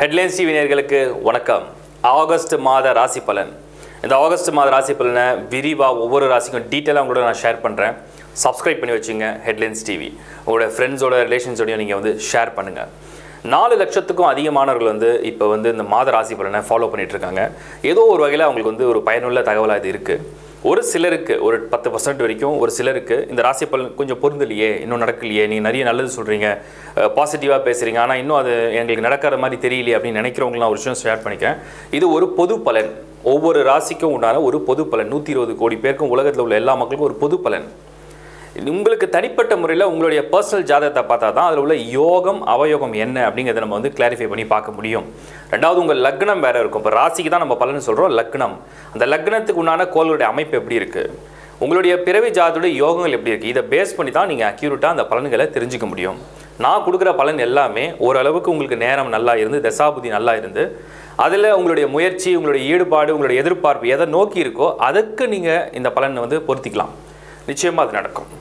headlines TV நேயர்களுக்கு வணக்கம் August மாத ராசி பலன் இந்த ஆகஸ்ட் மாத ராசி பலனை விரிவாக ஒவ்வொரு ராசிக்கும் டீட்டெயிலாக உங்களோட நான் ஷேர் பண்ணுறேன் சப்ஸ்கிரைப் பண்ணி வச்சுங்க ஹெட்லைன்ஸ் டிவி உங்களோட ஃப்ரெண்ட்ஸோட ரிலேஷன்ஸோடையும் நீங்கள் வந்து ஷேர் பண்ணுங்கள் நாலு லட்சத்துக்கும் அதிகமானவர்கள் வந்து இப்போ வந்து இந்த மாத ராசி பலனை ஃபாலோ பண்ணிட்டு இருக்காங்க ஏதோ ஒரு வகையில் அவங்களுக்கு வந்து ஒரு பயனுள்ள தகவலாக இது இருக்குது ஒரு சிலருக்கு ஒரு பத்து பர்சன்ட் வரைக்கும் ஒரு சிலருக்கு இந்த ராசி பலன் கொஞ்சம் பொருந்தலையே இன்னும் நடக்கலையே நீங்கள் நிறைய நல்லது சொல்கிறீங்க பாசிட்டிவாக பேசுகிறீங்க ஆனால் இன்னும் அது எங்களுக்கு நடக்கிற மாதிரி தெரியலையே அப்படின்னு நினைக்கிறவங்களாம் ஒரு விஷயம் ஷேர் பண்ணிக்கிறேன் இது ஒரு பொது பலன் ஒவ்வொரு ராசிக்கும் உண்டான ஒரு பொது பலன் நூற்றி இருபது கோடி பேருக்கும் உலகத்தில் உள்ள எல்லா மக்களுக்கும் ஒரு பொது பலன் உங்களுக்கு தனிப்பட்ட முறையில் உங்களுடைய பர்சனல் ஜாதகத்தை பார்த்தா தான் அதில் உள்ள யோகம் அவயோகம் என்ன அப்படிங்கிறத நம்ம வந்து கிளாரிஃபை பண்ணி பார்க்க முடியும் ரெண்டாவது உங்கள் லக்னம் வேற இருக்கும் இப்போ ராசிக்கு தான் நம்ம பலன் சொல்கிறோம் லக்னம் அந்த லக்னத்துக்கு உண்டான கோளுடைய அமைப்பு எப்படி இருக்குது உங்களுடைய பிறவி ஜாதத்துடைய யோகங்கள் எப்படி இருக்குது இதை பேஸ் பண்ணி தான் நீங்கள் அக்யூரேட்டாக அந்த பலன்களை தெரிஞ்சுக்க முடியும் நான் கொடுக்குற பலன் எல்லாமே ஓரளவுக்கு உங்களுக்கு நேரம் நல்லா இருந்து தசாபுதி நல்லா இருந்து அதில் உங்களுடைய முயற்சி உங்களுடைய ஈடுபாடு உங்களுடைய எதிர்பார்ப்பு எதை நோக்கி இருக்கோ அதுக்கு நீங்கள் இந்த பலனை வந்து பொருத்திக்கலாம் நிச்சயமாக அது நடக்கும்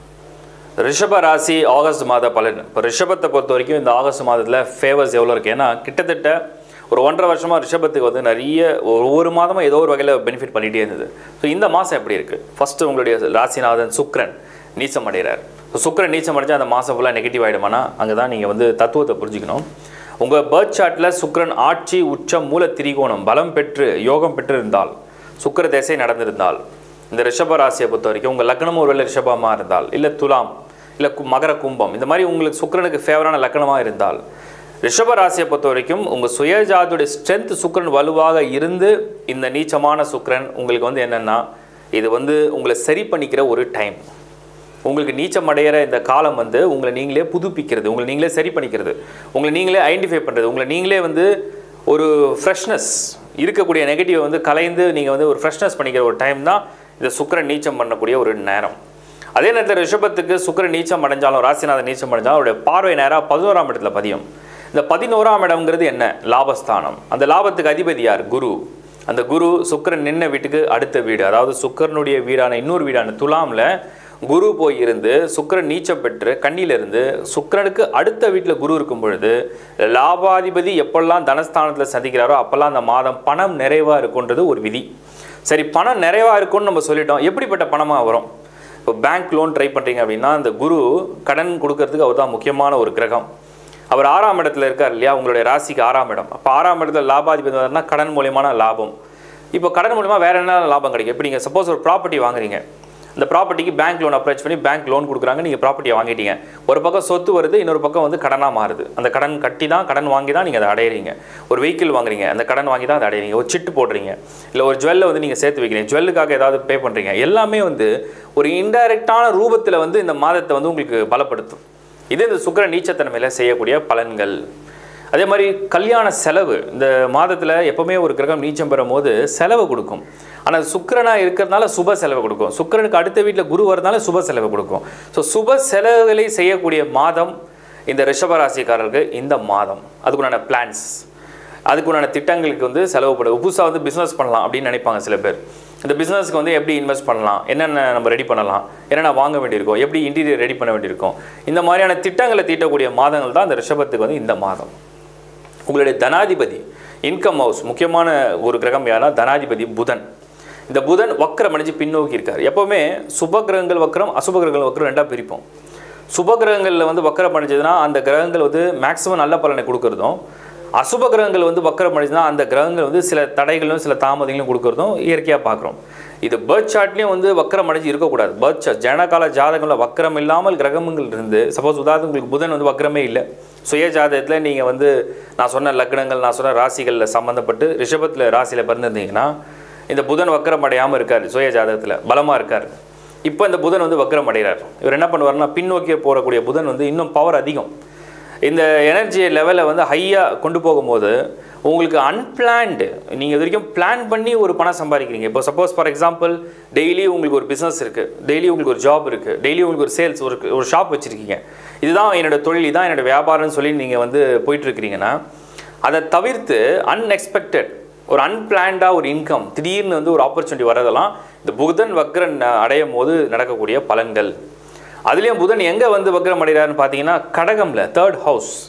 ரிஷப ராசி ஆகஸ்ட் மாத பலன் இப்போ ரிஷபத்தை பொறுத்த வரைக்கும் இந்த ஆகஸ்ட் மாதத்தில் ஃபேவர்ஸ் எவ்வளோ இருக்குது ஏன்னா கிட்டத்தட்ட ஒரு ஒன்றரை வருஷமாக ரிஷபத்துக்கு வந்து நிறைய ஒவ்வொரு மாதமும் ஏதோ ஒரு வகையில் பெனிஃபிட் பண்ணிகிட்டே இருந்தது ஸோ இந்த மாதம் எப்படி இருக்குது ஃபஸ்ட்டு உங்களுடைய ராசிநாதன் சுக்ரன் நீச்சம் அடைகிறார் ஸோ சுக்ரன் நீச்சம் அடைஞ்சால் அந்த மாதம் ஃபுல்லாக நெகட்டிவ் ஆகிடுமானா அங்கே தான் நீங்கள் வந்து தத்துவத்தை புரிஞ்சுக்கணும் உங்கள் பர்த் சார்ட்டில் சுக்ரன் ஆட்சி உச்சம் மூல திரிகோணம் பலம் பெற்று யோகம் பெற்று இருந்தால் சுக்கர தேசை நடந்திருந்தால் இந்த ரிஷப ராசியை பொறுத்த வரைக்கும் உங்கள் லக்னமும் ஒருவேளை ரிஷபமாக இருந்தால் இல்லை துலாம் இல்லை கு மகர கும்பம் இந்த மாதிரி உங்களுக்கு சுக்கிரனுக்கு ஃபேவரான லக்கணமாக இருந்தால் ரிஷப ராசியை பொறுத்த வரைக்கும் உங்கள் சுயஜாதியுடைய ஸ்ட்ரென்த் சுக்கிரன் வலுவாக இருந்து இந்த நீச்சமான சுக்கிரன் உங்களுக்கு வந்து என்னென்னா இது வந்து உங்களை சரி பண்ணிக்கிற ஒரு டைம் உங்களுக்கு நீச்சம் அடையிற இந்த காலம் வந்து உங்களை நீங்களே புதுப்பிக்கிறது உங்களை நீங்களே சரி பண்ணிக்கிறது உங்களை நீங்களே ஐடென்டிஃபை பண்ணுறது உங்களை நீங்களே வந்து ஒரு ஃப்ரெஷ்னஸ் இருக்கக்கூடிய நெகட்டிவை வந்து கலைந்து நீங்கள் வந்து ஒரு ஃப்ரெஷ்னஸ் பண்ணிக்கிற ஒரு டைம் தான் இந்த சுக்கிரன் நீச்சம் பண்ணக்கூடிய ஒரு நேரம் அதே நேரத்தில் ரிஷபத்துக்கு சுக்கிரன் நீச்சம் அடைஞ்சாலும் ராசிநாதன் நீச்சம் அடைஞ்சாலும் அவருடைய பார்வை நேராக பதினோராம் இடத்துல பதியும் இந்த பதினோராம் இடம்ங்கிறது என்ன லாபஸ்தானம் அந்த லாபத்துக்கு அதிபதி யார் குரு அந்த குரு சுக்கிரன் நின்ன வீட்டுக்கு அடுத்த வீடு அதாவது சுக்கிரனுடைய வீடான இன்னொரு வீடான துலாமில் குரு போய் இருந்து சுக்கிரன் நீச்சம் பெற்று கண்ணிலிருந்து சுக்கிரனுக்கு அடுத்த வீட்டில் குரு இருக்கும் பொழுது லாபாதிபதி எப்பெல்லாம் தனஸ்தானத்தில் சந்திக்கிறாரோ அப்போல்லாம் அந்த மாதம் பணம் நிறைவாக இருக்குன்றது ஒரு விதி சரி பணம் நிறைவாக இருக்கும்னு நம்ம சொல்லிட்டோம் எப்படிப்பட்ட பணமாக வரும் இப்போ பேங்க் லோன் ட்ரை பண்ணுறீங்க அப்படின்னா அந்த குரு கடன் கொடுக்கறதுக்கு அவர் தான் முக்கியமான ஒரு கிரகம் அவர் ஆறாம் இடத்துல இருக்கார் இல்லையா உங்களுடைய ராசிக்கு ஆறாம் இடம் அப்போ ஆறாம் இடத்துல லாபாதிபதி வந்தாருன்னா கடன் மூலியமான லாபம் இப்போ கடன் மூலியமாக வேறு என்ன லாபம் கிடைக்கும் இப்போ நீங்கள் சப்போஸ் ஒரு ப்ராப்பர்ட்டி வாங்குறீங்க இந்த ப்ராப்பர்ட்டிக்கு பேங்க் லோன் அப்ரோச் பண்ணி பேங்க் லோன் கொடுக்குறாங்க நீங்கள் ப்ராப்பர்ட்டியை வாங்கிட்டீங்க ஒரு பக்கம் சொத்து வருது இன்னொரு பக்கம் வந்து கடனாக மாறுது அந்த கடன் கட்டி தான் கடன் வாங்கி தான் நீங்கள் அதை அடையிறீங்க ஒரு வெஹிக்கிள் வாங்குறீங்க அந்த கடன் வாங்கி தான் அதை அடையிறீங்க ஒரு சிட்டு போடுறீங்க இல்லை ஒரு ஜுவல்லை வந்து நீங்கள் சேர்த்து வைக்கிறீங்க ஜுவல்லுக்காக ஏதாவது பே பண்ணுறீங்க எல்லாமே வந்து ஒரு இன்டைரக்டான ரூபத்தில் வந்து இந்த மாதத்தை வந்து உங்களுக்கு பலப்படுத்தும் இது இந்த சுக்கர நீச்சத்தன்மையில் செய்யக்கூடிய பலன்கள் அதே மாதிரி கல்யாண செலவு இந்த மாதத்தில் எப்போவுமே ஒரு கிரகம் நீச்சம் பெறும் போது செலவு கொடுக்கும் ஆனால் சுக்கிரனாக இருக்கிறதுனால சுப செலவு கொடுக்கும் சுக்கிரனுக்கு அடுத்த வீட்டில் குரு வரதுனால சுப செலவு கொடுக்கும் ஸோ சுப செலவுகளை செய்யக்கூடிய மாதம் இந்த ரிஷபராசிக்காரருக்கு இந்த மாதம் அதுக்குண்டான பிளான்ஸ் அதுக்குண்டான திட்டங்களுக்கு வந்து செலவு பண்ணும் புதுசாக வந்து பிஸ்னஸ் பண்ணலாம் அப்படின்னு நினைப்பாங்க சில பேர் இந்த பிஸ்னஸ்க்கு வந்து எப்படி இன்வெஸ்ட் பண்ணலாம் என்னென்ன நம்ம ரெடி பண்ணலாம் என்னென்ன வாங்க வேண்டியிருக்கும் எப்படி இன்டீரியர் ரெடி பண்ண வேண்டியிருக்கும் இந்த மாதிரியான திட்டங்களை தீட்டக்கூடிய மாதங்கள் தான் இந்த ரிஷபத்துக்கு வந்து இந்த மாதம் உங்களுடைய தனாதிபதி இன்கம் ஹவுஸ் முக்கியமான ஒரு கிரகம் யாரா தனாதிபதி புதன் இந்த புதன் வக்கரம் அடைஞ்சு பின்னோக்கி இருக்கார் எப்போவுமே சுப கிரகங்கள் வக்கரம் அசுப கிரகங்கள் வக்கரம் ரெண்டாக பிரிப்போம் சுப கிரகங்களில் வந்து வக்கரம் அடைஞ்சதுன்னா அந்த கிரகங்கள் வந்து மேக்ஸிமம் நல்ல பலனை கொடுக்கறதும் அசுப கிரகங்கள் வந்து வக்கரம் அடைஞ்சுன்னா அந்த கிரகங்கள் வந்து சில தடைகளும் சில தாமதங்களும் கொடுக்கறதும் இயற்கையாக பார்க்குறோம் இது பேர்த் சார்ட்லேயும் வந்து வக்கரம் அடைஞ்சு இருக்கக்கூடாது பேர்த் சார்ட் ஜனகால ஜாதகங்களில் வக்கரம் இல்லாமல் கிரகங்கள் இருந்து சப்போஸ் உதாரணத்துக்கு உங்களுக்கு புதன் வந்து வக்கரமே இல்லை சுய ஜாதகத்தில் நீங்கள் வந்து நான் சொன்ன லக்னங்கள் நான் சொன்ன ராசிகளில் சம்மந்தப்பட்டு ரிஷபத்தில் ராசியில் பிறந்திருந்தீங்கன்னா இந்த புதன் வக்கரம் அடையாமல் இருக்கார் சுய ஜாதகத்தில் பலமாக இருக்கார் இப்போ இந்த புதன் வந்து வக்கரம் அடைகிறார் இவர் என்ன பண்ணுவார்னா பின்னோக்கிய போகக்கூடிய புதன் வந்து இன்னும் பவர் அதிகம் இந்த எனர்ஜி லெவலை வந்து ஹையாக கொண்டு போகும்போது உங்களுக்கு அன்பிளான்டு நீங்கள் இது வரைக்கும் பிளான் பண்ணி ஒரு பணம் சம்பாதிக்கிறீங்க இப்போ சப்போஸ் ஃபார் எக்ஸாம்பிள் டெய்லி உங்களுக்கு ஒரு பிஸ்னஸ் இருக்குது டெய்லி உங்களுக்கு ஒரு ஜாப் இருக்குது டெய்லி உங்களுக்கு ஒரு சேல்ஸ் ஒரு ஒரு ஷாப் வச்சுருக்கீங்க இதுதான் என்னோட தொழில் இதுதான் என்னோட வியாபாரம்னு சொல்லி நீங்கள் வந்து போயிட்டுருக்கிறீங்கன்னா அதை தவிர்த்து அன்எக்ஸ்பெக்டட் ஒரு அன்பிளான்டாக ஒரு இன்கம் திடீர்னு வந்து ஒரு ஆப்பர்ச்சுனிட்டி வரதெல்லாம் இந்த புதன் வக்ரன் அடையும் போது நடக்கக்கூடிய பலன்கள் அதுலேயும் புதன் எங்கே வந்து வக்ரம் அடைகிறாருன்னு பார்த்தீங்கன்னா கடகமில் தேர்ட் ஹவுஸ்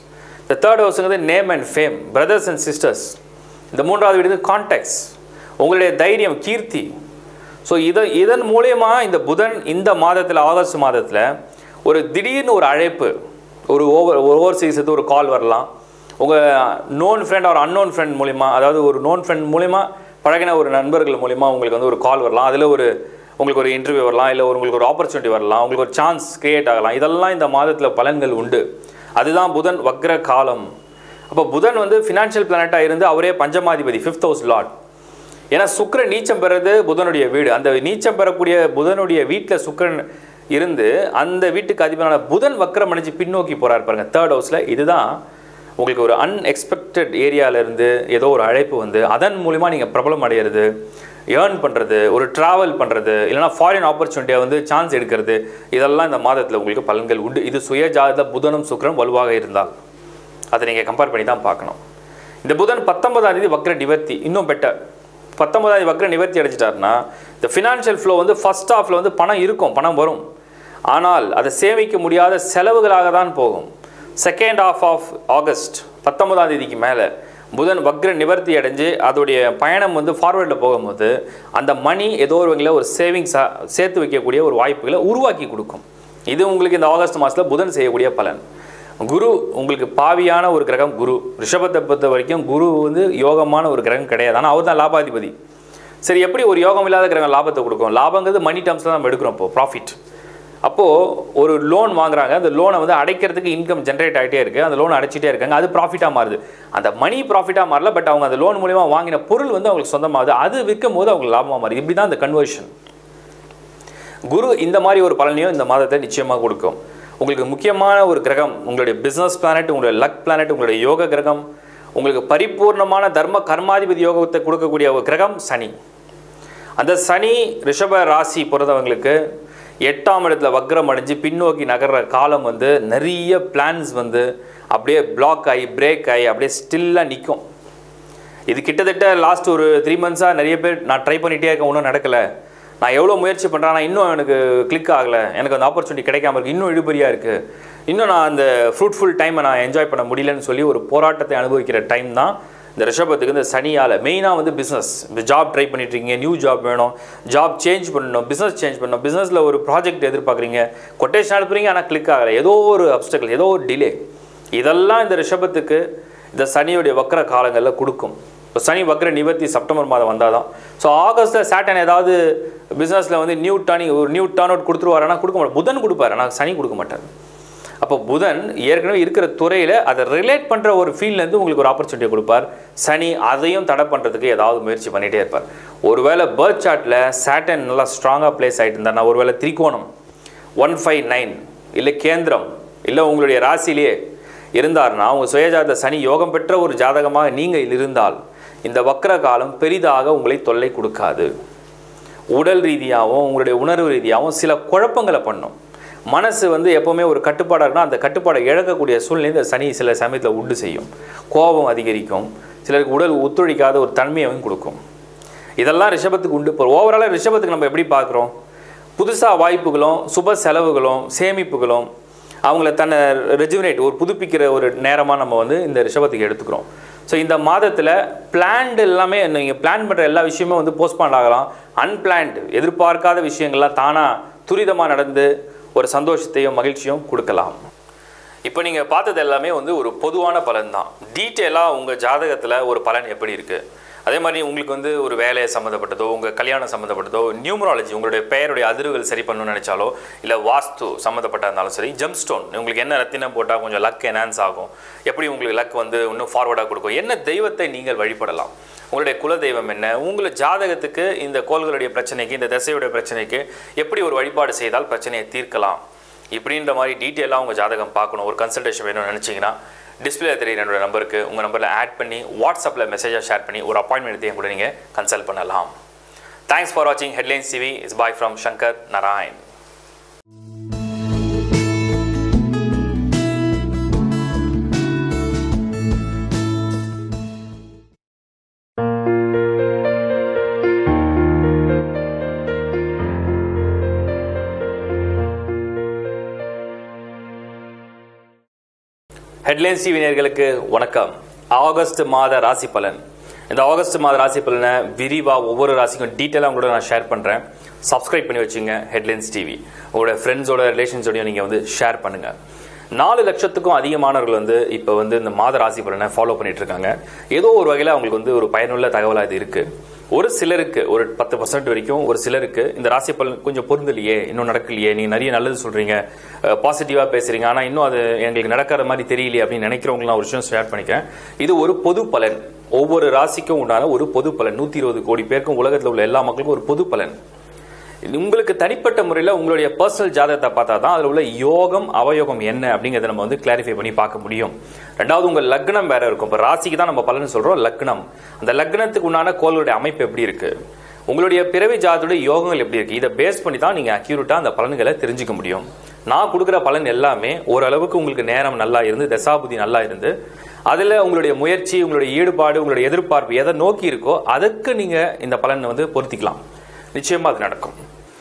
இந்த தேர்ட் ஹவுஸுங்கிறது name and fame brothers and sisters இந்த மூன்றாவது வீடு கான்டாக்ட்ஸ் உங்களுடைய தைரியம் கீர்த்தி ஸோ இதை இதன் மூலயமா இந்த புதன் இந்த மாதத்தில் ஆகஸ்ட் மாதத்தில் ஒரு திடீர்னு ஒரு அழைப்பு ஒரு ஓவர் ஓவர்சீஸ் ஒரு கால் வரலாம் உங்கள் நோன் ஃப்ரெண்ட் ஒரு அன்னோன் ஃப்ரெண்ட் மூலிமா அதாவது ஒரு நோன் ஃப்ரெண்ட் மூலிமா பழகின ஒரு நண்பர்கள் மூலிமா உங்களுக்கு வந்து ஒரு கால் வரலாம் அதில் ஒரு உங்களுக்கு ஒரு இன்டர்வியூ வரலாம் இல்லை ஒரு உங்களுக்கு ஒரு ஆப்பர்ச்சுனிட்டி வரலாம் உங்களுக்கு ஒரு சான்ஸ் கிரியேட் ஆகலாம் இதெல்லாம் இந்த மாதத்தில் பலன்கள் உண்டு அதுதான் புதன் வக்ர காலம் அப்போ புதன் வந்து ஃபினான்ஷியல் பிளானட்டாக இருந்து அவரே பஞ்சமாதிபதி ஃபிஃப்த் ஹவுஸ் லார்ட் ஏன்னா சுக்கிரன் நீச்சம் பெறது புதனுடைய வீடு அந்த நீச்சம் பெறக்கூடிய புதனுடைய வீட்டில் சுக்கிரன் இருந்து அந்த வீட்டுக்கு அதிபரான புதன் வக்ரம் அடைஞ்சு பின்னோக்கி போறார் பாருங்க தேர்ட் ஹவுஸில் இதுதான் உங்களுக்கு ஒரு அன்எக்ஸ்பெக்டட் ஏரியாவிலேருந்து ஏதோ ஒரு அழைப்பு வந்து அதன் மூலிமா நீங்கள் பிரபலம் அடையிறது ஏர்ன் பண்ணுறது ஒரு ட்ராவல் பண்ணுறது இல்லைனா ஃபாரின் ஆப்பர்ச்சுனிட்டியை வந்து சான்ஸ் எடுக்கிறது இதெல்லாம் இந்த மாதத்தில் உங்களுக்கு பலன்கள் உண்டு இது சுயஜாத புதனும் சுக்கிரனும் வலுவாக இருந்தால் அதை நீங்கள் கம்பேர் பண்ணி தான் பார்க்கணும் இந்த புதன் பத்தொன்பதாம் தேதி வக்ர நிவர்த்தி இன்னும் பெட்டர் பத்தொன்பதாம் தேதி வக்ர நிவர்த்தி அடைச்சிட்டாருன்னா இந்த ஃபினான்ஷியல் ஃப்ளோ வந்து ஃபர்ஸ்ட் ஹாஃபில் வந்து பணம் இருக்கும் பணம் வரும் ஆனால் அதை சேமிக்க முடியாத செலவுகளாக தான் போகும் செகண்ட் ஆஃப் ஆஃப் ஆகஸ்ட் பத்தொன்பதாம் தேதிக்கு மேலே புதன் வக்ர நிவர்த்தி அடைஞ்சு அதோடைய பயணம் வந்து ஃபார்வர்டில் போகும்போது அந்த மணி ஏதோ ஒரு வகையில் ஒரு சேவிங்ஸாக சேர்த்து வைக்கக்கூடிய ஒரு வாய்ப்புகளை உருவாக்கி கொடுக்கும் இது உங்களுக்கு இந்த ஆகஸ்ட் மாதத்தில் புதன் செய்யக்கூடிய பலன் குரு உங்களுக்கு பாவியான ஒரு கிரகம் குரு ரிஷபத்தை பொறுத்த வரைக்கும் குரு வந்து யோகமான ஒரு கிரகம் கிடையாது ஆனால் அவர் தான் லாபாதிபதி சரி எப்படி ஒரு யோகம் இல்லாத கிரகம் லாபத்தை கொடுக்கும் லாபங்கிறது மணி டேர்ம்ஸில் நம்ம எடுக்கிறோம் இப்போ ப்ராஃபிட் அப்போது ஒரு லோன் வாங்குறாங்க அந்த லோனை வந்து அடைக்கிறதுக்கு இன்கம் ஜென்ரேட் ஆகிட்டே இருக்குது அந்த லோன் அடைச்சிட்டே இருக்காங்க அது ப்ராஃபிட்டாக மாறுது அந்த மணி ப்ராஃபிட்டாக மாறல பட் அவங்க அந்த லோன் மூலிமா வாங்கின பொருள் வந்து அவங்களுக்கு சொந்தமாகுது அது விற்கும் போது அவங்களுக்கு லாபமாக மாறுது இப்படி தான் இந்த கன்வர்ஷன் குரு இந்த மாதிரி ஒரு பலனையும் இந்த மாதத்தை நிச்சயமாக கொடுக்கும் உங்களுக்கு முக்கியமான ஒரு கிரகம் உங்களுடைய பிஸ்னஸ் பிளானட் உங்களுடைய லக் பிளானட் உங்களுடைய யோக கிரகம் உங்களுக்கு பரிபூர்ணமான தர்ம கர்மாதிபதி யோகத்தை கொடுக்கக்கூடிய ஒரு கிரகம் சனி அந்த சனி ரிஷப ராசி பிறந்தவங்களுக்கு எட்டாம் இடத்துல வக்ரம் அடைஞ்சு பின்னோக்கி நகர்ற காலம் வந்து நிறைய பிளான்ஸ் வந்து அப்படியே பிளாக் ஆகி பிரேக் ஆகி அப்படியே ஸ்டில்லாக நிற்கும் இது கிட்டத்தட்ட லாஸ்ட் ஒரு த்ரீ மந்த்ஸாக நிறைய பேர் நான் ட்ரை பண்ணிகிட்டே இருக்கேன் ஒன்றும் நடக்கலை நான் எவ்வளோ முயற்சி பண்ணுறேன் ஆனால் இன்னும் எனக்கு கிளிக் ஆகலை எனக்கு அந்த ஆப்பர்ச்சுனிட்டி கிடைக்காம இருக்குது இன்னும் இழுபறியாக இருக்குது இன்னும் நான் அந்த ஃப்ரூட்ஃபுல் டைமை நான் என்ஜாய் பண்ண முடியலன்னு சொல்லி ஒரு போராட்டத்தை அனுபவிக்கிற டைம் தான் இந்த ரிஷபத்துக்கு இந்த சனியால் மெயினாக வந்து பிஸ்னஸ் ஜாப் ட்ரை பண்ணிட்டு இருக்கீங்க நியூ ஜாப் வேணும் ஜாப் சேஞ்ச் பண்ணணும் பிஸ்னஸ் சேஞ்ச் பண்ணணும் பிஸ்னஸில் ஒரு ப்ராஜெக்ட் எதிர்பார்க்குறீங்க கொட்டேஷன் அனுப்புறீங்க ஆனால் கிளிக் ஆகலை ஏதோ ஒரு அப்டக்கல் ஏதோ ஒரு டிலே இதெல்லாம் இந்த ரிஷபத்துக்கு இந்த சனியுடைய வக்கர காலங்களில் கொடுக்கும் இப்போ சனி வக்ர நிவர்த்தி செப்டம்பர் மாதம் வந்தால் தான் ஸோ ஆகஸ்ட்டில் சேட்டன் ஏதாவது பிஸ்னஸில் வந்து நியூ டர்னிங் ஒரு நியூ டர்ன் அவுட் கொடுத்துருவாருன்னா கொடுக்க மாட்டார் புதன் கொடுப்பாரு ஆனால் சனி கொடுக்க மாட்டார் அப்போ புதன் ஏற்கனவே இருக்கிற துறையில் அதை ரிலேட் பண்ணுற ஒரு ஃபீல்ட்லேருந்து உங்களுக்கு ஒரு ஆப்பர்ச்சுனிட்டி கொடுப்பார் சனி அதையும் தடை பண்ணுறதுக்கு ஏதாவது முயற்சி பண்ணிகிட்டே இருப்பார் ஒருவேளை பேர்த் சார்ட்டில் சேட்டன் நல்லா ஸ்ட்ராங்காக பிளேஸ் ஆகிட்டு இருந்தாருன்னா ஒருவேளை திரிகோணம் ஒன் ஃபைவ் நைன் இல்லை கேந்திரம் இல்லை உங்களுடைய ராசியிலேயே இருந்தார்னா உங்கள் சுயஜாத சனி யோகம் பெற்ற ஒரு ஜாதகமாக நீங்கள் இருந்தால் இந்த வக்ர காலம் பெரிதாக உங்களை தொல்லை கொடுக்காது உடல் ரீதியாகவும் உங்களுடைய உணர்வு ரீதியாகவும் சில குழப்பங்களை பண்ணும் மனசு வந்து எப்போவுமே ஒரு கட்டுப்பாடாக இருக்குன்னா அந்த கட்டுப்பாடை இழக்கக்கூடிய சூழ்நிலை இந்த சனி சில சமயத்தில் உண்டு செய்யும் கோபம் அதிகரிக்கும் சிலருக்கு உடல் ஒத்துழைக்காத ஒரு தன்மையையும் கொடுக்கும் இதெல்லாம் ரிஷபத்துக்கு உண்டு இப்போ ஓவராலாக ரிஷபத்துக்கு நம்ம எப்படி பார்க்குறோம் புதுசாக வாய்ப்புகளும் சுப செலவுகளும் சேமிப்புகளும் அவங்கள தன்னை ரெஜுவினேட் ஒரு புதுப்பிக்கிற ஒரு நேரமாக நம்ம வந்து இந்த ரிஷபத்துக்கு எடுத்துக்கிறோம் ஸோ இந்த மாதத்தில் பிளான்டு எல்லாமே நீங்கள் பிளான் பண்ணுற எல்லா விஷயமும் வந்து போஸ்ட்பாண்ட் ஆகலாம் அன்பிளான்டு எதிர்பார்க்காத விஷயங்கள்லாம் தானாக துரிதமாக நடந்து ஒரு சந்தோஷத்தையும் மகிழ்ச்சியும் கொடுக்கலாம் இப்போ நீங்கள் பார்த்தது எல்லாமே வந்து ஒரு பொதுவான பலன் தான் டீட்டெயிலாக உங்கள் ஜாதகத்தில் ஒரு பலன் எப்படி இருக்குது அதே மாதிரி உங்களுக்கு வந்து ஒரு வேலை சம்மந்தப்பட்டதோ உங்கள் கல்யாணம் சம்மந்தப்பட்டதோ நியூமராலஜி உங்களுடைய பெயருடைய அதிர்வுகள் சரி பண்ணணும்னு நினச்சாலோ இல்லை வாஸ்து சம்மந்தப்பட்ட இருந்தாலும் சரி ஜெம் ஸ்டோன் உங்களுக்கு என்ன ரத்தினம் போட்டால் கொஞ்சம் லக் என்ஹான்ஸ் ஆகும் எப்படி உங்களுக்கு லக் வந்து இன்னும் ஃபார்வர்டாக கொடுக்கும் என்ன தெய்வத்தை நீங்கள் வழிபடலாம் உங்களுடைய குல தெய்வம் என்ன உங்களை ஜாதகத்துக்கு இந்த கோள்களுடைய பிரச்சனைக்கு இந்த திசையுடைய பிரச்சனைக்கு எப்படி ஒரு வழிபாடு செய்தால் பிரச்சனையை தீர்க்கலாம் இப்படின்ற மாதிரி டீட்டெயிலாக உங்கள் ஜாதகம் பார்க்கணும் ஒரு கன்சல்டேஷன் வேணும்னு நினச்சிங்கன்னா டிஸ்பிளே தெரியுற என்னோட நம்பருக்கு உங்கள் நம்பரில் ஆட் பண்ணி வாட்ஸ்அப்பில் மெசேஜாக ஷேர் பண்ணி ஒரு அப்பாயின்மெண்ட் எடுத்து என் கூட நீங்கள் கன்சல்ட் பண்ணலாம் தேங்க்ஸ் ஃபார் வாட்சிங் Headlines TV is bye from Shankar Narayan Headlines TV நேயர்களுக்கு வணக்கம் ஆகஸ்ட் மாத ராசி பலன் இந்த ஆகஸ்ட் மாத ராசி பலனை விரிவாக ஒவ்வொரு ராசிக்கும் டீட்டெயிலாக உங்களோட நான் ஷேர் பண்ணுறேன் சப்ஸ்கிரைப் பண்ணி வச்சுங்க ஹெட்லைன்ஸ் டிவி உங்களோட ஃப்ரெண்ட்ஸோட ரிலேஷன்ஸோடையும் நீங்கள் வந்து ஷேர் பண்ணுங்கள் நாலு லட்சத்துக்கும் அதிகமானவர்கள் வந்து இப்போ வந்து இந்த மாத ராசி பலனை ஃபாலோ பண்ணிட்டு இருக்காங்க ஏதோ ஒரு வகையில் அவங்களுக்கு வந்து ஒரு பயனுள்ள தகவலாக இது இருக்கு ஒரு சிலருக்கு ஒரு பத்து பர்சன்ட் வரைக்கும் ஒரு சிலருக்கு இந்த ராசி பலன் கொஞ்சம் பொருந்தலையே இன்னும் நடக்கலையே நீங்க நிறைய நல்லது சொல்றீங்க பாசிட்டிவா பேசுறீங்க ஆனா இன்னும் அது எங்களுக்கு நடக்கிற மாதிரி தெரியலையே அப்படின்னு நினைக்கிறவங்களாம் ஒரு விஷயம் ஷேர் பண்ணிக்கிறேன் இது ஒரு பொது பலன் ஒவ்வொரு ராசிக்கும் உண்டான ஒரு பொது பலன் நூத்தி இருபது கோடி பேருக்கும் உலகத்தில் உள்ள எல்லா மக்களுக்கும் ஒரு பொது பலன் இது உங்களுக்கு தனிப்பட்ட முறையில் உங்களுடைய பர்சனல் ஜாதகத்தை பார்த்தா தான் அதில் உள்ள யோகம் அவயோகம் என்ன அப்படிங்கிறத நம்ம வந்து கிளாரிஃபை பண்ணி பார்க்க முடியும் ரெண்டாவது உங்கள் லக்னம் வேற இருக்கும் இப்போ ராசிக்கு தான் நம்ம பலன் சொல்றோம் லக்னம் அந்த லக்னத்துக்கு உண்டான கோளுடைய அமைப்பு எப்படி இருக்கு உங்களுடைய பிறவி ஜாதத்துடைய யோகங்கள் எப்படி இருக்கு இதை பேஸ் பண்ணி தான் நீங்க அக்யூரேட்டா அந்த பலன்களை தெரிஞ்சுக்க முடியும் நான் கொடுக்குற பலன் எல்லாமே ஓரளவுக்கு உங்களுக்கு நேரம் நல்லா இருந்து தசாபுதி நல்லா இருந்து அதுல உங்களுடைய முயற்சி உங்களுடைய ஈடுபாடு உங்களுடைய எதிர்பார்ப்பு எதை நோக்கி இருக்கோ அதுக்கு நீங்க இந்த பலனை வந்து பொருத்திக்கலாம் நிச்சயமா அது நடக்கும்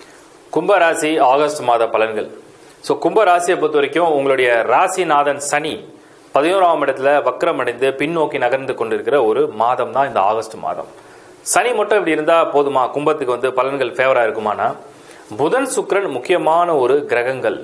கும்பராசி ஆகஸ்ட் மாத பலன்கள் ஸோ கும்பராசியை பொறுத்த வரைக்கும் உங்களுடைய ராசிநாதன் சனி பதினோராம் இடத்துல வக்ரம் அடைந்து பின்னோக்கி நகர்ந்து கொண்டிருக்கிற ஒரு மாதம் தான் இந்த ஆகஸ்ட் மாதம் சனி மட்டும் இப்படி இருந்தா போதுமா கும்பத்துக்கு வந்து பலன்கள் ஃபேவரா இருக்குமானா புதன் சுக்கிரன் முக்கியமான ஒரு கிரகங்கள்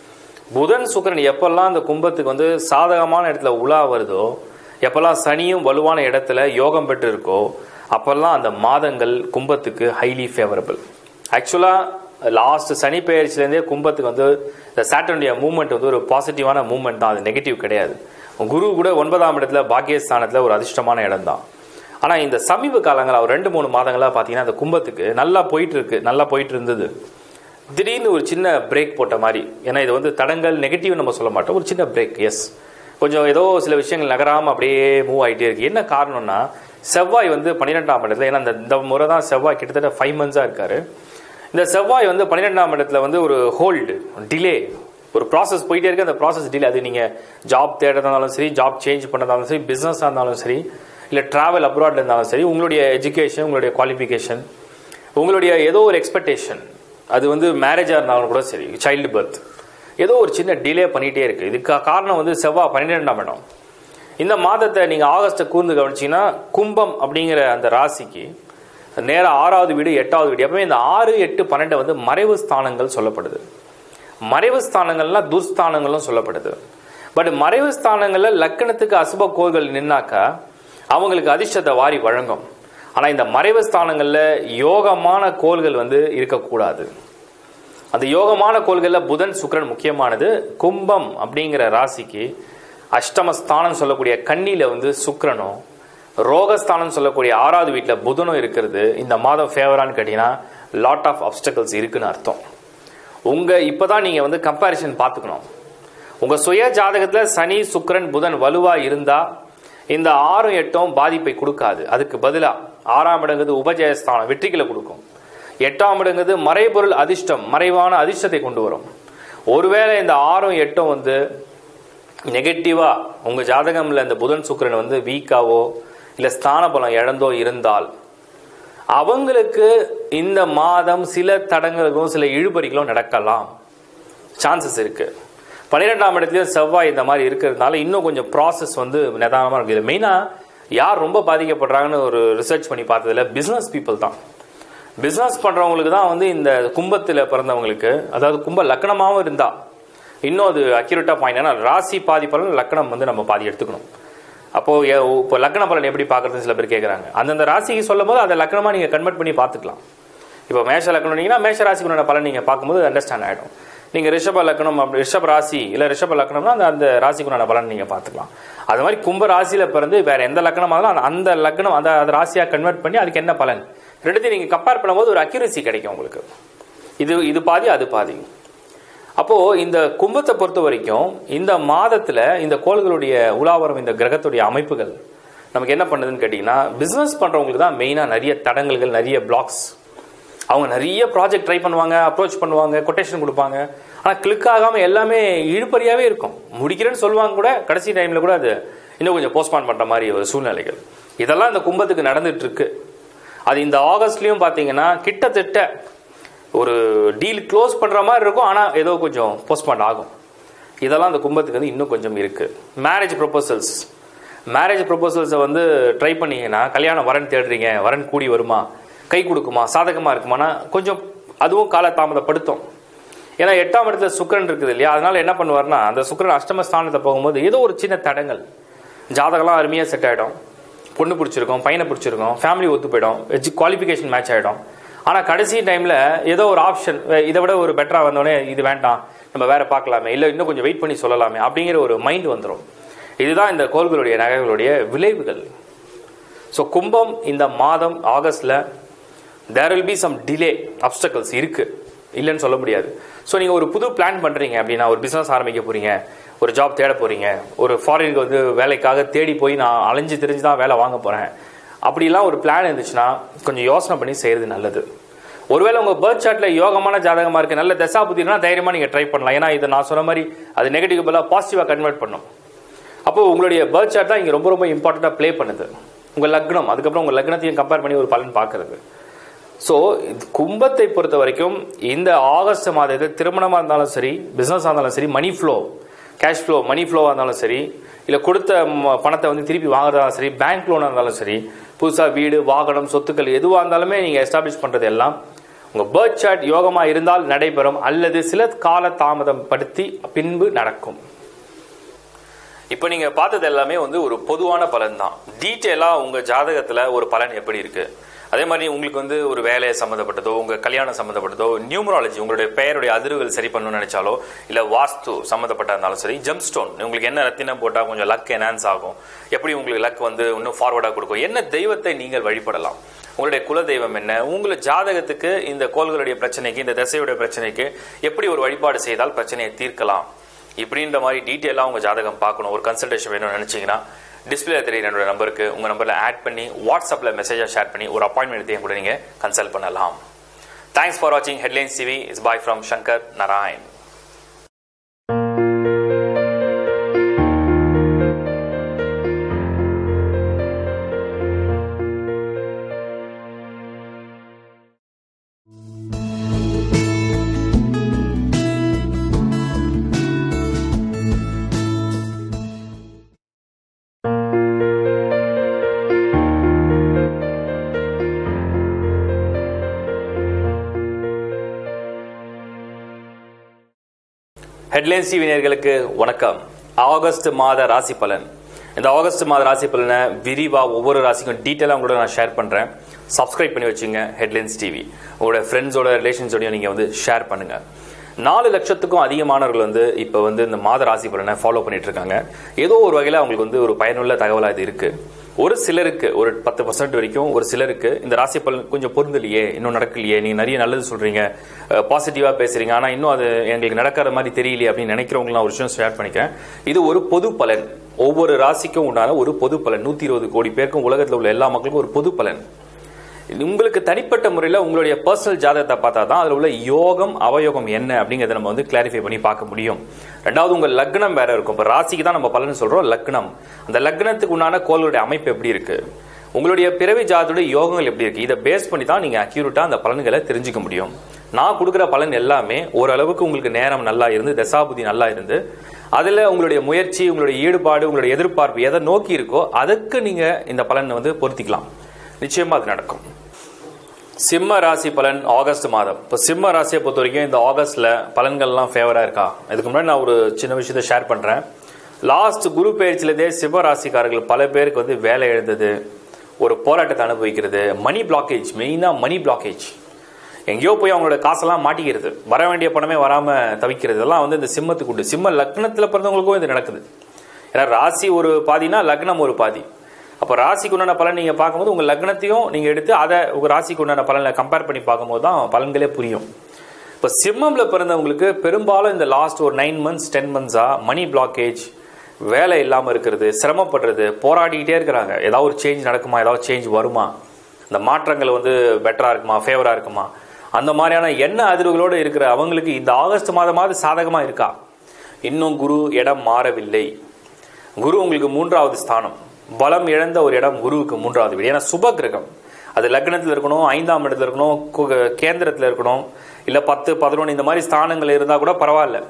புதன் சுக்கிரன் எப்பெல்லாம் இந்த கும்பத்துக்கு வந்து சாதகமான இடத்துல உலா வருதோ எப்பெல்லாம் சனியும் வலுவான இடத்துல யோகம் பெற்று இருக்கோ அப்பெல்லாம் அந்த மாதங்கள் கும்பத்துக்கு ஹைலி ஃபேவரபிள் ஆக்சுவலாக லாஸ்ட் சனி பெயர்ச்சிலேருந்தே கும்பத்துக்கு வந்து இந்த சாட்டனுடைய மூவ்மெண்ட் வந்து ஒரு பாசிட்டிவான மூவ்மெண்ட் தான் அது நெகட்டிவ் கிடையாது குரு கூட ஒன்பதாம் இடத்துல பாக்கியஸ்தானத்தில் ஒரு அதிர்ஷ்டமான இடம் தான் ஆனால் இந்த சமீப காலங்களா ஒரு ரெண்டு மூணு மாதங்களாக பார்த்தீங்கன்னா அந்த கும்பத்துக்கு நல்லா போயிட்டு இருக்கு நல்லா போயிட்டு இருந்தது திடீர்னு ஒரு சின்ன பிரேக் போட்ட மாதிரி ஏன்னா இது வந்து தடங்கள் நெகட்டிவ் நம்ம சொல்ல மாட்டோம் ஒரு சின்ன பிரேக் எஸ் கொஞ்சம் ஏதோ சில விஷயங்கள் நகராமல் அப்படியே மூவ் ஆகிட்டே இருக்கு என்ன காரணம்னா செவ்வாய் வந்து பன்னிரெண்டாம் இடத்துல ஏன்னா இந்த இந்த முறை தான் செவ்வாய் கிட்டத்தட்ட ஃபைவ் மந்த்ஸாக இருக்காரு இந்த செவ்வாய் வந்து பன்னிரெண்டாம் இடத்துல வந்து ஒரு ஹோல்டு டிலே ஒரு ப்ராசஸ் போயிட்டே இருக்கு அந்த ப்ராசஸ் டிலே அது நீங்கள் ஜாப் தேடுறதா இருந்தாலும் சரி ஜாப் சேஞ்ச் பண்ணுறதாலும் சரி பிஸ்னஸாக இருந்தாலும் சரி இல்லை ட்ராவல் அப்ராட்ல இருந்தாலும் சரி உங்களுடைய எஜுகேஷன் உங்களுடைய குவாலிஃபிகேஷன் உங்களுடைய ஏதோ ஒரு எக்ஸ்பெக்டேஷன் அது வந்து மேரேஜாக இருந்தாலும் கூட சரி சைல்டு பர்த் ஏதோ ஒரு சின்ன டிலே பண்ணிகிட்டே இருக்குது இதுக்கு காரணம் வந்து செவ்வாய் பன்னிரெண்டாம் இடம் இந்த மாதத்தை நீங்கள் ஆகஸ்ட்டை கூர்ந்து கவனிச்சிங்கன்னா கும்பம் அப்படிங்கிற அந்த ராசிக்கு நேராக ஆறாவது வீடு எட்டாவது வீடு எப்பவுமே இந்த ஆறு எட்டு பன்னெண்டு வந்து மறைவு ஸ்தானங்கள் சொல்லப்படுது மறைவு ஸ்தானங்கள்லாம் துர்ஸ்தானங்களும் சொல்லப்படுது பட் மறைவு ஸ்தானங்களில் லக்கணத்துக்கு அசுப கோள்கள் நின்னாக்கா அவங்களுக்கு அதிர்ஷ்டத்தை வாரி வழங்கும் ஆனால் இந்த மறைவு ஸ்தானங்களில் யோகமான கோள்கள் வந்து இருக்கக்கூடாது அந்த யோகமான கோள்களில் புதன் சுக்கரன் முக்கியமானது கும்பம் அப்படிங்கிற ராசிக்கு அஷ்டமஸ்தானம் சொல்லக்கூடிய கண்ணியில் வந்து சுக்கரனும் ரோகஸ்தானம் சொல்லக்கூடிய ஆறாவது வீட்டில் புதனும் இருக்கிறது இந்த மாதம் ஃபேவரான்னு கேட்டீங்கன்னா லாட் ஆஃப் அப்டக்கல்ஸ் இருக்குன்னு அர்த்தம் உங்கள் இப்போ தான் நீங்கள் வந்து கம்பேரிசன் பார்த்துக்கணும் உங்கள் சுய ஜாதகத்தில் சனி சுக்கரன் புதன் வலுவாக இருந்தால் இந்த ஆறும் எட்டும் பாதிப்பை கொடுக்காது அதுக்கு பதிலாக ஆறாம் இடங்கிறது உபஜயஸ்தானம் வெற்றிகளை கொடுக்கும் எட்டாம் இடங்கிறது மறைபொருள் அதிர்ஷ்டம் மறைவான அதிர்ஷ்டத்தை கொண்டு வரும் ஒருவேளை இந்த ஆறும் எட்டும் வந்து நெகட்டிவாக உங்கள் ஜாதகமில் இந்த புதன் சுக்கரன் வந்து வீக்காவோ இல்லை ஸ்தான பலம் இழந்தோ இருந்தால் அவங்களுக்கு இந்த மாதம் சில தடங்களுக்கும் சில இழுபறிகளும் நடக்கலாம் சான்சஸ் இருக்கு பன்னிரெண்டாம் இடத்துலயும் செவ்வாய் இந்த மாதிரி இருக்கிறதுனால இன்னும் கொஞ்சம் ப்ராசஸ் வந்து நிதானமாக இருக்குது மெயினாக யார் ரொம்ப பாதிக்கப்படுறாங்கன்னு ஒரு ரிசர்ச் பண்ணி பார்த்ததுல பிஸ்னஸ் பீப்புள் தான் பிஸ்னஸ் பண்ணுறவங்களுக்கு தான் வந்து இந்த கும்பத்தில் பிறந்தவங்களுக்கு அதாவது கும்ப லக்கணமாகவும் இருந்தா இன்னும் அது அக்யூரேட்டாக பாயிண்ட் ஏன்னா ராசி பாதி பலன் லக்கணம் வந்து நம்ம பாதி எடுத்துக்கணும் அப்போது இப்போ லக்ன பலன் எப்படி பார்க்குறதுன்னு சில பேர் கேட்குறாங்க அந்தந்த ராசிக்கு சொல்லும் போது அதை லக்னமாக நீங்கள் கன்வெர்ட் பண்ணி பார்த்துக்கலாம் இப்போ மேஷ லக்னம்னீங்கன்னா மேஷ ராசிக்குள்ள பலன் நீங்கள் பார்க்கும்போது அண்டர்ஸ்டாண்ட் ஆகிடும் நீங்கள் ரிஷப லக்னம் அப்படி ரிஷப ராசி இல்லை ரிஷப லக்னம்னா அந்த அந்த ராசிக்குண்டான பலன் நீங்கள் பார்த்துக்கலாம் அது மாதிரி கும்ப ராசியில் பிறந்து வேற எந்த லக்னமாக இருந்தாலும் அந்த லக்னம் அந்த அந்த ராசியாக கன்வெர்ட் பண்ணி அதுக்கு என்ன பலன் ரெண்டுத்தையும் நீங்கள் கம்பேர் பண்ணும்போது ஒரு அக்யூரசி கிடைக்கும் உங்களுக்கு இது இது பாதி அது பாதி அப்போ இந்த கும்பத்தை பொறுத்த வரைக்கும் இந்த மாதத்துல இந்த கோள்களுடைய உலாவரம் இந்த கிரகத்துடைய அமைப்புகள் நமக்கு என்ன பண்ணுதுன்னு கேட்டிங்கன்னா பிஸ்னஸ் பண்றவங்களுக்கு தான் மெயினாக நிறைய தடங்கல்கள் நிறைய பிளாக்ஸ் அவங்க நிறைய ப்ராஜெக்ட் ட்ரை பண்ணுவாங்க அப்ரோச் பண்ணுவாங்க கொட்டேஷன் கொடுப்பாங்க ஆனால் கிளிக் ஆகாமல் எல்லாமே இழுப்பறியாகவே இருக்கும் முடிக்கிறேன்னு சொல்லுவாங்க கூட கடைசி டைமில் கூட அது இன்னும் கொஞ்சம் போஸ்ட்பான் பண்ணுற மாதிரி ஒரு சூழ்நிலைகள் இதெல்லாம் இந்த கும்பத்துக்கு நடந்துட்டு இருக்கு அது இந்த ஆகஸ்ட்லேயும் பார்த்தீங்கன்னா கிட்டத்தட்ட ஒரு டீல் க்ளோஸ் பண்ணுற மாதிரி இருக்கும் ஆனால் ஏதோ கொஞ்சம் போஸ்ட்பாண்ட் ஆகும் இதெல்லாம் அந்த கும்பத்துக்கு வந்து இன்னும் கொஞ்சம் இருக்குது மேரேஜ் ப்ரொபோசல்ஸ் மேரேஜ் ப்ரொபோசல்ஸை வந்து ட்ரை பண்ணீங்கன்னா கல்யாணம் வரன் தேடுறீங்க வரன் கூடி வருமா கை கொடுக்குமா சாதகமாக இருக்குமானா கொஞ்சம் அதுவும் காலதாமதப்படுத்தும் ஏன்னா எட்டாம் இடத்துல சுக்கிரன் இருக்குது இல்லையா அதனால என்ன பண்ணுவார்னா அந்த சுக்கிரன் அஷ்டம ஸ்தானத்தை போகும்போது ஏதோ ஒரு சின்ன தடங்கள் ஜாதகம்லாம் அருமையாக செட் ஆகிடும் பொண்ணு பிடிச்சிருக்கும் பையனை பிடிச்சிருக்கும் ஃபேமிலி ஒத்து போயிடும் வச்சு குவாலிஃபிகேஷன் மேட்ச் ஆகிடும் ஆனால் கடைசி டைமில் ஏதோ ஒரு ஆப்ஷன் இதை விட ஒரு பெட்டராக வந்தோடனே இது வேண்டாம் நம்ம வேற பார்க்கலாமே இல்லை இன்னும் கொஞ்சம் வெயிட் பண்ணி சொல்லலாமே அப்படிங்கிற ஒரு மைண்ட் வந்துடும் இதுதான் இந்த கோள்களுடைய நகைகளுடைய விளைவுகள் ஸோ கும்பம் இந்த மாதம் ஆகஸ்டில் there will be some delay obstacles இருக்குது இல்லைன்னு சொல்ல முடியாது ஸோ நீங்கள் ஒரு புது பிளான் பண்ணுறீங்க அப்படின்னா ஒரு பிஸ்னஸ் ஆரம்பிக்க போகிறீங்க ஒரு ஜாப் தேட போகிறீங்க ஒரு ஃபாரினுக்கு வந்து வேலைக்காக தேடி போய் நான் அலைஞ்சு தெரிஞ்சு தான் வேலை வாங்க போகிறேன் அப்படிலாம் ஒரு பிளான் இருந்துச்சுன்னா கொஞ்சம் யோசனை பண்ணி செய்கிறது நல்லது ஒருவேளை உங்கள் பேர்த் சார்ட்டில் யோகமான ஜாதகமாக இருக்குது நல்ல தசா புத்தினா தைரியமாக நீங்கள் ட்ரை பண்ணலாம் ஏன்னா இதை நான் சொன்ன மாதிரி அது நெகட்டிவ் பதிலாக பாசிட்டிவாக கன்வெர்ட் பண்ணும் அப்போ உங்களுடைய பேர்த் சார்ட் தான் இங்கே ரொம்ப ரொம்ப இம்பார்ட்டண்ட்டாக ப்ளே பண்ணுது உங்கள் லக்னம் அதுக்கப்புறம் உங்கள் லக்னத்தையும் கம்பேர் பண்ணி ஒரு பலன் பார்க்கறது ஸோ கும்பத்தை பொறுத்த வரைக்கும் இந்த ஆகஸ்ட் மாதத்தில் திருமணமாக இருந்தாலும் சரி பிஸ்னஸாக இருந்தாலும் சரி money flow cash flow money ஃப்ளோவாக இருந்தாலும் சரி இல்லை கொடுத்த ம- பணத்தை வந்து திருப்பி வாங்குறதாலும் சரி பேங்க் லோனாக இருந்தாலும் சரி புதுசாக வீடு வாகனம் சொத்துக்கள் எதுவாக இருந்தாலுமே நீங்கள் எஸ்டாப்ளிஷ் பண்ணுறது எல்லாம் உங்கள் பேர்த் சார்ட் யோகமாக இருந்தால் நடைபெறும் அல்லது சில கால தாமதம் படுத்தி பின்பு நடக்கும் இப்போ நீங்கள் பார்த்தது எல்லாமே வந்து ஒரு பொதுவான பலன் தான் டீட்டெயிலாக உங்கள் ஜாதகத்தில் ஒரு பலன் எப்படி இருக்குது அதே மாதிரி உங்களுக்கு வந்து ஒரு வேலை சம்மந்தப்பட்டதோ உங்கள் கல்யாணம் சம்மந்தப்பட்டதோ நியூமராலஜி உங்களுடைய பெயருடைய அதிர்வுகள் சரி பண்ணணும்னு நினைச்சாலோ இல்லை வாஸ்து சம்மந்தப்பட்ட இருந்தாலும் சரி ஜெம் ஸ்டோன் உங்களுக்கு என்ன ரத்தினம் போட்டால் கொஞ்சம் லக் என்ஹான்ஸ் ஆகும் எப்படி உங்களுக்கு லக் வந்து இன்னும் ஃபார்வர்டாக கொடுக்கும் என்ன தெய்வத்தை நீங்கள் வழிபடலாம் உங்களுடைய குல தெய்வம் என்ன உங்களை ஜாதகத்துக்கு இந்த கோள்களுடைய பிரச்சனைக்கு இந்த திசையுடைய பிரச்சனைக்கு எப்படி ஒரு வழிபாடு செய்தால் பிரச்சனையை தீர்க்கலாம் இப்படின்ற மாதிரி டீட்டெயிலாக உங்கள் ஜாதகம் பார்க்கணும் ஒரு கன்சல்டேஷன் வேணும்னு நினச்சிங்கன்னா டிஸ்பிளே தெரியுற என்னோட நம்பருக்கு உங்கள் நம்பரில் ஆட் பண்ணி வாட்ஸ்அப்பில் மெசேஜாக ஷேர் பண்ணி ஒரு அப்பாயின்மெண்ட் எடுத்து என் கூட நீங்கள் கன்சல்ட் பண்ணலாம் தேங்க்ஸ் ஃபார் வாட்சிங் Headlines TV is bye from Shankar Narayan Headlines TV நேயர்களுக்கு வணக்கம் ஆகஸ்ட் மாத ராசி பலன் இந்த ஆகஸ்ட் மாத ராசி பலனை விரிவாக ஒவ்வொரு ராசிக்கும் டீட்டெயிலாக உங்களோட நான் ஷேர் பண்ணுறேன் சப்ஸ்கிரைப் பண்ணி வச்சுங்க ஹெட்லைன்ஸ் டிவி உங்களோட ஃப்ரெண்ட்ஸோட ரிலேஷன்ஸோடையும் நீங்கள் வந்து ஷேர் பண்ணுங்கள் நாலு லட்சத்துக்கும் அதிகமானவர்கள் வந்து இப்போ வந்து இந்த மாத ராசி பலனை ஃபாலோ பண்ணிட்டு இருக்காங்க ஏதோ ஒரு வகையில் அவங்களுக்கு வந்து ஒரு பயனுள்ள தகவலாக இது இருக்குது ஒரு சிலருக்கு ஒரு பத்து பர்சன்ட் வரைக்கும் ஒரு சிலருக்கு இந்த ராசி பலன் கொஞ்சம் பொருந்தலையே இன்னும் நடக்கலையே நீங்க நிறைய நல்லது சொல்றீங்க பாசிட்டிவா பேசுறீங்க ஆனா இன்னும் அது எங்களுக்கு நடக்கிற மாதிரி தெரியலையே அப்படின்னு நினைக்கிறவங்க நான் ஒரு விஷயம் ஷேர் பண்ணிக்கிறேன் இது ஒரு பொது பலன் ஒவ்வொரு ராசிக்கும் உண்டான ஒரு பொது பலன் நூத்தி இருபது கோடி பேருக்கும் உலகத்தில் உள்ள எல்லா மக்களுக்கும் ஒரு பொது பலன் இது உங்களுக்கு தனிப்பட்ட முறையில் உங்களுடைய பர்சனல் ஜாதகத்தை பார்த்தா தான் அதில் உள்ள யோகம் அவயோகம் என்ன அப்படிங்கிறத நம்ம வந்து கிளாரிஃபை பண்ணி பார்க்க முடியும் ரெண்டாவது உங்கள் லக்னம் வேற இருக்கும் இப்போ ராசிக்கு தான் நம்ம பலன் சொல்றோம் லக்னம் அந்த லக்னத்துக்கு உண்டான கோளுடைய அமைப்பு எப்படி இருக்கு உங்களுடைய பிறவி ஜாதத்துடைய யோகங்கள் எப்படி இருக்கு இதை பேஸ் பண்ணி தான் நீங்க அக்யூரேட்டா அந்த பலன்களை தெரிஞ்சுக்க முடியும் நான் கொடுக்குற பலன் எல்லாமே ஓரளவுக்கு உங்களுக்கு நேரம் நல்லா இருந்து தசாபுதி நல்லா இருந்து அதில் உங்களுடைய முயற்சி உங்களுடைய ஈடுபாடு உங்களுடைய எதிர்பார்ப்பு எதை நோக்கி இருக்கோ அதுக்கு நீங்க இந்த பலனை வந்து பொருத்திக்கலாம் நிச்சயமா அது நடக்கும் சிம்ம ராசி பலன் ஆகஸ்ட் மாதம் இப்போ சிம்ம ராசியை பொறுத்த வரைக்கும் இந்த ஆகஸ்ட்ல பலன்கள்லாம் ஃபேவரா இருக்கா இதுக்கு முன்னாடி நான் ஒரு சின்ன விஷயத்தை ஷேர் பண்றேன் லாஸ்ட் குரு பயிற்சியிலேருந்தே சிம்ம ராசிக்காரர்கள் பல பேருக்கு வந்து வேலை எழுந்தது ஒரு போராட்டத்தை அனுபவிக்கிறது மணி பிளாக்கேஜ் மெயினாக மணி பிளாக்கேஜ் எங்கேயோ போய் அவங்களோட காசெல்லாம் மாட்டிக்கிறது வர வேண்டிய பணமே வராம தவிக்கிறது எல்லாம் வந்து இந்த சிம்மத்துக்கு உண்டு சிம்ம லக்னத்தில் பிறந்தவங்களுக்கும் இது நடக்குது ஏன்னா ராசி ஒரு பாதினா லக்னம் ஒரு பாதி அப்போ ராசிக்கு உண்டான பலன் நீங்கள் பார்க்கும்போது உங்கள் லக்னத்தையும் நீங்கள் எடுத்து அதை உங்கள் ராசிக்கு உண்டான பலனை கம்பேர் பண்ணி பார்க்கும்போது தான் பலன்களே புரியும் இப்போ சிம்மமில் பிறந்தவங்களுக்கு பெரும்பாலும் இந்த லாஸ்ட் ஒரு நைன் மந்த்ஸ் டென் மந்த்ஸாக மணி பிளாக்கேஜ் வேலை இல்லாமல் இருக்கிறது சிரமப்படுறது போராடிக்கிட்டே இருக்கிறாங்க ஏதாவது ஒரு சேஞ்ச் நடக்குமா ஏதாவது சேஞ்ச் வருமா இந்த மாற்றங்கள் வந்து பெட்டராக இருக்குமா ஃபேவராக இருக்குமா அந்த மாதிரியான எண்ண அதிர்வுகளோடு இருக்கிற அவங்களுக்கு இந்த ஆகஸ்ட் மாதமாவது சாதகமாக இருக்கா இன்னும் குரு இடம் மாறவில்லை குரு உங்களுக்கு மூன்றாவது ஸ்தானம் பலம் இழந்த ஒரு இடம் குருவுக்கு மூன்றாவது வீடு ஏன்னா சுப கிரகம் அது லக்னத்தில் இருக்கணும் ஐந்தாம் இடத்துல இருக்கணும் கு- கேந்திரத்தில் இருக்கணும் இல்லை பத்து பதினொன்று இந்த மாதிரி ஸ்தானங்கள் இருந்தால் கூட பரவாயில்ல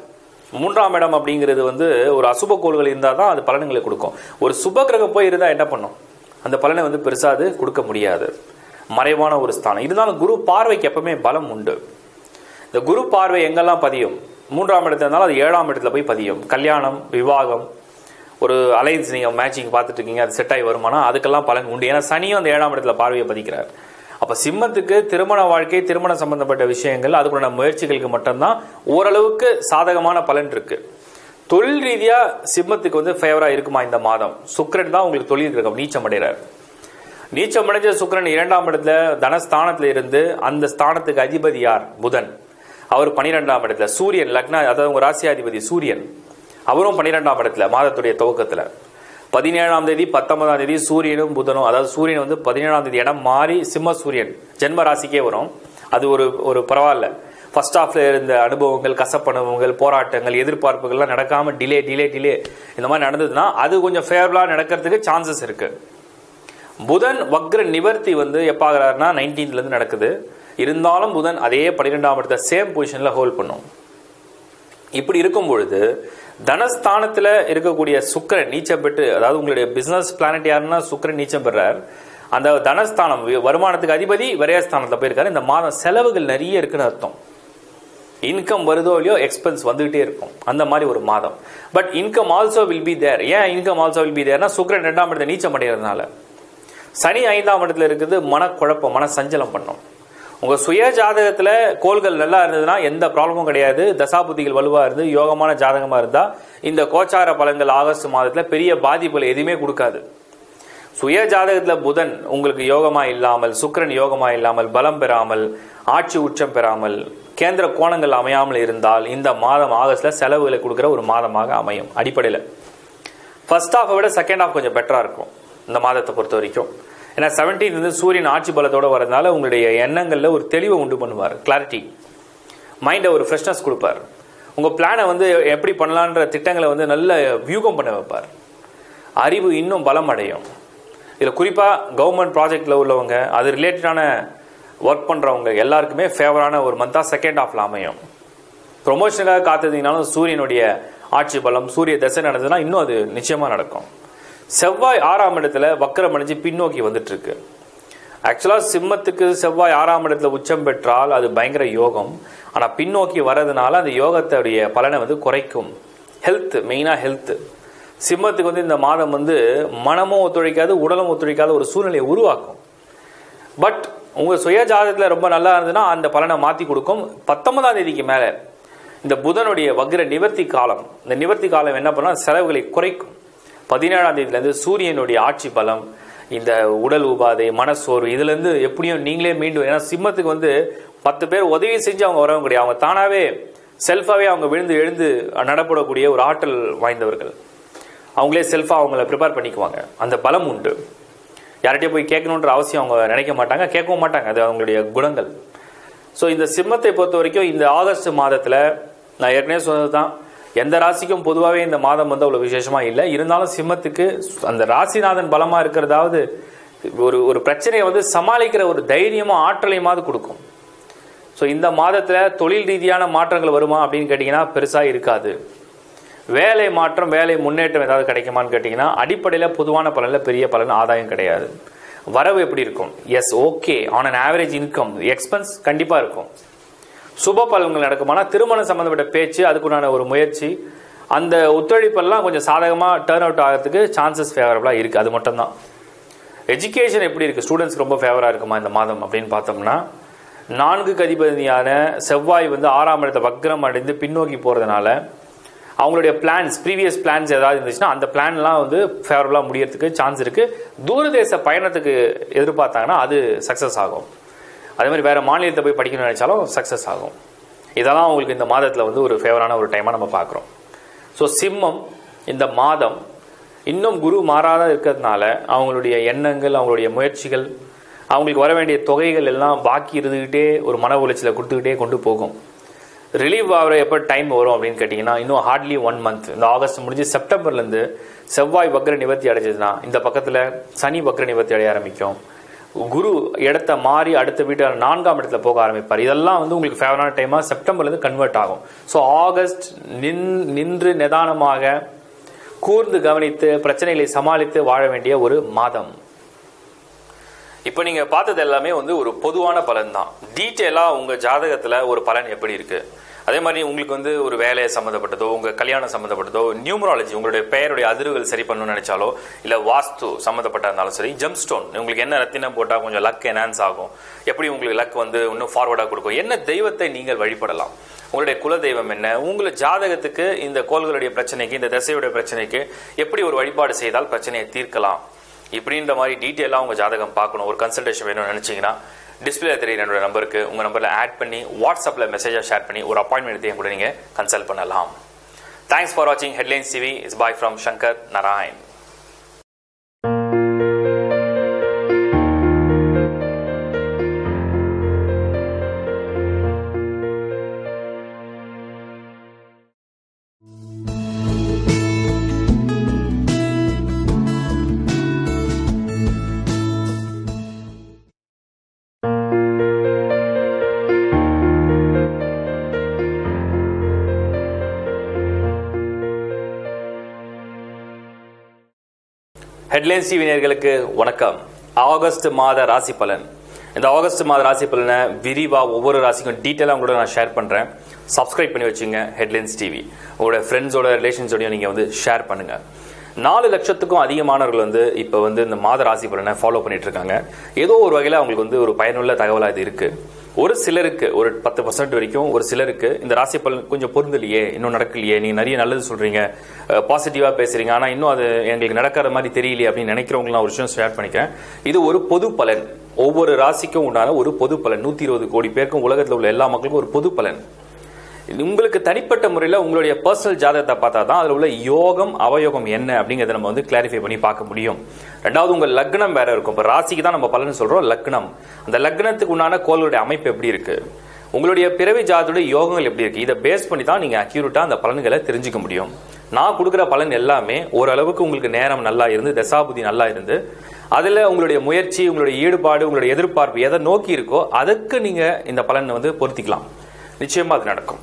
மூன்றாம் இடம் அப்படிங்கிறது வந்து ஒரு அசுப கோள்கள் இருந்தால் தான் அது பலன்களை கொடுக்கும் ஒரு சுப கிரகம் போய் இருந்தால் என்ன பண்ணும் அந்த பலனை வந்து பெருசாக அது கொடுக்க முடியாது மறைவான ஒரு ஸ்தானம் இருந்தாலும் குரு பார்வைக்கு எப்பவுமே பலம் உண்டு இந்த குரு பார்வை எங்கெல்லாம் பதியும் மூன்றாம் இடத்துல இருந்தாலும் அது ஏழாம் இடத்துல போய் பதியும் கல்யாணம் விவாகம் ஒரு அலைன்ஸ் நீங்கள் மேட்சிங் பார்த்துட்டு இருக்கீங்க அது செட் ஆகி வருமானா அதுக்கெல்லாம் பலன் உண்டு ஏன்னா சனியும் அந்த ஏழாம் இடத்துல பார்வையை பதிக்கிறார் அப்போ சிம்மத்துக்கு திருமண வாழ்க்கை திருமணம் சம்பந்தப்பட்ட விஷயங்கள் அதுக்குள்ள முயற்சிகளுக்கு மட்டும்தான் ஓரளவுக்கு சாதகமான பலன் இருக்கு தொழில் ரீதியா சிம்மத்துக்கு வந்து ஃபேவரா இருக்குமா இந்த மாதம் சுக்கிரன் தான் உங்களுக்கு தொழில் இருக்கும் நீச்சம் அடைகிறார் நீச்சம் அடைஞ்ச சுக்கிரன் இரண்டாம் இடத்துல தனஸ்தானத்துல இருந்து அந்த ஸ்தானத்துக்கு அதிபதி யார் புதன் அவர் பனிரெண்டாம் இடத்துல சூரியன் லக்னா அதாவது உங்க ராசியாதிபதி சூரியன் அவரும் பன்னிரெண்டாம் இடத்துல மாதத்துடைய துவக்கத்துல பதினேழாம் தேதி பத்தொன்பதாம் தேதி சூரியனும் புதனும் அதாவது சூரியன் வந்து பதினேழாம் தேதி இடம் மாறி சிம்ம சூரியன் ஜென்ம ராசிக்கே வரும் அது ஒரு ஒரு பரவாயில்ல ஃபர்ஸ்ட் ஹாஃப்ல இருந்த அனுபவங்கள் கசப்பு அனுபவங்கள் போராட்டங்கள் எதிர்பார்ப்புகள்லாம் நடக்காம டிலே டிலே டிலே இந்த மாதிரி நடந்ததுன்னா அது கொஞ்சம் ஃபேவரபுளா நடக்கிறதுக்கு சான்சஸ் இருக்கு புதன் வக்ர நிவர்த்தி வந்து எப்ப ஆகிறாருன்னா 19th ல இருந்து நடக்குது இருந்தாலும் புதன் அதே பன்னிரெண்டாம் இடத்த சேம் பொசிஷன்ல ஹோல்ட் பண்ணும் இப்படி இருக்கும் பொழுது தனஸ்தானத்துல இருக்கக்கூடிய சுக்கிரன் நீச்சம் பெற்று அதாவது உங்களுடைய பிசினஸ் பிளானட் யாருன்னா சுக்கிரன் நீச்சம் பெறார் அந்த தனஸ்தானம் வி- வருமானத்துக்கு அதிபதி விரயஸ்தானத்துல போயிருக்காரு இந்த மாதம் செலவுகள் நிறைய இருக்குன்னு அர்த்தம் இன்கம் வருதோ இல்லையோ எக்ஸ்பென்ஸ் வந்துகிட்டே இருக்கும் அந்த மாதிரி ஒரு மாதம் but income also will be there and income also will be தேர்னா சுக்கிரன் ரெண்டாம் இடத்துல நீச்சம் அடைகிறதுனால சனி ஐந்தாம் இடத்துல இருக்குது மனக்குழப்பம் மன சஞ்சலம் பண்ணும் உங்க சுய ஜாதகத்துல கோள்கள் நல்லா இருந்ததுன்னா எந்த ப்ராப்ளமும் கிடையாது தசாபுத்திகள் வலுவா இருந்து யோகமான ஜாதகமா இருந்தா இந்த கோச்சார பலன்கள் ஆகஸ்ட் மாதத்துல பெரிய பாதிப்புகள் எதுவுமே கொடுக்காது சுய ஜாதகத்துல புதன் உங்களுக்கு யோகமா இல்லாமல் சுக்கிரன் யோகமா இல்லாமல் பலம் பெறாமல் ஆட்சி உச்சம் பெறாமல் கேந்திர கோணங்கள் அமையாமல் இருந்தால் இந்த மாதம் ஆகஸ்ட்ல செலவுகளை கொடுக்கிற ஒரு மாதமாக அமையும் அடிப்படையில் ஃபர்ஸ்ட் ஹாஃபை விட செகண்ட் ஹாஃப் கொஞ்சம் பெட்டரா இருக்கும் இந்த மாதத்தை பொறுத்த வரைக்கும் ஏன்னா 17 வந்து சூரியன் ஆட்சி பலத்தோட வரதுனால உங்களுடைய எண்ணங்கள்ல ஒரு தெளிவை உண்டு பண்ணுவார் கிளாரிட்டி மைண்டை ஒரு ஃப்ரெஷ்னஸ் கொடுப்பார் உங்க பிளானை வந்து எப்படி பண்ணலான்ற திட்டங்களை வந்து நல்ல வியூகம் பண்ண வைப்பார் அறிவு இன்னும் பலம் அடையும் இதில் குறிப்பாக கவர்மெண்ட் ப்ராஜெக்டில் உள்ளவங்க அது ரிலேட்டடான ஒர்க் பண்ணுறவங்க எல்லாருக்குமே ஃபேவரான ஒரு மந்தாக செகண்ட் ஹாஃப்ல அமையும் ப்ரொமோஷனுக்காக காத்ததுனாலும் சூரியனுடைய ஆட்சி பலம் சூரிய தசை நடந்ததுன்னா இன்னும் அது நிச்சயமாக நடக்கும் செவ்வாய் ஆறாம் இடத்துல வக்கரம் அடைஞ்சு பின்னோக்கி வந்துட்டு இருக்கு ஆக்சுவலாக சிம்மத்துக்கு செவ்வாய் ஆறாம் இடத்துல உச்சம் பெற்றால் அது பயங்கர யோகம் ஆனால் பின்னோக்கி வர்றதுனால அந்த யோகத்துடைய பலனை வந்து குறைக்கும் ஹெல்த் மெயினாக ஹெல்த் சிம்மத்துக்கு வந்து இந்த மாதம் வந்து மனமும் ஒத்துழைக்காது உடலும் ஒத்துழைக்காத ஒரு சூழ்நிலையை உருவாக்கும் பட் உங்க சுய ஜாதகத்துல ரொம்ப நல்லா இருந்ததுன்னா அந்த பலனை மாத்தி கொடுக்கும் பத்தொன்பதாம் தேதிக்கு மேல இந்த புதனுடைய வக்ர நிவர்த்தி காலம் இந்த நிவர்த்தி காலம் என்ன பண்ணா செலவுகளை குறைக்கும் பதினேழாம் தேதியில இருந்து சூரியனுடைய ஆட்சி பலம் இந்த உடல் உபாதை மனசோர்வு இதுல இருந்து எப்படியும் நீங்களே மீண்டும் ஏன்னா சிம்மத்துக்கு வந்து பத்து பேர் உதவி செஞ்சு அவங்க வரவும் கிடையாது அவங்க தானாவே செல்ஃபாவே அவங்க விழுந்து எழுந்து நடப்படக்கூடிய ஒரு ஆற்றல் வாய்ந்தவர்கள் அவங்களே செல்ஃபா அவங்கள ப்ரிப்பேர் பண்ணிக்குவாங்க அந்த பலம் உண்டு யார்கிட்டயும் போய் கேட்கணுன்ற அவசியம் அவங்க நினைக்க மாட்டாங்க கேட்கவும் மாட்டாங்க அது அவங்களுடைய குணங்கள் ஸோ இந்த சிம்மத்தை பொறுத்த வரைக்கும் இந்த ஆகஸ்ட் மாதத்தில் நான் ஏற்கனவே சொன்னது தான் எந்த ராசிக்கும் பொதுவாகவே இந்த மாதம் வந்து அவ்வளோ விசேஷமா இல்லை இருந்தாலும் சிம்மத்துக்கு அந்த ராசிநாதன் பலமாக இருக்கிறதாவது ஒரு ஒரு பிரச்சனையை வந்து சமாளிக்கிற ஒரு தைரியமும் ஆற்றலையுமாவது கொடுக்கும் ஸோ இந்த மாதத்தில் தொழில் ரீதியான மாற்றங்கள் வருமா அப்படின்னு கேட்டிங்கன்னா பெருசாக இருக்காது வேலை மாற்றம் வேலை முன்னேற்றம் ஏதாவது கிடைக்குமான்னு கேட்டிங்கன்னா அடிப்படையில் பொதுவான பலனில் பெரிய பலன் ஆதாயம் கிடையாது வரவு எப்படி இருக்கும் yes okay on an average income expense கண்டிப்பாக இருக்கும் சுப பலன்கள் நடக்குமானா திருமணம் சம்மந்தப்பட்ட பேச்சு அதுக்குண்டான ஒரு முயற்சி அந்த ஒத்துழைப்பெல்லாம் கொஞ்சம் சாதகமாக டேர்ன் அவுட் ஆகிறதுக்கு சான்சஸ் ஃபேவரபுளாக இருக்குது அது மட்டும்தான் எஜுகேஷன் எப்படி இருக்குது ஸ்டூடெண்ட்ஸ்க்கு ரொம்ப ஃபேவராக இருக்குமா இந்த மாதம் அப்படின்னு பார்த்தோம்னா நான்கு கதிபதியான செவ்வாய் வந்து ஆறாம் இடத்தை வக்ரம் அடைந்து பின்னோக்கி போகிறதுனால அவங்களுடைய பிளான்ஸ் ப்ரீவியஸ் பிளான்ஸ் ஏதாவது இருந்துச்சுன்னா அந்த பிளான்லாம் வந்து ஃபேவரபுளாக முடியறதுக்கு சான்ஸ் இருக்குது தூரதேச பயணத்துக்கு எதிர்பார்த்தாங்கன்னா அது சக்ஸஸ் ஆகும் அதே மாதிரி வேறு மாநிலத்தை போய் படிக்கணும்னு நினைச்சாலும் சக்ஸஸ் ஆகும் இதெல்லாம் அவங்களுக்கு இந்த மாதத்தில் வந்து ஒரு ஃபேவரான ஒரு டைமாக நம்ம பார்க்குறோம் ஸோ சிம்மம் இந்த மாதம் இன்னும் குரு மாறாத இருக்கிறதுனால அவங்களுடைய எண்ணங்கள் அவங்களுடைய முயற்சிகள் அவங்களுக்கு வர வேண்டிய தொகைகள் எல்லாம் பாக்கி இருந்துக்கிட்டே ஒரு மன உளைச்சலை கொடுத்துக்கிட்டே கொண்டு போகும் ரிலீவ் ஆகிற எப்போ டைம் வரும் அப்படின்னு கேட்டிங்கன்னா இன்னும் ஹார்ட்லி ஒன் மந்த் இந்த ஆகஸ்ட் முடிஞ்சு செப்டம்பர்லேருந்து செவ்வாய் வக்ர நிவர்த்தி அடைஞ்சதுன்னா இந்த பக்கத்தில் சனி வக்ர நிவர்த்தி அடைய ஆரம்பிக்கும் குரு இடத்த மாறி அடுத்த வீட்டு நான்காம் இடத்துல போக ஆரம்பிப்பார் இதெல்லாம் வந்து உங்களுக்கு ஃபேவரான டைமாக செப்டம்பர்லேருந்து கன்வெர்ட் ஆகும் ஸோ ஆகஸ்ட் நின் நின்று நிதானமாக கூர்ந்து கவனித்து பிரச்சனைகளை சமாளித்து வாழ வேண்டிய ஒரு மாதம் இப்போ நீங்க பார்த்தது எல்லாமே வந்து ஒரு பொதுவான பலன் தான் டீட்டெயிலாக உங்க ஜாதகத்துல ஒரு பலன் எப்படி இருக்கு அதே மாதிரி உங்களுக்கு வந்து ஒரு வேலையை சம்மந்தப்பட்டதோ உங்க கல்யாணம் சம்மந்தப்பட்டதோ நியூமராலஜி உங்களுடைய பெயருடைய அதிர்வுகள் சரி பண்ணணும்னு நினைச்சாலோ இல்ல வாஸ்து சம்மந்தப்பட்ட இருந்தாலும் சரி ஜெம் ஸ்டோன் உங்களுக்கு என்ன ரத்தினம் போட்டா கொஞ்சம் லக் என்ஹான்ஸ் ஆகும் எப்படி உங்களுக்கு லக் வந்து இன்னும் ஃபார்வர்டாக கொடுக்கும் என்ன தெய்வத்தை நீங்கள் வழிபடலாம் உங்களுடைய குல தெய்வம் என்ன உங்களை ஜாதகத்துக்கு இந்த கோள்களுடைய பிரச்சனைக்கு இந்த திசையுடைய பிரச்சனைக்கு எப்படி ஒரு வழிபாடு செய்தால் பிரச்சனையை தீர்க்கலாம் இப்படின்ற மாதிரி டீட்டெயிலாக உங்கள் ஜாதகம் பார்க்கணும் ஒரு கன்சல்டேஷன் வேணும்னு நினச்சிங்கன்னா டிஸ்பிளே தெரியுற என்னோட நம்பருக்கு உங்கள் நம்பரில் ஆட் பண்ணி வாட்ஸ்அப்பில் மெசேஜாக ஷேர் பண்ணி ஒரு அப்பாயின்மெண்ட் எடுத்து என் கூட நீங்கள் கன்சல்ட் பண்ணலாம் தேங்க்ஸ் ஃபார் வாட்சிங் Headlines TV is bye from Shankar Narayan Headlines TV நேயர்களுக்கு வணக்கம் ஆகஸ்ட் மாத ராசி பலன் இந்த ஆகஸ்ட் மாத ராசி பலனை விரிவா ஒவ்வொரு ராசிக்கும் டீட்டெயிலாக உங்களோட நான் ஷேர் பண்றேன் சப்ஸ்கிரைப் பண்ணி வச்சுங்க ஹெட்லைன்ஸ் டிவி உங்களோட ஃப்ரெண்ட்ஸோட ரிலேஷன்ஸோடையும் நீங்க வந்து ஷேர் பண்ணுங்க நாலு லட்சத்துக்கும் அதிகமானவர்கள் வந்து இப்போ வந்து இந்த மாத ராசி பலனை ஃபாலோ பண்ணிட்டு இருக்காங்க ஏதோ ஒரு வகையில் அவங்களுக்கு வந்து ஒரு பயனுள்ள தகவலாக இது இருக்கு ஒரு சிலருக்கு ஒரு பத்து பர்சன்ட் வரைக்கும் ஒரு சிலருக்கு இந்த ராசி பலன் கொஞ்சம் பொருந்தலையே இன்னும் நடக்கலையே நீங்க நிறைய நல்லது சொல்றீங்க பாசிட்டிவா பேசுறீங்க ஆனா இன்னும் அது எங்களுக்கு நடக்கிற மாதிரி தெரியலையே அப்படின்னு நினைக்கிறவங்க ஒரு விஷயம் ஷேர் பண்ணிக்கிறேன் இது ஒரு பொது பலன் ஒவ்வொரு ராசிக்கும் உண்டான ஒரு பொது பலன் நூத்தி இருபது கோடி பேருக்கும் உலகத்தில் உள்ள எல்லா மக்களுக்கும் ஒரு பொது பலன் இது உங்களுக்கு தனிப்பட்ட முறையில் உங்களுடைய பர்சனல் ஜாதகத்தை பார்த்தா தான் அதில் உள்ள யோகம் அவயோகம் என்ன அப்படிங்கிறத நம்ம வந்து கிளாரிஃபை பண்ணி பார்க்க முடியும் ரெண்டாவது உங்கள் லக்னம் வேற இருக்கும் இப்போ ராசிக்கு தான் நம்ம பலன் சொல்றோம் லக்னம் அந்த லக்னத்துக்கு உண்டான கோளுடைய அமைப்பு எப்படி இருக்கு உங்களுடைய பிறவி ஜாதத்துடைய யோகங்கள் எப்படி இருக்கு இதை பேஸ் பண்ணி தான் நீங்க அக்யூரேட்டா அந்த பலன்களை தெரிஞ்சுக்க முடியும் நான் கொடுக்குற பலன் எல்லாமே ஓரளவுக்கு உங்களுக்கு நேரம் நல்லா இருந்து தசாபுதி நல்லா இருந்து அதில் உங்களுடைய முயற்சி உங்களுடைய ஈடுபாடு உங்களுடைய எதிர்பார்ப்பு எதை நோக்கி இருக்கோ அதுக்கு நீங்க இந்த பலனை வந்து பொருத்திக்கலாம் நிச்சயமா அது நடக்கும்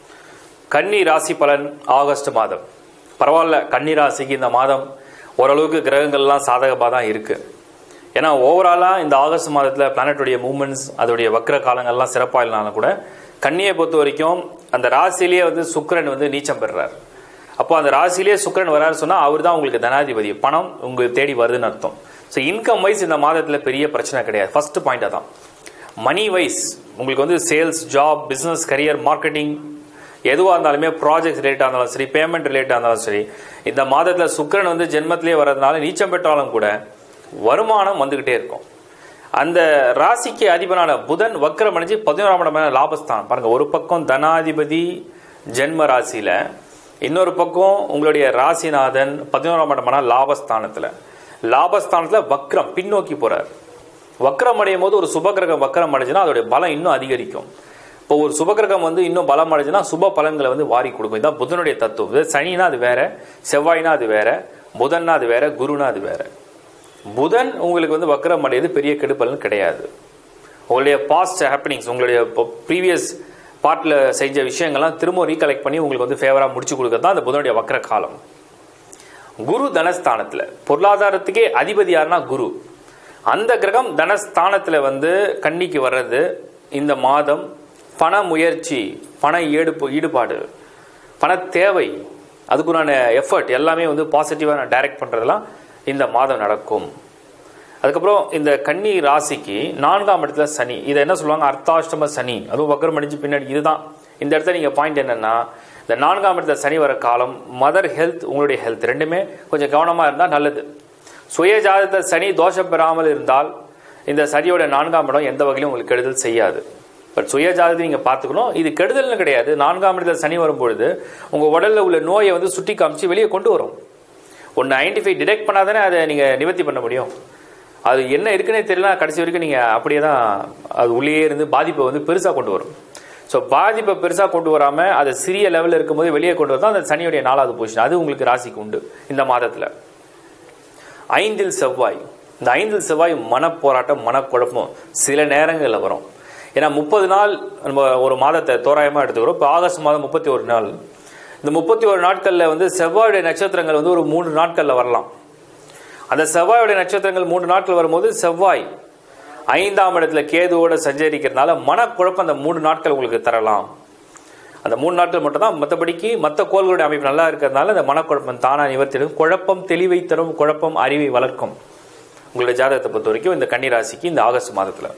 கன்னி ராசி பலன் ஆகஸ்ட் மாதம் பரவாயில்ல கன்னி ராசிக்கு இந்த மாதம் ஓரளவுக்கு கிரகங்கள்லாம் சாதகமாக தான் இருக்கு ஏன்னா ஓவராலாக இந்த ஆகஸ்ட் மாதத்தில் பிளானட்டுடைய மூமெண்ட்ஸ் அதோடைய வக்ர காலங்கள்லாம் சிறப்பாக இல்லைனாலும் கூட கன்னியை பொறுத்த வரைக்கும் அந்த ராசியிலேயே வந்து சுக்கிரன் வந்து நீச்சம் பெறுறார் அப்போ அந்த ராசியிலேயே சுக்கிரன் வராரு சொன்னால் அவர் தான் உங்களுக்கு தனாதிபதி பணம் உங்களுக்கு தேடி வருதுன்னு அர்த்தம் ஸோ இன்கம் வைஸ் இந்த மாதத்தில் பெரிய பிரச்சனை கிடையாது ஃபர்ஸ்ட் பாயிண்ட் அதான் மணி வைஸ் உங்களுக்கு வந்து sales job business career marketing எதுவாக இருந்தாலுமே ப்ராஜெக்ட் ரிலேட்டாக இருந்தாலும் சரி பேமெண்ட் ரிலேட்டாக இருந்தாலும் சரி இந்த மாதத்தில் சுக்கிரன் வந்து ஜென்மத்திலே வர்றதுனால நீச்சம் பெற்றாலும் கூட வருமானம் வந்துக்கிட்டே இருக்கும் அந்த ராசிக்கு அதிபரான புதன் வக்கரம் அடைஞ்சு பதினோராம் இடமான லாபஸ்தானம் பாருங்க ஒரு பக்கம் தனாதிபதி ஜென்ம ராசியில இன்னொரு பக்கம் உங்களுடைய ராசிநாதன் பதினோராம் இடமான லாபஸ்தானத்துல லாபஸ்தானத்துல வக்ரம் பின்னோக்கி போறார் வக்ரம் அடையும் போது ஒரு சுபகிரகம் வக்ரம் அடைஞ்சுன்னா அதோடைய பலம் இன்னும் அதிகரிக்கும் இப்போ ஒரு சுபகிரகம் வந்து இன்னும் பலம் அடைஞ்சுன்னா சுப பலன்களை வந்து வாரி கொடுக்கும் இதான் புதனுடைய தத்துவம் இது சனினா அது வேற செவ்வாய்னா அது வேற புதன்னா அது வேற குருனா அது வேற புதன் உங்களுக்கு வந்து வக்ரம் அடையது பெரிய கெடுப்பலன் கிடையாது உங்களுடைய பாஸ்ட் ஹேப்பனிங்ஸ் உங்களுடைய ப்ரீவியஸ் பார்ட்டில் செஞ்ச விஷயங்கள்லாம் திரும்ப ரீகலெக்ட் பண்ணி உங்களுக்கு வந்து ஃபேவராக முடிச்சு கொடுக்கறது தான் அந்த புதனுடைய வக்ர காலம் குரு தனஸ்தானத்தில் பொருளாதாரத்துக்கே அதிபதி யாருன்னா குரு அந்த கிரகம் தனஸ்தானத்தில் வந்து கன்னிக்கு வர்றது இந்த மாதம் பண முயற்சி பண ஈடுபு ஈடுபாடு பண தேவை அதுக்குண்டான எஃபர்ட் எல்லாமே வந்து பாசிட்டிவாக நான் டைரக்ட் பண்ணுறதெல்லாம் இந்த மாதம் நடக்கும் அதுக்கப்புறம் இந்த கன்னி ராசிக்கு நான்காம் இடத்துல சனி இதை என்ன சொல்லுவாங்க அர்த்தாஷ்டம சனி அதுவும் வக்கரம் அடிஞ்சு பின்னாடி இதுதான் இந்த இடத்துல நீங்கள் பாயிண்ட் என்னன்னா இந்த நான்காம் இடத்துல சனி வர காலம் மதர் ஹெல்த் உங்களுடைய ஹெல்த் ரெண்டுமே கொஞ்சம் கவனமாக இருந்தால் நல்லது சுய ஜாதகத்தை சனி தோஷம் பெறாமல் இருந்தால் இந்த சனியோட நான்காம் இடம் எந்த வகையிலும் உங்களுக்கு கெடுதல் செய்யாது பட் சுய ஜாதகத்தை நீங்கள் பார்த்துக்கணும் இது கெடுதல்னு கிடையாது நான்காம் இடத்துல சனி வரும்பொழுது உங்கள் உடலில் உள்ள நோயை வந்து சுட்டி காமிச்சு வெளியே கொண்டு வரும் ஒன்று ஐடென்டிஃபை டிடெக்ட் பண்ணாதானே அதை நீங்கள் நிவர்த்தி பண்ண முடியும் அது என்ன இருக்குன்னே தெரியல கடைசி வரைக்கும் நீங்கள் அப்படியே தான் அது உள்ளே இருந்து பாதிப்பை வந்து பெருசாக கொண்டு வரும் ஸோ பாதிப்பை பெருசாக கொண்டு வராமல் அதை சிறிய லெவலில் இருக்கும்போது வெளியே கொண்டு வரதான் அந்த சனியுடைய நாலாவது பொசிஷன் அது உங்களுக்கு ராசிக்கு உண்டு இந்த மாதத்தில் ஐந்தில் செவ்வாய் இந்த ஐந்தில் செவ்வாய் மனப்போராட்டம் மனக்குழப்பம் சில நேரங்களில் வரும் ஏன்னா முப்பது நாள் நம்ம ஒரு மாதத்தை தோராயமாக எடுத்துக்கிறோம் இப்போ ஆகஸ்ட் மாதம் முப்பத்தி ஒரு நாள் இந்த முப்பத்தி ஒரு நாட்களில் வந்து செவ்வாயுடைய நட்சத்திரங்கள் வந்து ஒரு மூன்று நாட்களில் வரலாம் அந்த செவ்வாயுடைய நட்சத்திரங்கள் மூன்று நாட்கள் வரும்போது செவ்வாய் ஐந்தாம் இடத்துல கேதுவோட சஞ்சரிக்கிறதுனால மனக்குழப்பம் அந்த மூன்று நாட்கள் உங்களுக்கு தரலாம் அந்த மூணு நாட்கள் மட்டும் தான் மற்றபடிக்கு மற்ற கோள்களுடைய அமைப்பு நல்லா இருக்கிறதுனால அந்த மனக்குழப்பம் தானா நிவர்த்திடும் குழப்பம் தெளிவை தரும் குழப்பம் அறிவை வளர்க்கும் உங்களுடைய ஜாதகத்தை பொறுத்த வரைக்கும் இந்த கன்னிராசிக்கு இந்த ஆகஸ்ட் மாதத்தில்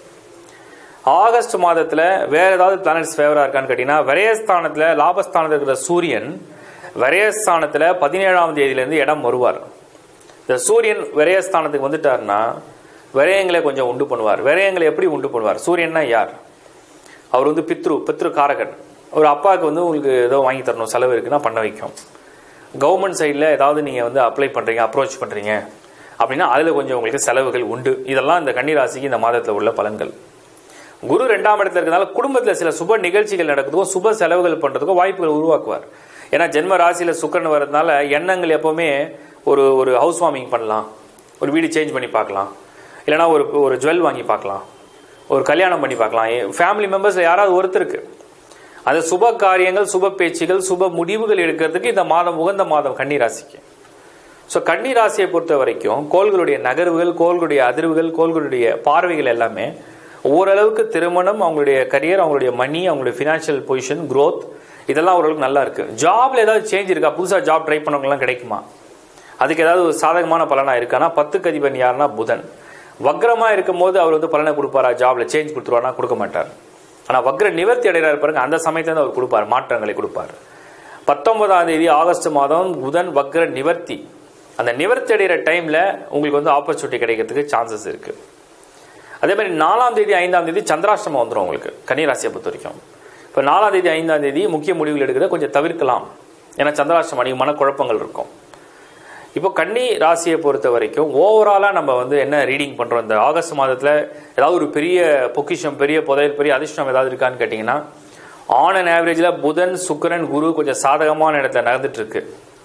ஆகஸ்ட் மாதத்தில் வேற ஏதாவது பிளானட்ஸ் ஃபேவரா இருக்கான்னு கேட்டீங்கன்னா விரயஸ்தானத்தில் லாபஸ்தானத்தில் இருக்கிற சூரியன் விரயஸ்தானத்தில் பதினேழாம் தேதியிலேருந்து இடம் வருவார் இந்த சூரியன் விரயஸ்தானத்துக்கு வந்துட்டாருன்னா விரயங்களை கொஞ்சம் உண்டு பண்ணுவார் விரயங்களை எப்படி உண்டு பண்ணுவார் சூரியன்னா யார் அவர் வந்து பித்ரு பித்ரு காரகன் ஒரு அப்பாவுக்கு வந்து உங்களுக்கு ஏதோ வாங்கி தரணும் செலவு இருக்குன்னா பண்ண வைக்கும் கவர்மெண்ட் சைடில் ஏதாவது நீங்கள் வந்து அப்ளை பண்ணுறீங்க அப்ரோச் பண்ணுறீங்க அப்படின்னா அதில் கொஞ்சம் உங்களுக்கு செலவுகள் உண்டு இதெல்லாம் இந்த கன்னிராசிக்கு இந்த மாதத்தில் உள்ள பலன்கள் குரு ரெண்டாம் இடத்துல இருக்கிறதுனால குடும்பத்தில் சில சுப நிகழ்ச்சிகள் நடக்கிறதுக்கும் சுப செலவுகள் பண்ணுறதுக்கும் வாய்ப்புகள் உருவாக்குவார் ஏன்னா ஜென்ம ராசியில் சுக்கரன் வர்றதுனால எண்ணங்கள் எப்போவுமே ஒரு ஒரு ஹவுஸ் வார்மிங் பண்ணலாம் ஒரு வீடு சேஞ்ச் பண்ணி பார்க்கலாம் இல்லைனா ஒரு ஒரு ஜுவல் வாங்கி பார்க்கலாம் ஒரு கல்யாணம் பண்ணி பார்க்கலாம் ஃபேமிலி மெம்பர்ஸில் யாராவது ஒருத்தருக்கு அந்த சுப காரியங்கள் சுப பேச்சுகள் சுப முடிவுகள் எடுக்கிறதுக்கு இந்த மாதம் உகந்த மாதம் கன்னி ராசிக்கு ஸோ கன்னி ராசியை பொறுத்த வரைக்கும் கோள்களுடைய நகர்வுகள் கோள்களுடைய அதிர்வுகள் கோள்களுடைய பார்வைகள் எல்லாமே ஓரளவுக்கு திருமணம் அவங்களுடைய கரியர் அவங்களுடைய மணி அவங்களுடைய ஃபினான்ஷியல் பொசிஷன் growth இதெல்லாம் ஓரளவுக்கு நல்லா இருக்கு ஜாப்ல ஏதாவது சேஞ்ச் இருக்கா புதுசாக ஜாப் ட்ரை பண்ணவங்கலாம் கிடைக்குமா அதுக்கு ஏதாவது ஒரு சாதகமான பலனா இருக்கானா பத்துக்கு அதிபன் யாருன்னா புதன் வக்ரமா இருக்கும்போது அவர் வந்து பலனை கொடுப்பாரா ஜாப்ல சேஞ்ச் கொடுத்துருவாரா கொடுக்க மாட்டார் ஆனா வக்ர நிவர்த்தி அடைகிறார் பாருங்க அந்த சமயத்துல தான் அவர் கொடுப்பார் மாற்றங்களை கொடுப்பார் பத்தொன்பதாம் தேதி ஆகஸ்ட் மாதம் புதன் வக்ர நிவர்த்தி அந்த நிவர்த்தி அடைகிற டைம்ல உங்களுக்கு வந்து ஆப்பர்ச்சுனிட்டி கிடைக்கிறதுக்கு சான்சஸ் இருக்கு அதே மாதிரி நாலாம் தேதி ஐந்தாம் தேதி சந்திராஷ்டமம் வந்துடும் உங்களுக்கு கன்னிராசியை பொறுத்த வரைக்கும் இப்போ நாலாம் தேதி ஐந்தாம் தேதி முக்கிய முடிவுகள் எடுக்கிறத கொஞ்சம் தவிர்க்கலாம் ஏன்னா சந்திராஷ்டமம் அதிக மனக்குழப்பங்கள் இருக்கும் இப்போ கன்னி ராசியை பொறுத்த வரைக்கும் ஓவராலாக நம்ம வந்து என்ன ரீடிங் பண்ணுறோம் இந்த ஆகஸ்ட் மாதத்தில் ஏதாவது ஒரு பெரிய பொக்கிஷம் பெரிய புதையல் பெரிய அதிர்ஷ்டம் ஏதாவது இருக்கான்னு கேட்டிங்கன்னா ஆன் அண்ட் ஆவரேஜில் புதன் சுக்கிரன் குரு கொஞ்சம் சாதகமான இடத்துல நடந்துட்டு இருக்கு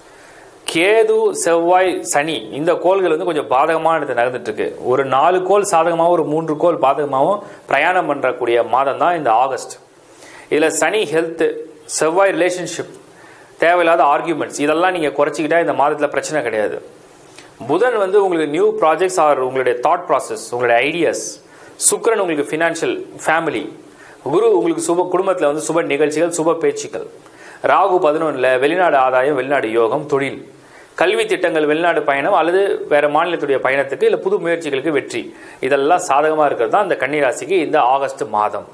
கேது செவ்வாய் சனி இந்த கோள்கள் வந்து கொஞ்சம் பாதகமான இடத்துல நடந்துட்டு இருக்கு ஒரு நாலு கோள் சாதகமாகவும் ஒரு மூன்று கோள் பாதகமாகவும் பிரயாணம் பண்ணக்கூடிய மாதம் தான் இந்த ஆகஸ்ட் இதில் சனி ஹெல்த் செவ்வாய் ரிலேஷன்ஷிப் தேவையில்லாத ஆர்கியூமெண்ட்ஸ் இதெல்லாம் நீங்கள் குறைச்சிக்கிட்டா இந்த மாதத்தில் பிரச்சனை கிடையாது புதன் வந்து உங்களுக்கு நியூ ப்ராஜெக்ட்ஸ் ஆர் உங்களுடைய தாட் ப்ராசஸ் உங்களுடைய ஐடியாஸ் சுக்கிரன் உங்களுக்கு ஃபினான்ஷியல் ஃபேமிலி குரு உங்களுக்கு சுப குடும்பத்தில் வந்து சுப நிகழ்ச்சிகள் சுப பேச்சுக்கள் ராகு பதினொன்றில் வெளிநாடு ஆதாயம் வெளிநாடு யோகம் தொழில் கல்வி திட்டங்கள் வெளிநாடு பயணம் அல்லது வேற மாநிலத்துடைய பயணத்துக்கு இல்லை புது முயற்சிகளுக்கு வெற்றி இதெல்லாம் சாதகமாக இருக்கிறது தான் இந்த கன்னிராசிக்கு இந்த ஆகஸ்ட் மாதம்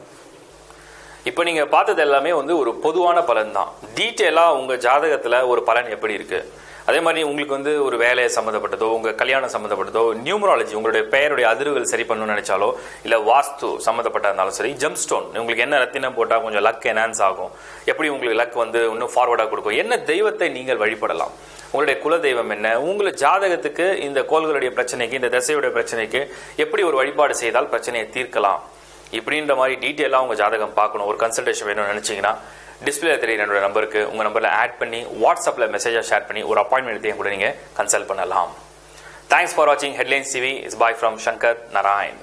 இப்போ நீங்கள் பார்த்தது எல்லாமே வந்து ஒரு பொதுவான பலன் தான் டீட்டெயிலாக உங்கள் ஜாதகத்தில் ஒரு பலன் எப்படி இருக்கு அதே மாதிரி உங்களுக்கு வந்து ஒரு வேலை சம்மந்தப்பட்டதோ உங்கள் கல்யாணம் சம்மந்தப்பட்டதோ நியூமராலஜி உங்களுடைய பெயருடைய அதிர்வுகள் சரி பண்ணணும்னு நினைச்சாலோ இல்லை வாஸ்து சம்மந்தப்பட்ட இருந்தாலும் சரி ஜம்ப் ஸ்டோன் உங்களுக்கு என்ன ரத்தினம் போட்டால் கொஞ்சம் லக் என்ஹான்ஸ் ஆகும் எப்படி உங்களுக்கு லக் வந்து இன்னும் ஃபார்வர்டாக கொடுக்கும் என்ன தெய்வத்தை நீங்கள் வழிபடலாம் உங்களுடைய குல தெய்வம் என்ன உங்களுடைய ஜாதகத்துக்கு இந்த கோள்களுடைய பிரச்சனைக்கு இந்த திசையுடைய பிரச்சனைக்கு எப்படி ஒரு வழிபாடு செய்தால் பிரச்சனையை தீர்க்கலாம் இப்படின்ற மாதிரி டீட்டெயிலாக உங்கள் ஜாதகம் பார்க்கணும் ஒரு கன்சல்டேஷன் வேணும்னு நினச்சிங்கன்னா டிஸ்பிளே தெரியுற என்னோட நம்பருக்கு உங்கள் நம்பரில் ஆட் பண்ணி வாட்ஸ்அப்பில் மெசேஜாக ஷேர் பண்ணி ஒரு அப்பாயின்மெண்ட் எடுத்து கூட நீங்கள் கன்சல்ட் பண்ணலாம் தேங்க்ஸ் ஃபார் வாட்சிங் Headlines TV is bye from Shankar Narayan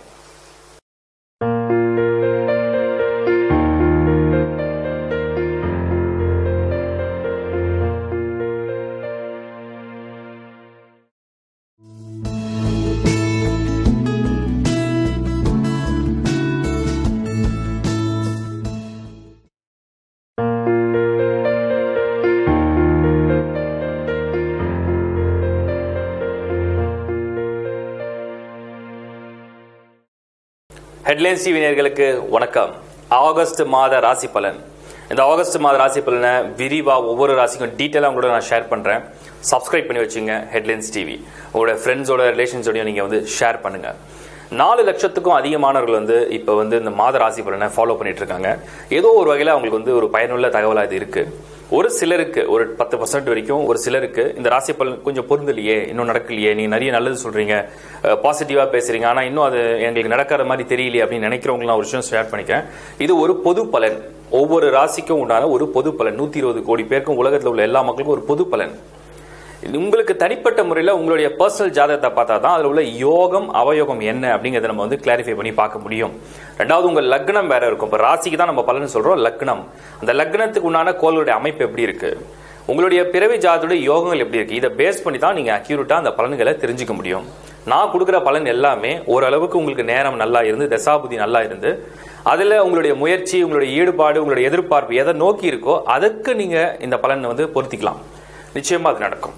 Headlines TV நேயர்களுக்கு வணக்கம் ஆகஸ்ட் மாத ராசி பலன் இந்த ஆகஸ்ட் மாத ராசி பலனை விரிவாக ஒவ்வொரு ராசிக்கும் டீட்டெயிலாக உங்களோட நான் ஷேர் பண்ணுறேன் சப்ஸ்கிரைப் பண்ணி வச்சுங்க ஹெட்லைன்ஸ் டிவி உங்களோட ஃப்ரெண்ட்ஸோட ரிலேஷன்ஸோடையும் நீங்கள் வந்து ஷேர் பண்ணுங்கள் நாலு லட்சத்துக்கும் அதிகமானவர்கள் வந்து இப்போ வந்து இந்த மாத ராசி பலனை ஃபாலோ பண்ணிட்டு இருக்காங்க ஏதோ ஒரு வகையில் அவங்களுக்கு வந்து ஒரு பயனுள்ள தகவலாக இது இருக்கு ஒரு சிலருக்கு ஒரு பத்து பர்சன்ட் வரைக்கும் ஒரு சிலருக்கு இந்த ராசி பலன் கொஞ்சம் பொருந்தலையே இன்னும் நடக்கலையே நீங்க நிறைய நல்லது சொல்றீங்க பாசிட்டிவா பேசுறீங்க ஆனா இன்னும் அது எங்களுக்கு நடக்கிற மாதிரி தெரியலையே அப்படின்னு நினைக்கிறவங்களாம் ஒரு விஷயம் ஷேர் பண்ணிக்கிறேன் இது ஒரு பொது பலன் ஒவ்வொரு ராசிக்கும் உண்டான ஒரு பொது பலன் நூத்தி இருபது கோடி பேருக்கும் உலகத்தில் உள்ள எல்லா மக்களுக்கும் ஒரு பொது பலன் உங்களுக்கு தனிப்பட்ட முறையில் உங்களுடைய பர்சனல் ஜாதகத்தை பார்த்தா தான் அதில் உள்ள யோகம் அவயோகம் என்ன அப்படிங்கிறத நம்ம வந்து கிளாரிஃபை பண்ணி பார்க்க முடியும் ரெண்டாவது உங்கள் லக்னம் வேற இருக்கும் இப்போ ராசிக்கு தான் நம்ம பலன் சொல்கிறோம் லக்னம் அந்த லக்னத்துக்கு உண்டான கோளுடைய அமைப்பு எப்படி இருக்கு உங்களுடைய பிறவி ஜாதத்துடைய யோகங்கள் எப்படி இருக்கு இதை பேஸ் பண்ணி தான் நீங்கள் அக்யூரேட்டாக அந்த பலன்களை தெரிஞ்சுக்க முடியும் நான் கொடுக்குற பலன் எல்லாமே ஓரளவுக்கு உங்களுக்கு நேரம் நல்லா இருந்து தசாபுதி நல்லா இருந்து அதில் உங்களுடைய முயற்சி உங்களுடைய ஈடுபாடு உங்களுடைய எதிர்பார்ப்பு எதை நோக்கி இருக்கோ அதுக்கு நீங்கள் இந்த பலனை வந்து பொருத்திக்கலாம் நிச்சயமாக அது நடக்கும்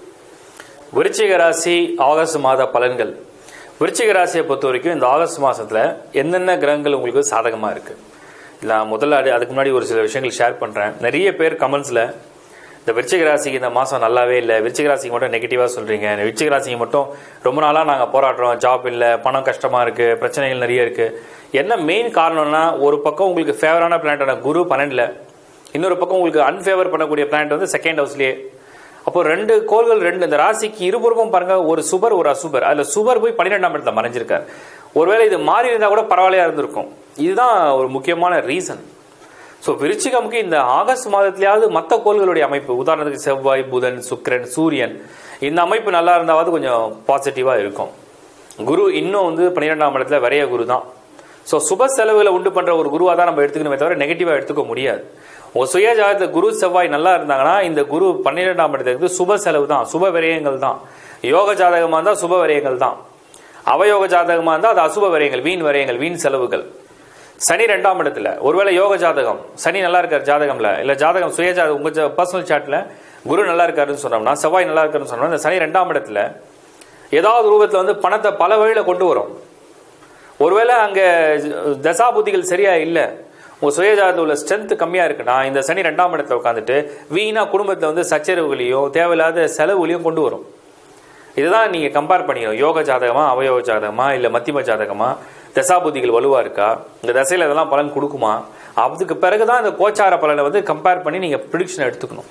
விருச்சிக ராசி ஆகஸ்ட் மாத பலன்கள் விருச்சிக ராசியை பொறுத்த வரைக்கும் இந்த ஆகஸ்ட் மாதத்தில் என்னென்ன கிரகங்கள் உங்களுக்கு சாதகமாக இருக்குது நான் முதல்ல அது அதுக்கு முன்னாடி ஒரு சில விஷயங்கள் ஷேர் பண்ணுறேன் நிறைய பேர் கமெண்ட்ஸில் இந்த விருச்சிக ராசிக்கு இந்த மாதம் நல்லாவே இல்லை விருச்சிக ராசிக்கு மட்டும் நெகட்டிவாக சொல்கிறீங்க விருச்சிக ராசிக்கு மட்டும் ரொம்ப நாளாக நாங்கள் போராடுறோம் ஜாப் இல்லை பணம் கஷ்டமாக இருக்குது பிரச்சனைகள் நிறைய இருக்குது என்ன மெயின் காரணம்னா ஒரு பக்கம் உங்களுக்கு ஃபேவரான பிளானட்டான குரு பன்னெண்டில் இன்னொரு பக்கம் உங்களுக்கு அன்ஃபேவர் பண்ணக்கூடிய பிளானட் வந்து செகண்ட் ஹவுஸ்லேயே அப்போ ரெண்டு கோள்கள் ரெண்டு இந்த ராசிக்கு இருபுறமும் பாருங்க ஒரு சுபர் ஒரு அசுபர் அதுல சுபர் போய் பன்னிரெண்டாம் இடத்துல மறைஞ்சிருக்கார் ஒருவேளை இது மாறி இருந்தா கூட பரவாயில்லையா இருந்திருக்கும் இதுதான் ஒரு முக்கியமான ரீசன் ஸோ விருச்சிகமுக்கு இந்த ஆகஸ்ட் மாதத்திலேயாவது மற்ற கோள்களுடைய அமைப்பு உதாரணத்துக்கு செவ்வாய் புதன் சுக்கிரன் சூரியன் இந்த அமைப்பு நல்லா இருந்தாவது கொஞ்சம் பாசிட்டிவாக இருக்கும் குரு இன்னும் வந்து பன்னிரெண்டாம் இடத்துல வரைய குரு தான் ஸோ சுப செலவுகளை உண்டு பண்ற ஒரு குருவாக தான் நம்ம எடுத்துக்கணுமே தவிர நெகட்டிவாக எடுத்துக்க முடியாது உங்க சுய ஜாதகத்துல குரு செவ்வாய் நல்லா இருந்தாங்கன்னா இந்த குரு பன்னிரெண்டாம் இடத்துக்கு சுப செலவு தான் சுப விரயங்கள் தான் யோக ஜாதகமா இருந்தால் சுப விரயங்கள் தான் அவயோக ஜாதகமா இருந்தால் அது அசுப விரயங்கள் வீண் விரயங்கள் வீண் செலவுகள் சனி ரெண்டாம் இடத்துல ஒருவேளை யோக ஜாதகம் சனி நல்லா இருக்கார் ஜாதகம்ல இல்ல ஜாதகம் சுய ஜாதகம் உங்க பர்சனல் சாட்ல குரு நல்லா இருக்காருன்னு சொன்னோம்னா செவ்வாய் நல்லா இருக்காருன்னு சொன்னோம்னா இந்த சனி ரெண்டாம் இடத்துல ஏதாவது ரூபத்துல வந்து பணத்தை பல வழியில கொண்டு வரும் ஒருவேளை அங்க தசாபுத்திகள் சரியா இல்ல உங்க சுயஜாதத்தில் உள்ள ஸ்ட்ரென்த் கம்மியா இருக்குன்னா இந்த சனி ரெண்டாம் இடத்துல உட்காந்துட்டு வீணா குடும்பத்துல வந்து சச்சரவுகளையும் தேவையில்லாத செலவுகளையும் கொண்டு வரும் இதுதான் நீங்க கம்பேர் பண்ணிக்கணும் யோக ஜாதகமா அவயோக ஜாதகமா இல்ல மத்தியம ஜாதகமா தசாபுத்திகள் வலுவா இருக்கா இந்த தசையில இதெல்லாம் பலன் கொடுக்குமா அதுக்கு பிறகுதான் இந்த கோச்சார பலனை வந்து கம்பேர் பண்ணி நீங்க ப்ரிடிக்ஷன் எடுத்துக்கணும்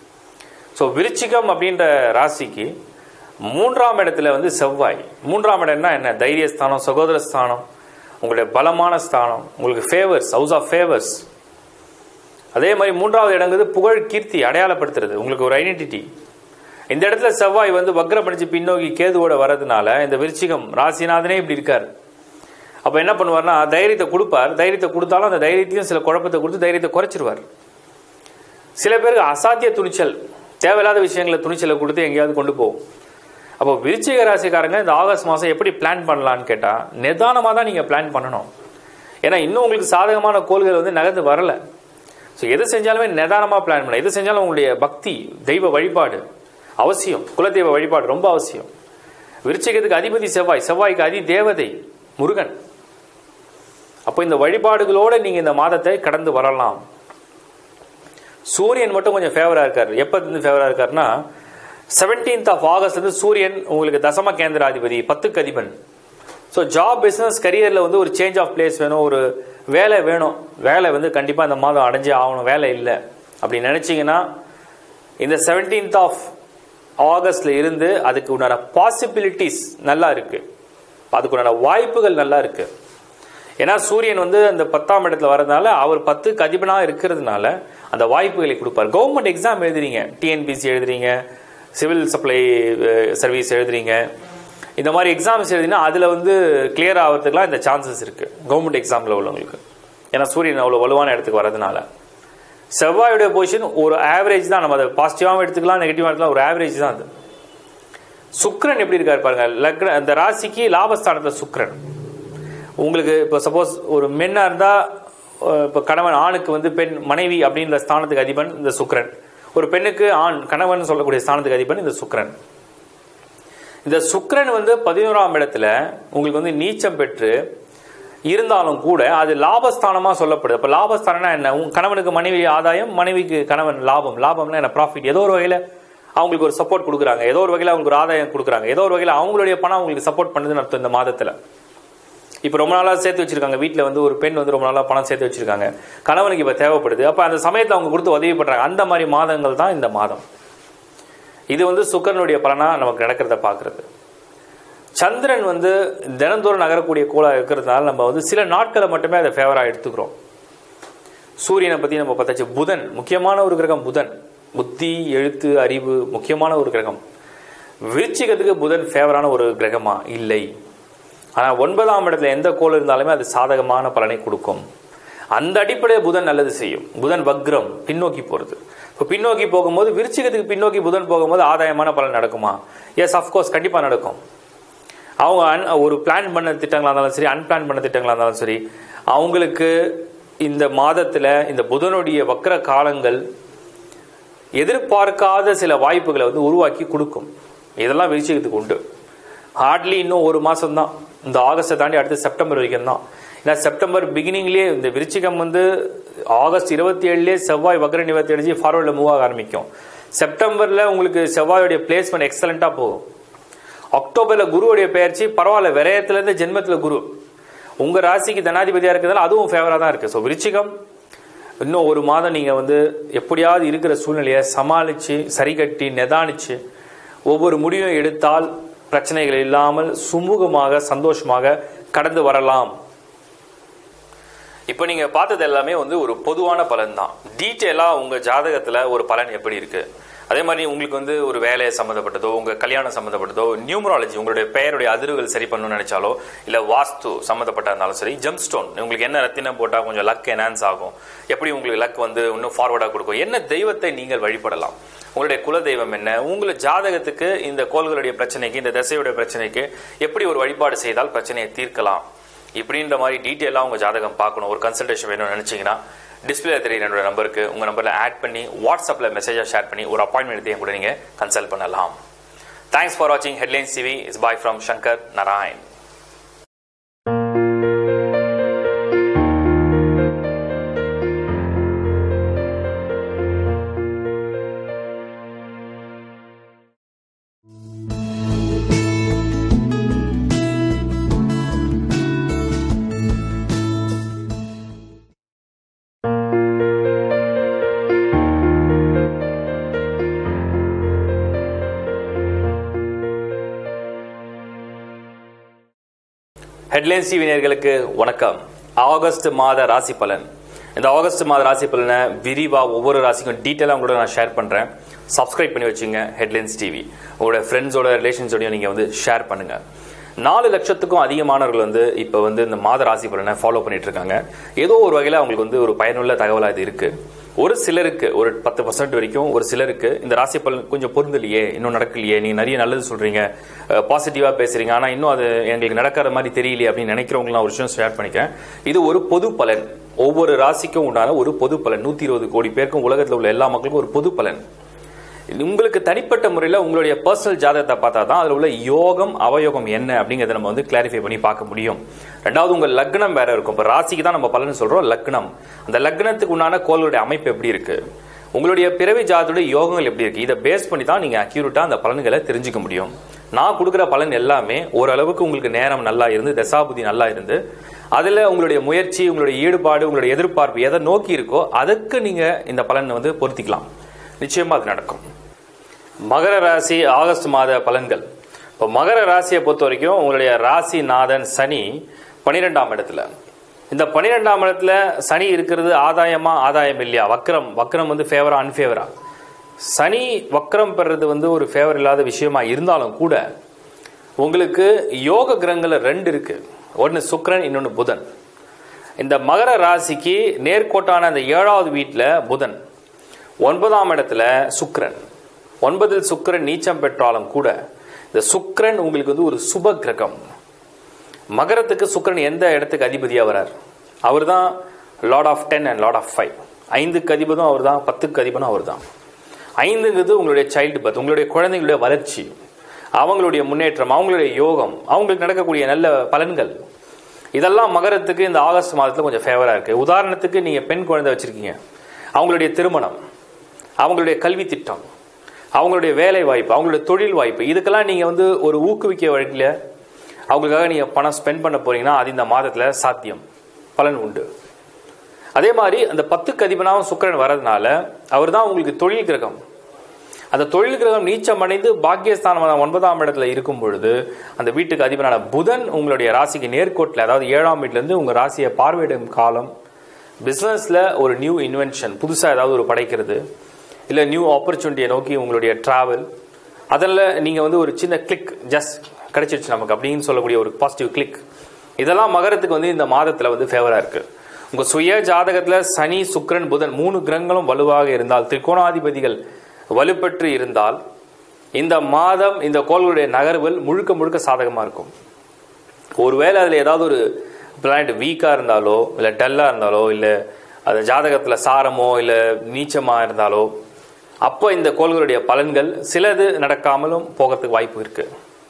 ஸோ விருச்சிகம் அப்படின்ற ராசிக்கு மூன்றாம் இடத்துல வந்து செவ்வாய் மூன்றாம் இடம்னா என்ன தைரியஸ்தானம் சகோதர ஸ்தானம் உங்களுடைய பலமான ஸ்தானம் உங்களுக்கு ஃபேவர்ஸ் ஹவுஸ் ஆஃப் ஃபேவர்ஸ் அதே மாதிரி மூன்றாவது இடங்கிறது புகழ் கீர்த்தி அடையாளப்படுத்துறது உங்களுக்கு ஒரு ஐடென்டிட்டி இந்த இடத்துல செவ்வாய் வந்து வக்ரப்படிச்சு பின்னோக்கி கேதுவோட வர்றதுனால இந்த விருச்சிகம் ராசிநாதனே இப்படி இருக்காரு அப்போ என்ன பண்ணுவார்னா தைரியத்தை கொடுப்பார் தைரியத்தை கொடுத்தாலும் அந்த தைரியத்தையும் சில குழப்பத்தை கொடுத்து தைரியத்தை குறைச்சிருவார் சில பேருக்கு அசாத்திய துணிச்சல் தேவையில்லாத விஷயங்களை துணிச்சலை கொடுத்து எங்கேயாவது கொண்டு போகும் அப்போ விருச்சிக ராசிக்காரங்க இந்த ஆகஸ்ட் மாதம் எப்படி பிளான் பண்ணலான்னு கேட்டால் நிதானமாக தான் நீங்கள் பிளான் பண்ணணும் ஏன்னா இன்னும் உங்களுக்கு சாதகமான கோள்கள் வந்து நகர்ந்து வரல ஸோ எது செஞ்சாலுமே நிதானமாக பிளான் பண்ணலாம் எது செஞ்சாலும் உங்களுடைய பக்தி தெய்வ வழிபாடு அவசியம் குலதெய்வ வழிபாடு ரொம்ப அவசியம் விருச்சிகத்துக்கு அதிபதி செவ்வாய் செவ்வாய்க்கு அதி தேவதை முருகன் அப்போ இந்த வழிபாடுகளோடு நீங்கள் இந்த மாதத்தை கடந்து வரலாம் சூரியன் மட்டும் கொஞ்சம் ஃபேவராக இருக்கார் எப்போ இருந்து ஃபேவராக இருக்காருன்னா செவன்டீன்த் ஆஃப் ஆகஸ்ட் வந்து சூரியன் உங்களுக்கு தசம கேந்திராதிபதி பத்துக்கு அதிபன் ஸோ ஜாப் பிஸ்னஸ் கரியரில் வந்து ஒரு சேஞ்ச் ஆஃப் பிளேஸ் வேணும் ஒரு வேலை வேணும் வேலை வந்து கண்டிப்பாக இந்த மாதம் அடைஞ்சே ஆகணும் வேலை இல்லை அப்படி நினச்சிங்கன்னா இந்த செவன்டீன்த் ஆஃப் ஆகஸ்ட்ல இருந்து அதுக்கு உண்டான பாசிபிலிட்டிஸ் நல்லா இருக்கு அதுக்கு உண்டான வாய்ப்புகள் நல்லா இருக்கு ஏன்னா சூரியன் வந்து அந்த பத்தாம் இடத்துல வரதுனால அவர் பத்துக்கு அதிபனாக இருக்கிறதுனால அந்த வாய்ப்புகளை கொடுப்பார் கவர்மெண்ட் எக்ஸாம் எழுதுறீங்க டிஎன்பிசி எழுதுறீங்க சிவில் சப்ளை சர்வீஸ் எழுதுறீங்க இந்த மாதிரி எக்ஸாம்ஸ் எழுதினா அதில் வந்து கிளியர் ஆகிறதுக்குலாம் இந்த சான்சஸ் இருக்குது கவர்மெண்ட் எக்ஸாமில் உள்ளவங்களுக்கு ஏன்னா சூரியன் அவ்வளோ வலுவான இடத்துக்கு வரதுனால செவ்வாயுடைய பொசிஷன் ஒரு ஆவரேஜ் தான் நம்ம அதை பாசிட்டிவாகவும் எடுத்துக்கலாம் நெகட்டிவாக எடுத்துக்கலாம் ஒரு ஆவரேஜ் தான் அது சுக்ரன் எப்படி இருக்காரு பாருங்க லக்ன அந்த ராசிக்கு லாபஸ்தானத்தில் சுக்ரன் உங்களுக்கு இப்போ சப்போஸ் ஒரு மென்னாக இருந்தால் இப்போ கணவன் ஆணுக்கு வந்து பெண் மனைவி அப்படின்ற ஸ்தானத்துக்கு அதிபன் இந்த சுக்ரன் ஒரு பெண்ணுக்கு ஆண் கணவன் சொல்லக்கூடிய ஸ்தானத்துக்கு அதிபன் இந்த சுக்ரன் இந்த சுக்ரன் வந்து பதினோராம் இடத்துல உங்களுக்கு வந்து நீச்சம் பெற்று இருந்தாலும் கூட அது லாபஸ்தானமா சொல்லப்படுது அப்ப லாபஸ்தானம்னா என்ன உங்க கணவனுக்கு மனைவி ஆதாயம் மனைவிக்கு கணவன் லாபம் லாபம்னா என்ன ப்ராஃபிட் ஏதோ ஒரு வகையில அவங்களுக்கு ஒரு சப்போர்ட் கொடுக்குறாங்க ஏதோ ஒரு வகையில அவங்களுக்கு ஒரு ஆதாயம் கொடுக்குறாங்க ஏதோ ஒரு வகையில அவங்களுடைய பணம் அவங்களுக்கு சப்போர்ட் பண்ணுதுன்னு அர்த்தம் இந்த மாதத்துல இப்போ ரொம்ப நாளாக சேர்த்து வச்சிருக்காங்க வீட்டில் வந்து ஒரு பெண் வந்து ரொம்ப நாளாக பணம் சேர்த்து வச்சிருக்காங்க கணவனுக்கு இப்போ தேவைப்படுது அப்போ அந்த சமயத்தில் அவங்க கொடுத்து உதவி பண்ணுறாங்க அந்த மாதிரி மாதங்கள் தான் இந்த மாதம் இது வந்து சுக்கரனுடைய பலனா நமக்கு நடக்கிறத பார்க்கறது சந்திரன் வந்து தினந்தோறும் நகரக்கூடிய கோளாக இருக்கிறதுனால நம்ம வந்து சில நாட்களை மட்டுமே அதை ஃபேவராக எடுத்துக்கிறோம் சூரியனை பற்றி நம்ம பார்த்தாச்சு புதன் முக்கியமான ஒரு கிரகம் புதன் புத்தி எழுத்து அறிவு முக்கியமான ஒரு கிரகம் விருச்சிகத்துக்கு புதன் ஃபேவரான ஒரு கிரகமா இல்லை ஆனால் ஒன்பதாம் இடத்துல எந்த கோள் இருந்தாலுமே அது சாதகமான பலனை கொடுக்கும் அந்த அடிப்படையில் புதன் நல்லது செய்யும் புதன் வக்ரம் பின்னோக்கி போகிறது இப்போ பின்னோக்கி போகும்போது விருச்சிகத்துக்கு பின்னோக்கி புதன் போகும்போது ஆதாயமான பலன் நடக்குமா எஸ் அஃப்கோர்ஸ் கண்டிப்பாக நடக்கும் அவங்க un- ஒரு பிளான் பண்ண திட்டங்களாக இருந்தாலும் சரி அன்பிளான் பண்ண திட்டங்களாக இருந்தாலும் சரி அவங்களுக்கு இந்த மாதத்தில் இந்த புதனுடைய வக்ர காலங்கள் எதிர்பார்க்காத சில வாய்ப்புகளை வந்து உருவாக்கி கொடுக்கும் இதெல்லாம் விருச்சிகத்துக்கு உண்டு ஹார்ட்லி இன்னும் ஒரு மாதம் தான் இந்த ஆகஸ்ட்டை தாண்டி அடுத்து செப்டம்பர் வரைக்கும் தான் ஏன்னா செப்டம்பர் பிகினிங்லேயே இந்த விருச்சிகம் வந்து ஆகஸ்ட் இருபத்தி ஏழுலேயே செவ்வாய் வக்ர நிவர்த்தி அடிச்சு ஃபார்வர்டில் மூவ் ஆக ஆரம்பிக்கும் செப்டம்பரில் உங்களுக்கு செவ்வாயோடைய பிளேஸ்மெண்ட் எக்ஸலண்ட்டாக போகும் அக்டோபரில் குருவுடைய பெயர்ச்சி பரவாயில்ல விரயத்துலேருந்து ஜென்மத்தில் குரு உங்கள் ராசிக்கு தனாதிபதியாக இருக்கிறதால அதுவும் ஃபேவராக தான் இருக்குது ஸோ விருச்சிகம் இன்னும் ஒரு மாதம் நீங்கள் வந்து எப்படியாவது இருக்கிற சூழ்நிலையை சமாளித்து சரி கட்டி நிதானிச்சு ஒவ்வொரு முடிவும் எடுத்தால் பிரச்சனைகள் இல்லாமல் சுமூகமாக சந்தோஷமாக கடந்து வரலாம் இப்போ நீங்கள் பார்த்தது எல்லாமே வந்து ஒரு பொதுவான பலன் தான் டீட்டெயிலாக உங்கள் ஜாதகத்தில் ஒரு பலன் எப்படி இருக்குது அதே மாதிரி உங்களுக்கு வந்து ஒரு வேலை சம்மந்தப்பட்டதோ உங்கள் கல்யாணம் சம்மந்தப்பட்டதோ நியூமராலஜி உங்களுடைய பெயருடைய அதிர்வுகள் சரி பண்ணணும்னு நினைச்சாலோ இல்லை வாஸ்து சம்மந்தப்பட்ட இருந்தாலும் சரி ஜெம் ஸ்டோன் உங்களுக்கு என்ன ரத்தினம் போட்டால் கொஞ்சம் லக் என்ஹான்ஸ் ஆகும் எப்படி உங்களுக்கு லக் வந்து இன்னும் ஃபார்வர்டாக கொடுக்கும் என்ன தெய்வத்தை நீங்கள் வழிபடலாம் உங்களுடைய குல தெய்வம் என்ன உங்களை ஜாதகத்துக்கு இந்த கோள்களுடைய பிரச்சனைக்கு இந்த திசையுடைய பிரச்சனைக்கு எப்படி ஒரு வழிபாடு செய்தால் பிரச்சனையை தீர்க்கலாம் இப்படின்ற மாதிரி டீட்டெயிலாக உங்கள் ஜாதகம் பார்க்கணும் ஒரு கன்சல்டேஷன் வேணும்னு நினச்சிங்கன்னா டிஸ்பிளே தெரியுற என்னோட நம்பருக்கு உங்கள் நம்பரில் ஆட் பண்ணி வாட்ஸ்அப்பில் மெசேஜாக ஷேர் பண்ணி ஒரு அப்பாயின்மெண்ட் எடுத்து என் கூட நீங்கள் கன்சல்ட் பண்ணலாம் தேங்க்ஸ் ஃபார் வாட்சிங் Headlines TV is bye from Shankar Narayan Headlines TV நேயர்களுக்கு வணக்கம் ஆகஸ்ட் மாத ராசி பலன் இந்த ஆகஸ்ட் மாத ராசி பலனை விரிவாக ஒவ்வொரு ராசிக்கும் டீட்டெயிலாக உங்களோட நான் ஷேர் பண்ணுறேன் சப்ஸ்கிரைப் பண்ணி வச்சுங்க ஹெட்லைன்ஸ் டிவி உங்களோட ஃப்ரெண்ட்ஸோட ரிலேஷன்ஸோடையும் நீங்கள் வந்து ஷேர் பண்ணுங்கள் நாலு லட்சத்துக்கும் அதிகமானவர்கள் வந்து இப்போ வந்து இந்த மாத ராசி பலனை ஃபாலோ பண்ணிட்டு இருக்காங்க ஏதோ ஒரு வகையில் அவங்களுக்கு வந்து ஒரு பயனுள்ள தகவலாக இது இருக்குது ஒரு சிலருக்கு ஒரு பத்து பர்சன்ட் வரைக்கும் ஒரு சிலருக்கு இந்த ராசி பலன் கொஞ்சம் பொருந்தலையே இன்னும் நடக்கலையே நீங்க நிறைய நல்லது சொல்றீங்க பாசிட்டிவா பேசுறீங்க ஆனா இன்னும் அது எங்களுக்கு நடக்கிற மாதிரி தெரியலையே அப்படின்னு நினைக்கிறவங்க நான் ஒரு விஷயம் ஷேர் பண்ணிக்கிறேன் இது ஒரு பொது பலன் ஒவ்வொரு ராசிக்கும் உண்டான ஒரு பொது பலன் நூத்தி இருபது கோடி பேருக்கும் உலகத்தில் உள்ள எல்லா மக்களுக்கும் ஒரு பொது பலன் உங்களுக்கு தனிப்பட்ட முறையில் உங்களுடைய பர்சனல் ஜாதகத்தை பார்த்தா தான் அதில் உள்ள யோகம் அவயோகம் என்ன அப்படிங்கிறத நம்ம வந்து கிளாரிஃபை பண்ணி பார்க்க முடியும் ரெண்டாவது உங்கள் லக்னம் வேற இருக்கும் இப்போ ராசிக்கு தான் நம்ம பலன் சொல்றோம் லக்னம் அந்த லக்னத்துக்கு உண்டான கோளுடைய அமைப்பு எப்படி இருக்கு உங்களுடைய பிறவி ஜாதத்துடைய யோகங்கள் எப்படி இருக்கு இதை பேஸ் பண்ணி தான் நீங்க அக்யூரேட்டா அந்த பலன்களை தெரிஞ்சுக்க முடியும் நான் கொடுக்குற பலன் எல்லாமே ஓரளவுக்கு உங்களுக்கு நேரம் நல்லா இருந்து தசாபுதி நல்லா இருந்து அதுல உங்களுடைய முயற்சி உங்களுடைய ஈடுபாடு உங்களுடைய எதிர்பார்ப்பு எதை நோக்கி இருக்கோ அதுக்கு நீங்க இந்த பலனை வந்து பொருத்திக்கலாம் நிச்சயமா அது நடக்கும் மகர ராசி ஆகஸ்ட் மாத பலன்கள் இப்போ மகர ராசியை பொறுத்த வரைக்கும் உங்களுடைய ராசி நாதன் சனி பனிரெண்டாம் இடத்துல இந்த பனிரெண்டாம் இடத்துல சனி இருக்கிறது ஆதாயமா ஆதாயம் இல்லையா வக்ரம் வக்ரம் வந்து ஃபேவரா அன்ஃபேவரா சனி வக்ரம் பெறது வந்து ஒரு ஃபேவர் இல்லாத விஷயமா இருந்தாலும் கூட உங்களுக்கு யோக கிரகங்கள்ல ரெண்டு இருக்கு ஒன்று சுக்கிரன் இன்னொன்று புதன் இந்த மகர ராசிக்கு நேர்கோட்டான அந்த ஏழாவது வீட்டில் புதன் ஒன்பதாம் இடத்துல சுக்கிரன் ஒன்பதில் சுக்கிரன் நீச்சம் பெற்றாலும் கூட இந்த சுக்கிரன் உங்களுக்கு வந்து ஒரு சுப கிரகம் மகரத்துக்கு சுக்கிரன் எந்த இடத்துக்கு அதிபதியா வரார் அவர் தான் lord of ten and lord of five ஐந்துக்கு அதிபதும் அவர் தான் பத்துக்கு அதிபனும் அவர் தான் ஐந்துங்கிறது உங்களுடைய சைல்டு பர்த் உங்களுடைய குழந்தைங்களுடைய வளர்ச்சி அவங்களுடைய முன்னேற்றம் அவங்களுடைய யோகம் அவங்களுக்கு நடக்கக்கூடிய நல்ல பலன்கள் இதெல்லாம் மகரத்துக்கு இந்த ஆகஸ்ட் மாதத்தில் கொஞ்சம் ஃபேவராக இருக்குது உதாரணத்துக்கு நீங்கள் பெண் குழந்தை வச்சுருக்கீங்க அவங்களுடைய திருமணம் அவங்களுடைய கல்வி திட்டம் அவங்களுடைய வேலை வாய்ப்பு அவங்களுடைய தொழில் வாய்ப்பு இதுக்கெல்லாம் நீங்கள் வந்து ஒரு ஊக்குவிக்க வழியில் அவங்களுக்காக நீங்கள் பணம் ஸ்பெண்ட் பண்ண போறீங்கன்னா அது இந்த மாதத்தில் சாத்தியம் பலன் உண்டு அதே மாதிரி அந்த பத்துக்கு அதிபனாகவும் சுக்கிரன் வர்றதுனால அவர் தான் உங்களுக்கு தொழில் கிரகம் அந்த தொழில் கிரகம் நீச்சம் அடைந்து பாக்கியஸ்தானம் ஒன்பதாம் இடத்துல இருக்கும் பொழுது அந்த வீட்டுக்கு அதிபனான புதன் உங்களுடைய ராசிக்கு நேர்கோட்டில் அதாவது ஏழாம் வீட்டிலேருந்து உங்கள் ராசியை பார்வையிடும் காலம் பிஸ்னஸில் ஒரு நியூ இன்வென்ஷன் புதுசாக ஏதாவது ஒரு படைக்கிறது இல்லை நியூ ஆப்பர்ச்சுனிட்டியை நோக்கி உங்களுடைய ட்ராவல் அதில் நீங்கள் வந்து ஒரு சின்ன கிளிக் ஜஸ்ட் கிடைச்சிருச்சு நமக்கு அப்படின்னு சொல்லக்கூடிய ஒரு பாசிட்டிவ் கிளிக் இதெல்லாம் மகரத்துக்கு வந்து இந்த மாதத்தில் வந்து ஃபேவராக இருக்குது உங்கள் சுய ஜாதகத்தில் சனி சுக்கிரன் புதன் மூணு கிரகங்களும் வலுவாக இருந்தால் திரிகோணாதிபதிகள் வலுப்பெற்று இருந்தால் இந்த மாதம் இந்த கோள்களுடைய நகர்வுகள் முழுக்க முழுக்க சாதகமாக இருக்கும் ஒருவேளை அதில் ஏதாவது ஒரு பிளானட் வீக்காக இருந்தாலோ இல்லை டல்லாக இருந்தாலோ இல்லை அது ஜாதகத்தில் சாரமோ இல்லை நீச்சமாக இருந்தாலோ அப்போ இந்த கோள்களுடைய பலன்கள் சிலது நடக்காமலும் போகிறதுக்கு வாய்ப்பு இருக்குது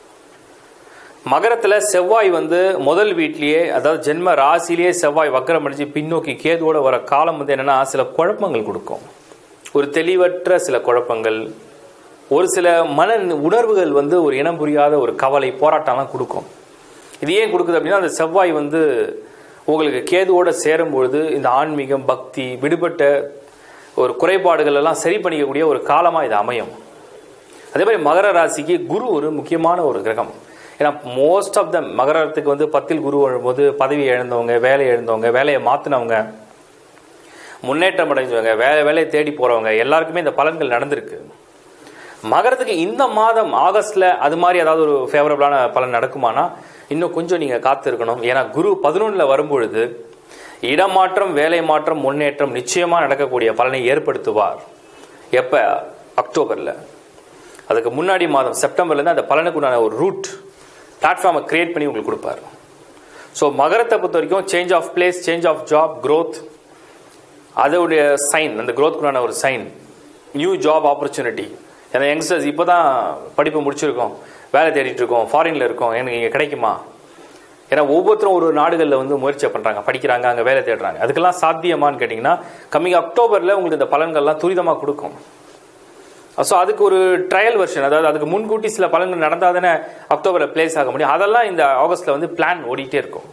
மகரத்தில் செவ்வாய் வந்து முதல் வீட்லேயே அதாவது ஜென்ம ராசிலேயே செவ்வாய் வக்கரம் அடிச்சு பின்னோக்கி கேதுவோட வர காலம் வந்து என்னன்னா சில குழப்பங்கள் கொடுக்கும் ஒரு தெளிவற்ற சில குழப்பங்கள் ஒரு சில மன உணர்வுகள் வந்து ஒரு இனம் புரியாத ஒரு கவலை போராட்டம்லாம் கொடுக்கும் இது ஏன் கொடுக்குது அப்படின்னா அந்த செவ்வாய் வந்து உங்களுக்கு கேதுவோட சேரும்பொழுது இந்த ஆன்மீகம் பக்தி விடுபட்ட ஒரு குறைபாடுகள் எல்லாம் சரி பண்ணிக்கக்கூடிய ஒரு காலமாக இது அமையும் அதே மாதிரி மகர ராசிக்கு குரு ஒரு முக்கியமான ஒரு கிரகம் ஏன்னா மோஸ்ட் ஆஃப் த மகரத்துக்கு வந்து பத்தில் குரு வரும்போது பதவி இழந்தவங்க வேலை இழந்தவங்க வேலையை மாற்றினவங்க முன்னேற்றம் அடைஞ்சவங்க வேலை வேலையை தேடி போகிறவங்க எல்லாருக்குமே இந்த பலன்கள் நடந்திருக்கு மகரத்துக்கு இந்த மாதம் ஆகஸ்ட்ல அது மாதிரி ஏதாவது ஒரு ஃபேவரபிளான பலன் நடக்குமானா இன்னும் கொஞ்சம் நீங்கள் காத்திருக்கணும் ஏன்னா குரு பதினொன்றில் வரும்பொழுது இடமாற்றம் வேலை மாற்றம் முன்னேற்றம் நிச்சயமாக நடக்கக்கூடிய பலனை ஏற்படுத்துவார் எப்போ அக்டோபரில் அதுக்கு முன்னாடி மாதம் செப்டம்பர்லேருந்து அந்த பலனுக்கு உண்டான ஒரு ரூட் பிளாட்ஃபார்மை கிரியேட் பண்ணி உங்களுக்கு கொடுப்பார் ஸோ மகரத்தை பொறுத்த வரைக்கும் change of place change of job growth அதோடைய சைன் அந்த growthக்குண்டான ஒரு சைன் நியூ ஜாப் ஆப்பர்ச்சுனிட்டி ஏன்னா யங்ஸ்டர்ஸ் இப்போ தான் படிப்பு முடிச்சிருக்கோம் வேலை தேடிட்டு இருக்கோம் ஃபாரினில் இருக்கோம் எனக்கு இங்கே கிடைக்குமா ஏன்னா ஒவ்வொருத்தரும் ஒரு ஒரு நாடுகளில் வந்து முயற்சி பண்ணுறாங்க படிக்கிறாங்க அங்கே வேலை தேடுறாங்க அதுக்கெல்லாம் சாத்தியமான்னு கேட்டிங்கன்னா கம்மிங் அக்டோபரில் உங்களுக்கு இந்த பலன்கள்லாம் துரிதமாக கொடுக்கும் ஸோ அதுக்கு ஒரு ட்ரையல் வெர்ஷன் அதாவது அதுக்கு முன்கூட்டி சில பலன்கள் நடந்தால் தானே அக்டோபரில் பிளேஸ் ஆக முடியும் அதெல்லாம் இந்த ஆகஸ்ட்டில் வந்து பிளான் ஓடிட்டே இருக்கும்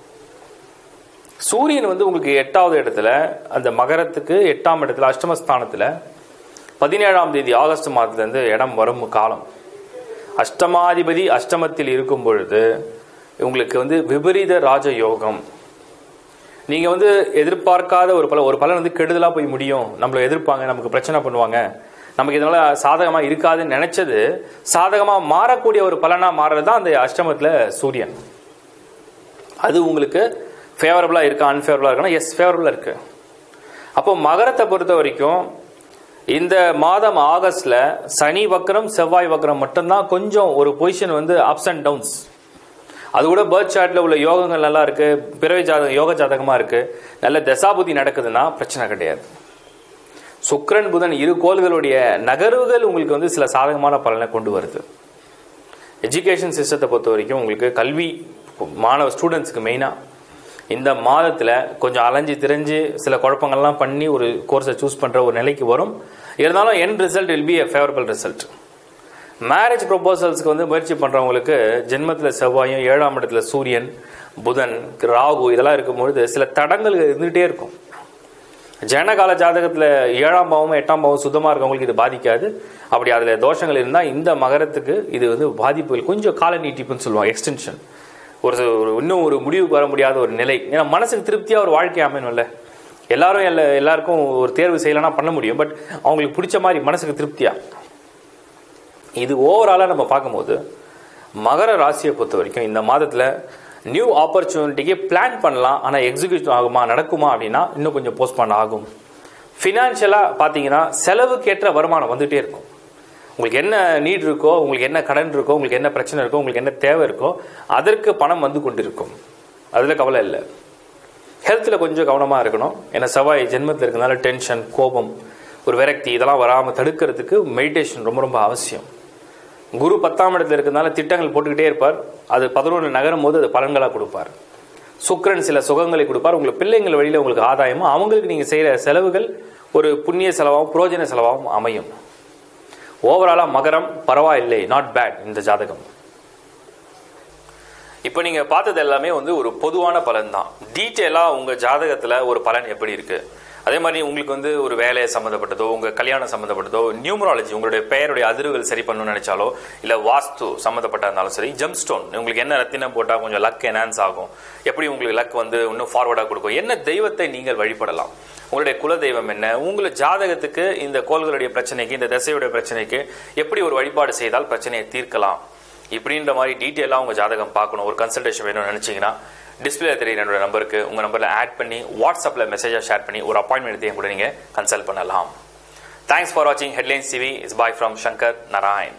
சூரியன் வந்து உங்களுக்கு எட்டாவது இடத்துல அந்த மகரத்துக்கு எட்டாம் இடத்துல அஷ்டமஸ்தானத்தில் பதினேழாம் தேதி ஆகஸ்ட் மாதத்துலேருந்து இடம் வரும் காலம் அஷ்டமாதிபதி அஷ்டமத்தில் இருக்கும் பொழுது உங்களுக்கு வந்து விபரீத ராஜ யோகம் நீங்கள் வந்து எதிர்பார்க்காத ஒரு பலன் ஒரு பலன் வந்து கெடுதலாக போய் முடியும் நம்மளை எதிர்ப்பாங்க நமக்கு பிரச்சனை பண்ணுவாங்க நமக்கு இதனால சாதகமாக இருக்காதுன்னு நினைச்சது சாதகமாக மாறக்கூடிய ஒரு பலனாக மாறுறது தான் அந்த அஷ்டமத்தில் சூரியன் அது உங்களுக்கு ஃபேவரபுளாக இருக்கா அன்ஃபேவரபுளாக இருக்குன்னா எஸ் ஃபேவரபுளாக இருக்கு அப்போ மகரத்தை பொறுத்த வரைக்கும் இந்த மாதம் ஆகஸ்ட்ல சனி வக்கரம் செவ்வாய் வக்கரம் மட்டும்தான் கொஞ்சம் ஒரு பொசிஷன் வந்து அப்ஸ் அண்ட் டவுன்ஸ் அது கூட பேர்த் சார்ட்ல உள்ள யோகங்கள் நல்லா இருக்கு பிறவை ஜாதகம் யோக ஜாதகமா இருக்கு நல்ல தசாபுதி நடக்குதுன்னா பிரச்சனை கிடையாது சுக்கிரன் புதன் இரு கோள்களுடைய நகர்வுகள் உங்களுக்கு வந்து சில சாதகமான பலனை கொண்டு வருது எஜுகேஷன் சிஸ்டத்தை பொறுத்த வரைக்கும் உங்களுக்கு கல்வி மாணவ ஸ்டூடெண்ட்ஸ்க்கு மெயினாக இந்த மாதத்தில் கொஞ்சம் அலைஞ்சு திரிஞ்சு சில குழப்பங்கள்லாம் பண்ணி ஒரு கோர்ஸை சூஸ் பண்ணுற ஒரு நிலைக்கு வரும் இருந்தாலும் என் result will be a favourable result marriage ப்ரொபோசல்ஸ்க்கு வந்து முயற்சி பண்ணுறவங்களுக்கு ஜென்மத்தில் செவ்வாயும் ஏழாம் இடத்துல சூரியன் புதன் ராகு இதெல்லாம் இருக்கும்பொழுது சில தடங்கள் இருந்துகிட்டே இருக்கும் ஜனகால ஜாதகத்தில் ஏழாம் பாவம் எட்டாம் பாவம் சுத்தமாக இருக்கவங்களுக்கு இது பாதிக்காது அப்படி அதில் தோஷங்கள் இருந்தால் இந்த மகரத்துக்கு இது வந்து பாதிப்புகள் கொஞ்சம் கால நீட்டிப்புன்னு சொல்லுவாங்க எக்ஸ்டென்ஷன் ஒரு ஒரு இன்னும் ஒரு முடிவுக்கு வர முடியாத ஒரு நிலை ஏன்னா மனசுக்கு திருப்தியாக ஒரு வாழ்க்கை அமையணும்ல எல்லாரும் எல்லா எல்லாருக்கும் ஒரு தேர்வு செய்யலைன்னா பண்ண முடியும் பட் அவங்களுக்கு பிடிச்ச மாதிரி மனசுக்கு திருப்தியா இது ஓவராலாக நம்ம பார்க்கும்போது மகர ராசியை பொறுத்த வரைக்கும் இந்த மாதத்தில் நியூ ஆப்பர்ச்சுனிட்டிக்கு பிளான் பண்ணலாம் ஆனால் எக்ஸிக்யூட் ஆகுமா நடக்குமா அப்படின்னா இன்னும் கொஞ்சம் போஸ்ட்பான் ஆகும் ஃபினான்ஷியலாக பார்த்தீங்கன்னா செலவுக்கேற்ற வருமானம் வந்துகிட்டே இருக்கும் உங்களுக்கு என்ன நீட் இருக்கோ உங்களுக்கு என்ன கடன் இருக்கோ உங்களுக்கு என்ன பிரச்சனை இருக்கோ உங்களுக்கு என்ன தேவை இருக்கோ அதற்கு பணம் வந்து கொண்டு இருக்கும் அதில் கவலை இல்லை ஹெல்த்தில் கொஞ்சம் கவனமாக இருக்கணும் ஏன்னா செவ்வாய் ஜென்மத்தில் இருக்கிறதுனால டென்ஷன் கோபம் ஒரு விரக்தி இதெல்லாம் வராமல் தடுக்கிறதுக்கு மெடிடேஷன் ரொம்ப ரொம்ப அவசியம் குரு பத்தாம் இடத்துல இருக்கிறதுனால திட்டங்கள் போட்டுக்கிட்டே இருப்பார் அது பதினொன்று நகரும் போது அது பலன்களாக கொடுப்பார் சுக்கிரன் சில சுகங்களை கொடுப்பார் உங்களுக்கு பிள்ளைங்கள் வழியில் உங்களுக்கு ஆதாயமும் அவங்களுக்கு நீங்கள் செய்கிற செலவுகள் ஒரு புண்ணிய செலவாகவும் புரோஜன செலவாகவும் அமையும் ஓவராலாக மகரம் பரவாயில்லை நாட் பேட் இந்த ஜாதகம் இப்போ நீங்கள் பார்த்தது எல்லாமே வந்து ஒரு பொதுவான பலன் தான் டீட்டெயிலாக உங்கள் ஜாதகத்தில் ஒரு பலன் எப்படி இருக்கு அதே மாதிரி உங்களுக்கு வந்து ஒரு வேலை சம்மந்தப்பட்டதோ உங்கள் கல்யாணம் சம்மந்தப்பட்டதோ நியூமராலஜி உங்களுடைய பெயருடைய அதிர்வுகள் சரி பண்ணணும்னு நினைச்சாலோ இல்லை வாஸ்து சம்மந்தப்பட்ட இருந்தாலும் சரி ஜெம் ஸ்டோன் உங்களுக்கு என்ன ரத்தினம் போட்டால் கொஞ்சம் லக் என்ஹான்ஸ் ஆகும் எப்படி உங்களுக்கு லக் வந்து இன்னும் ஃபார்வர்டாக கொடுக்கும் என்ன தெய்வத்தை நீங்கள் வழிபடலாம் உங்களுடைய குலதெய்வம் என்ன உங்களை ஜாதகத்துக்கு இந்த கோள்களுடைய பிரச்சனைக்கு இந்த திசையுடைய பிரச்சனைக்கு எப்படி ஒரு வழிபாடு செய்தால் பிரச்சனையை தீர்க்கலாம் இப்படின்ற மாதிரி டீட்டெயிலாக உங்கள் ஜாதகம் பார்க்கணும் ஒரு கன்சல்டேஷன் வேணும்னு நினச்சிங்கன்னா டிஸ்பிளே தெரியுற என்னோட நம்பருக்கு உங்கள் நம்பரில் ஆட் பண்ணி வாட்ஸ்அப்பில் மெசேஜாக ஷேர் பண்ணி ஒரு அப்பாயின்மெண்ட் எடுத்து கூட நீங்கள் கன்சல்ட் பண்ணலாம் தேங்க்ஸ் ஃபார் வாட்சிங் Headlines TV is bye from Shankar Narayan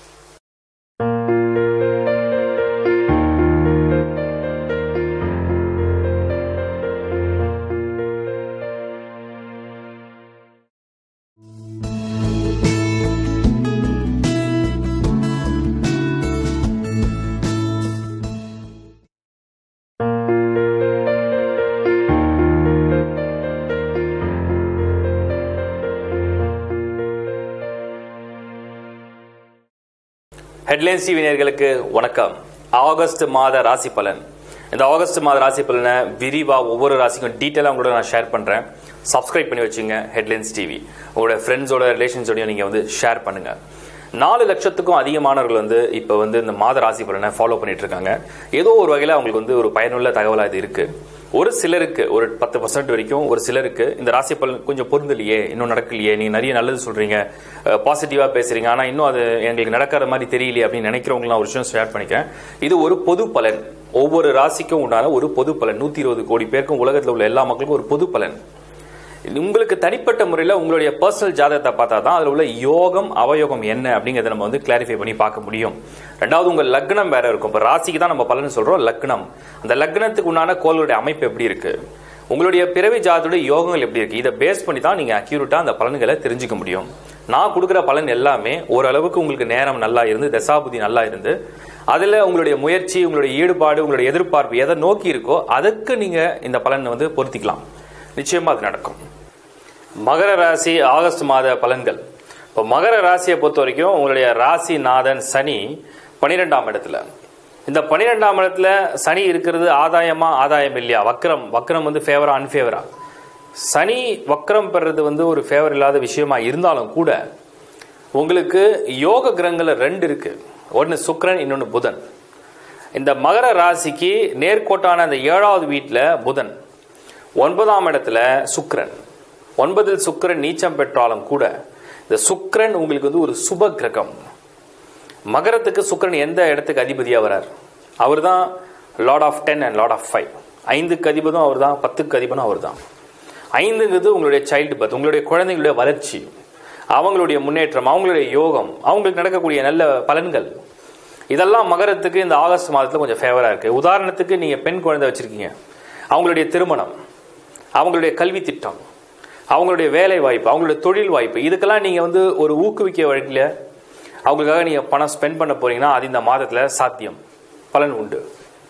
Headlines TV நேயர்களுக்கு வணக்கம் ஆகஸ்ட் மாத ராசி பலன் இந்த ஆகஸ்ட் மாத ராசி பலனை விரிவாக ஒவ்வொரு ராசிக்கும் டீட்டெயிலாக உங்களோட நான் ஷேர் பண்ணுறேன் சப்ஸ்கிரைப் பண்ணி வச்சுங்க ஹெட்லைன்ஸ் டிவி உங்களோட ஃப்ரெண்ட்ஸோட ரிலேஷன்ஸோடையும் நீங்கள் வந்து ஷேர் பண்ணுங்க நாலு லட்சத்துக்கும் அதிகமானவர்கள் வந்து இப்போ வந்து இந்த மாத ராசி பலனை ஃபாலோ பண்ணிட்டு இருக்காங்க ஏதோ ஒரு வகையில் அவங்களுக்கு வந்து ஒரு பயனுள்ள தகவலாக இது இருக்கு ஒரு சிலருக்கு ஒரு பத்து பர்சன்ட் வரைக்கும் ஒரு சிலருக்கு இந்த ராசி பலன் கொஞ்சம் பொருந்தலையே இன்னும் நடக்கலையே நீங்க நிறைய நல்லது சொல்றீங்க பாசிட்டிவா பேசுறீங்க ஆனா இன்னும் அது எங்களுக்கு நடக்கிற மாதிரி தெரியலையே அப்படின்னு நினைக்கிறவங்களாம் ஒரு விஷயம் ஷேர் பண்ணிக்கிறேன் இது ஒரு பொது பலன் ஒவ்வொரு ராசிக்கும் உண்டான ஒரு பொது பலன் நூத்தி இருபது கோடி பேருக்கும் உலகத்தில் உள்ள எல்லா மக்களுக்கும் ஒரு பொது பலன் உங்களுக்கு தனிப்பட்ட முறையில் உங்களுடைய பர்சனல் ஜாதகத்தை பார்த்தா தான் அதில் உள்ள யோகம் அவயோகம் என்ன அப்படிங்கிறத நம்ம வந்து கிளாரிஃபை பண்ணி பார்க்க முடியும் ரெண்டாவது உங்கள் லக்னம் வேற இருக்கும் இப்போ ராசிக்கு தான் நம்ம பலன் சொல்றோம் லக்னம் அந்த லக்னத்துக்கு உண்டான கோளுடைய அமைப்பு எப்படி இருக்கு உங்களுடைய பிறவி ஜாதத்துடைய யோகங்கள் எப்படி இருக்கு இதை பேஸ் பண்ணி தான் நீங்க அக்யூரேட்டா அந்த பலன்களை தெரிஞ்சுக்க முடியும் நான் கொடுக்குற பலன் எல்லாமே ஓரளவுக்கு உங்களுக்கு நேரம் நல்லா இருந்து தசாபுதி நல்லா இருந்து அதுல உங்களுடைய முயற்சி உங்களுடைய ஈடுபாடு உங்களுடைய எதிர்பார்ப்பு எதை நோக்கி இருக்கோ அதுக்கு நீங்க இந்த பலனை வந்து பொருத்திக்கலாம் நிச்சயமா அது நடக்கும் மகர ராசி ஆகஸ்ட் மாத பலன்கள் இப்போ மகர ராசியை பொறுத்த வரைக்கும் உங்களுடைய ராசி நாதன் சனி பனிரெண்டாம் இடத்துல இந்த பனிரெண்டாம் இடத்துல சனி இருக்கிறது ஆதாயமா ஆதாயம் இல்லையா வக்ரம் வக்ரம் வந்து ஃபேவரா அன்ஃபேவரா சனி வக்ரம் பெறது வந்து ஒரு ஃபேவர் இல்லாத விஷயமா இருந்தாலும் கூட உங்களுக்கு யோக கிரகங்கள்ல ரெண்டு இருக்கு ஒன்று சுக்கிரன் இன்னொன்று புதன் இந்த மகர ராசிக்கு நேர்கோட்டான அந்த ஏழாவது வீட்டில் புதன் ஒன்பதாம் இடத்துல சுக்கிரன் ஒன்பதில் சுக்கிரன் நீச்சம் பெற்றாலும் கூட இந்த சுக்கிரன் உங்களுக்கு வந்து ஒரு சுப கிரகம் மகரத்துக்கு சுக்கிரன் எந்த இடத்துக்கு அதிபதியாக வரார் அவர் தான் lord of ten and lord of five ஐந்துக்கு அதிபதும் அவர் தான் பத்துக்கு அதிபனும் அவர் தான் ஐந்துங்கிறது உங்களுடைய சைல்டு பர்த் உங்களுடைய குழந்தைங்களுடைய வளர்ச்சி அவங்களுடைய முன்னேற்றம் அவங்களுடைய யோகம் அவங்களுக்கு நடக்கக்கூடிய நல்ல பலன்கள் இதெல்லாம் மகரத்துக்கு இந்த ஆகஸ்ட் மாதத்தில் கொஞ்சம் ஃபேவராக இருக்குது உதாரணத்துக்கு நீங்கள் பெண் குழந்தை வச்சுருக்கீங்க அவங்களுடைய திருமணம் அவங்களுடைய கல்வி திட்டம் அவங்களுடைய வேலை வாய்ப்பு அவங்களுடைய தொழில் வாய்ப்பு இதுக்கெல்லாம் நீங்கள் வந்து ஒரு ஊக்குவிக்க வழியில் அவங்களுக்காக நீங்கள் பணம் ஸ்பெண்ட் பண்ண போறீங்கன்னா அது இந்த மாதத்தில் சாத்தியம் பலன் உண்டு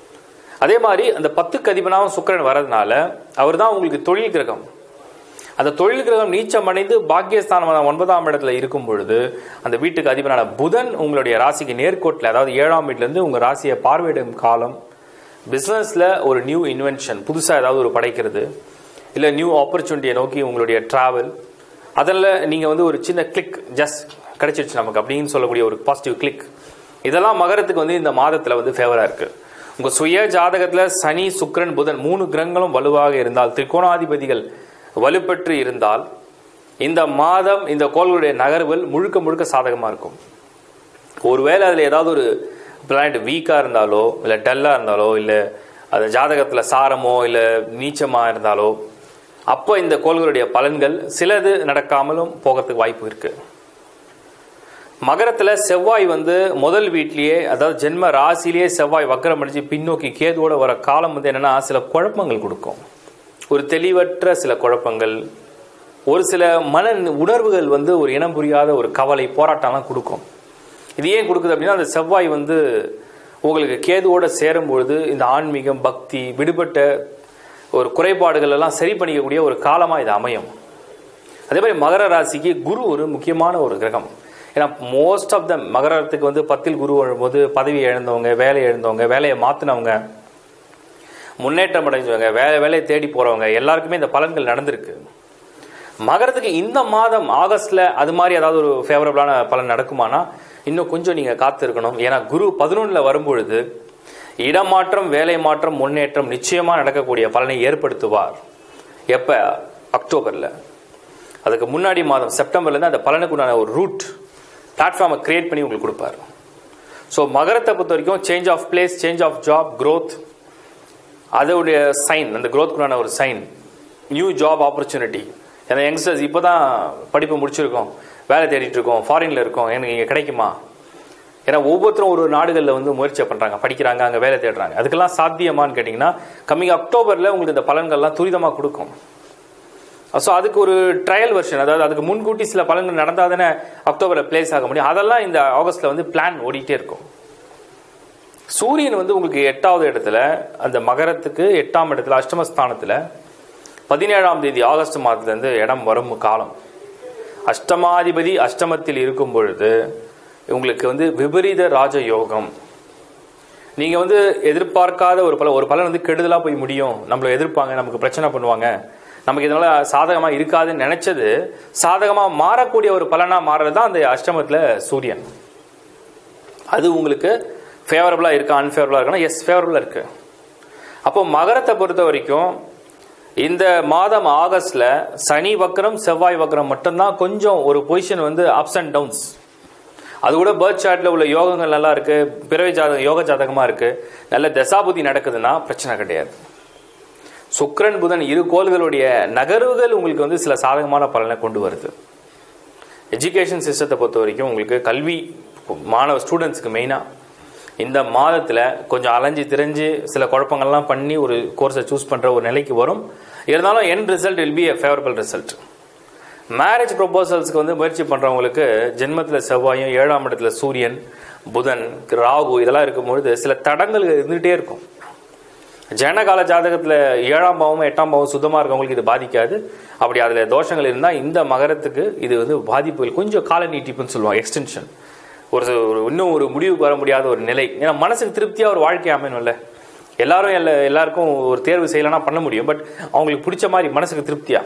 அதே மாதிரி அந்த பத்துக்கு அதிபனாகவும் சுக்கரன் வர்றதுனால அவர் தான் உங்களுக்கு தொழில் கிரகம் அந்த தொழில் கிரகம் நீச்சம் அடைந்து பாக்கியஸ்தானமான ஒன்பதாம் இடத்துல இருக்கும் பொழுது அந்த வீட்டுக்கு அதிபனான புதன் உங்களுடைய ராசிக்கு நேர்கோட்டில் அதாவது ஏழாம் வீட்டிலேருந்து உங்கள் ராசியை பார்வையிடும் காலம் பிஸ்னஸில் ஒரு நியூ இன்வென்ஷன் புதுசாக ஏதாவது ஒரு படைக்கிறது இல்லை நியூ ஆப்பர்ச்சுனிட்டியை நோக்கி உங்களுடைய ட்ராவல் அதில் நீங்கள் வந்து ஒரு சின்ன கிளிக் ஜஸ்ட் கிடைச்சிருச்சு நமக்கு அப்படின்னு சொல்லக்கூடிய ஒரு பாசிட்டிவ் கிளிக் இதெல்லாம் மகரத்துக்கு வந்து இந்த மாதத்தில் வந்து ஃபேவராக இருக்குது உங்கள் சுய ஜாதகத்தில் சனி சுக்கிரன் புதன் மூணு கிரகங்களும் வலுவாக இருந்தால் திரிகோணாதிபதிகள் வலுப்பெற்று இருந்தால் இந்த மாதம் இந்த கோள்களுடைய நகர்வுகள் முழுக்க முழுக்க சாதகமாக இருக்கும் ஒருவேளை அதில் ஏதாவது ஒரு பிளானட் வீக்காக இருந்தாலோ இல்லை டல்லாக இருந்தாலோ இல்லை அது ஜாதகத்தில் சாரமோ இல்லை நீச்சமாக இருந்தாலோ அப்போ இந்த கோள்களுடைய பலன்கள் சிலது நடக்காமலும் போகிறதுக்கு வாய்ப்பு இருக்கு மகரத்தில் செவ்வாய் வந்து முதல் வீட்லேயே அதாவது ஜென்ம ராசிலேயே செவ்வாய் வக்கரம் அடிச்சு பின்னோக்கி கேதுவோட வர காலம் வந்து என்னன்னா சில குழப்பங்கள் கொடுக்கும் ஒரு தெளிவற்ற சில குழப்பங்கள் ஒரு சில மன உணர்வுகள் வந்து ஒரு இனம் புரியாத ஒரு கவலை போராட்டம்லாம் கொடுக்கும் இது ஏன் கொடுக்குது அப்படின்னா அந்த செவ்வாய் வந்து உங்களுக்கு கேதுவோட சேரும் பொழுது இந்த ஆன்மீகம் பக்தி விடுபட்ட ஒரு குறைபாடுகள் எல்லாம் சரி பண்ணிக்கக்கூடிய ஒரு காலமாக இது அமையும் அதே மாதிரி மகர ராசிக்கு குரு ஒரு முக்கியமான ஒரு கிரகம் ஏன்னா மோஸ்ட் ஆஃப் த மகரத்துக்கு வந்து பத்தில் குரு வரும்போது பதவி இழந்தவங்க வேலை இழந்தவங்க வேலையை மாற்றினவங்க முன்னேற்றம் அடைஞ்சவங்க வேலை வேலையை தேடி போகிறவங்க எல்லாருக்குமே இந்த பலன்கள் நடந்திருக்கு மகரத்துக்கு இந்த மாதம் ஆகஸ்ட்ல அது மாதிரி ஏதாவது ஒரு ஃபேவரபிளான பலன் நடக்குமானா இன்னும் கொஞ்சம் நீங்க காத்து இருக்கணும் ஏன்னா குரு பதினொன்னுல வரும்பொழுது இடமாற்றம் வேலை மாற்றம் முன்னேற்றம் நிச்சயமா நடக்கக்கூடிய பலனை ஏற்படுத்துவார் எப்ப அக்டோபரில் அதுக்கு முன்னாடி மாதம் செப்டம்பர்லேருந்து அந்த பலனுக்கு உண்டான ஒரு ரூட் பிளாட்ஃபார்மை கிரியேட் பண்ணி உங்களுக்கு கொடுப்பார் ஸோ மகரத்தை பொறுத்த வரைக்கும் change of place change of job growth அதோடைய சைன் அந்த growthக்குண்டான ஒரு சைன் நியூ ஜாப் ஆப்பர்ச்சுனிட்டி ஏன்னா யங்ஸ்டர்ஸ் இப்போ தான் படிப்பு முடிச்சிருக்கோம் வேலை தேடிட்டு இருக்கோம் ஃபாரினில் இருக்கோம் எனக்கு இங்கே கிடைக்குமா ஏன்னா ஒவ்வொருத்தரும் ஒரு ஒரு நாடுகளில் வந்து முயற்சி பண்ணுறாங்க படிக்கிறாங்க அங்கே வேலை தேடுறாங்க அதுக்கெல்லாம் சாத்தியமான்னு கேட்டிங்கன்னா கம்மிங் அக்டோபரில் உங்களுக்கு இந்த பலன்கள்லாம் துரிதமாக கொடுக்கும் ஸோ அதுக்கு ஒரு ட்ரையல் வெர்ஷன் அதாவது அதுக்கு முன்கூட்டி சில பலன்கள் நடந்தால் தானே அக்டோபரில் பிளேஸ் ஆக முடியும் அதெல்லாம் இந்த ஆகஸ்ட்டில் வந்து பிளான் ஓடிட்டே இருக்கும் சூரியன் வந்து உங்களுக்கு எட்டாவது இடத்துல அந்த மகரத்துக்கு எட்டாம் இடத்துல அஷ்டமஸ்தானத்தில் பதினேழாம் தேதி ஆகஸ்ட் மாதத்துலேருந்து இடம் வரும் காலம் அஷ்டமாதிபதி அஷ்டமத்தில் இருக்கும் பொழுது உங்களுக்கு வந்து விபரீத ராஜ யோகம் நீங்கள் வந்து எதிர்பார்க்காத ஒரு பலன் ஒரு பலன் வந்து கெடுதலாக போய் முடியும் நம்மளை எதிர்ப்பாங்க நமக்கு பிரச்சனை பண்ணுவாங்க நமக்கு இதனால சாதகமாக இருக்காதுன்னு நினைச்சது சாதகமாக மாறக்கூடிய ஒரு பலனாக மாறுறது தான் அந்த அஷ்டமத்தில் சூரியன் அது உங்களுக்கு ஃபேவரபுளாக இருக்கா அன்ஃபேவரபுளாக இருக்குன்னா எஸ் ஃபேவரபுளாக இருக்கு அப்போ மகரத்தை பொறுத்த வரைக்கும் இந்த மாதம் ஆகஸ்ட்ல சனி வக்கரம் செவ்வாய் வக்கரம் மட்டும்தான் கொஞ்சம் ஒரு பொசிஷன் வந்து அப்ஸ் அண்ட் டவுன்ஸ் அது கூட பேர்த் சார்ட்ல உள்ள யோகங்கள் நல்லா இருக்கு பிறவை ஜாதகம் யோக ஜாதகமா இருக்கு நல்ல தசாபுதி நடக்குதுன்னா பிரச்சனை கிடையாது சுக்கிரன் புதன் இரு கோள்களுடைய நகர்வுகள் உங்களுக்கு வந்து சில சாதகமான பலனை கொண்டு வருது எஜுகேஷன் சிஸ்டத்தை பொறுத்த வரைக்கும் உங்களுக்கு கல்வி மாணவ ஸ்டூடெண்ட்ஸுக்கு மெயினாக இந்த மாதத்தில் கொஞ்சம் அலைஞ்சு திரிஞ்சு சில குழப்பங்கள்லாம் பண்ணி ஒரு கோர்ஸை சூஸ் பண்ணுற ஒரு நிலைக்கு வரும் இருந்தாலும் என் result will be a favourable result marriage ப்ரொபோசல்ஸ்க்கு வந்து முயற்சி பண்ணுறவங்களுக்கு ஜென்மத்தில் செவ்வாயும் ஏழாம் இடத்துல சூரியன் புதன் ராகு இதெல்லாம் இருக்கும்பொழுது சில தடங்கள் இருந்துகிட்டே இருக்கும் ஜனகால ஜாதகத்தில் ஏழாம் பாவமும் எட்டாம் பாவம் சுத்தமாக இருக்கவங்களுக்கு இது பாதிக்காது அப்படி அதில் தோஷங்கள் இருந்தால் இந்த மகரத்துக்கு இது வந்து பாதிப்புகள் கொஞ்சம் கால நீட்டிப்புன்னு சொல்லுவாங்க எக்ஸ்டென்ஷன் ஒரு ஒரு இன்னும் ஒரு முடிவுக்கு வர முடியாத ஒரு நிலை ஏன்னா மனசுக்கு திருப்தியாக ஒரு வாழ்க்கை அமையணும்ல எல்லாரும் எல்லா எல்லாருக்கும் ஒரு தேர்வு செய்யலைன்னா பண்ண முடியும் பட் அவங்களுக்கு பிடிச்ச மாதிரி மனசுக்கு திருப்தியா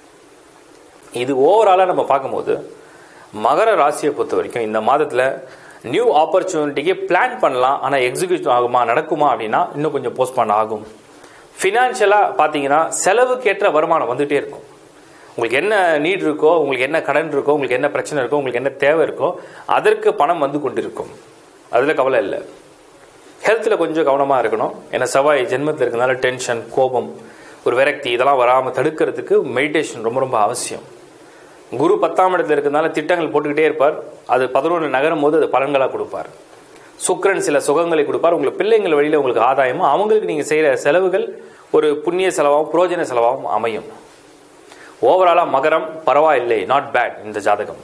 இது ஓவராலாக நம்ம பார்க்கும்போது மகர ராசியை பொறுத்த வரைக்கும் இந்த மாதத்தில் நியூ ஆப்பர்ச்சுனிட்டிக்கு பிளான் பண்ணலாம் ஆனால் எக்ஸிக்யூட் ஆகுமா நடக்குமா அப்படின்னா இன்னும் கொஞ்சம் போஸ்ட்பான் ஆகும் ஃபினான்ஷியலாக பார்த்தீங்கன்னா செலவுக்கேற்ற வருமானம் வந்துகிட்டே இருக்கும் உங்களுக்கு என்ன நீட் இருக்கோ உங்களுக்கு என்ன கடன் இருக்கோ உங்களுக்கு என்ன பிரச்சனை இருக்கோ உங்களுக்கு என்ன தேவை இருக்கோ அதற்கு பணம் வந்து கொண்டிருக்கும் அதில் கவலை இல்லை ஹெல்த்தில் கொஞ்சம் கவனமாக இருக்கணும் ஏன்னா செவ்வாய் ஜென்மத்தில் இருக்கிறதுனால டென்ஷன் கோபம் ஒரு விரக்தி இதெல்லாம் வராமல் தடுக்கிறதுக்கு மெடிடேஷன் ரொம்ப ரொம்ப அவசியம் குரு பத்தாம் இடத்துல இருக்கிறதுனால திட்டங்கள் போட்டுக்கிட்டே இருப்பார் அது பதினொன்று நகரும் போது அது பலன்களாக கொடுப்பார் சுக்கிரன் சில சுகங்களை கொடுப்பார் உங்களுக்கு பிள்ளைங்கள் வழியில் உங்களுக்கு ஆதாயமும் அவங்களுக்கு நீங்கள் செய்கிற செலவுகள் ஒரு புண்ணிய செலவாகவும் புரோஜன செலவாகவும் அமையும் ஓவராலாக மகரம் பரவாயில்லை நாட் பேட் இந்த ஜாதகம்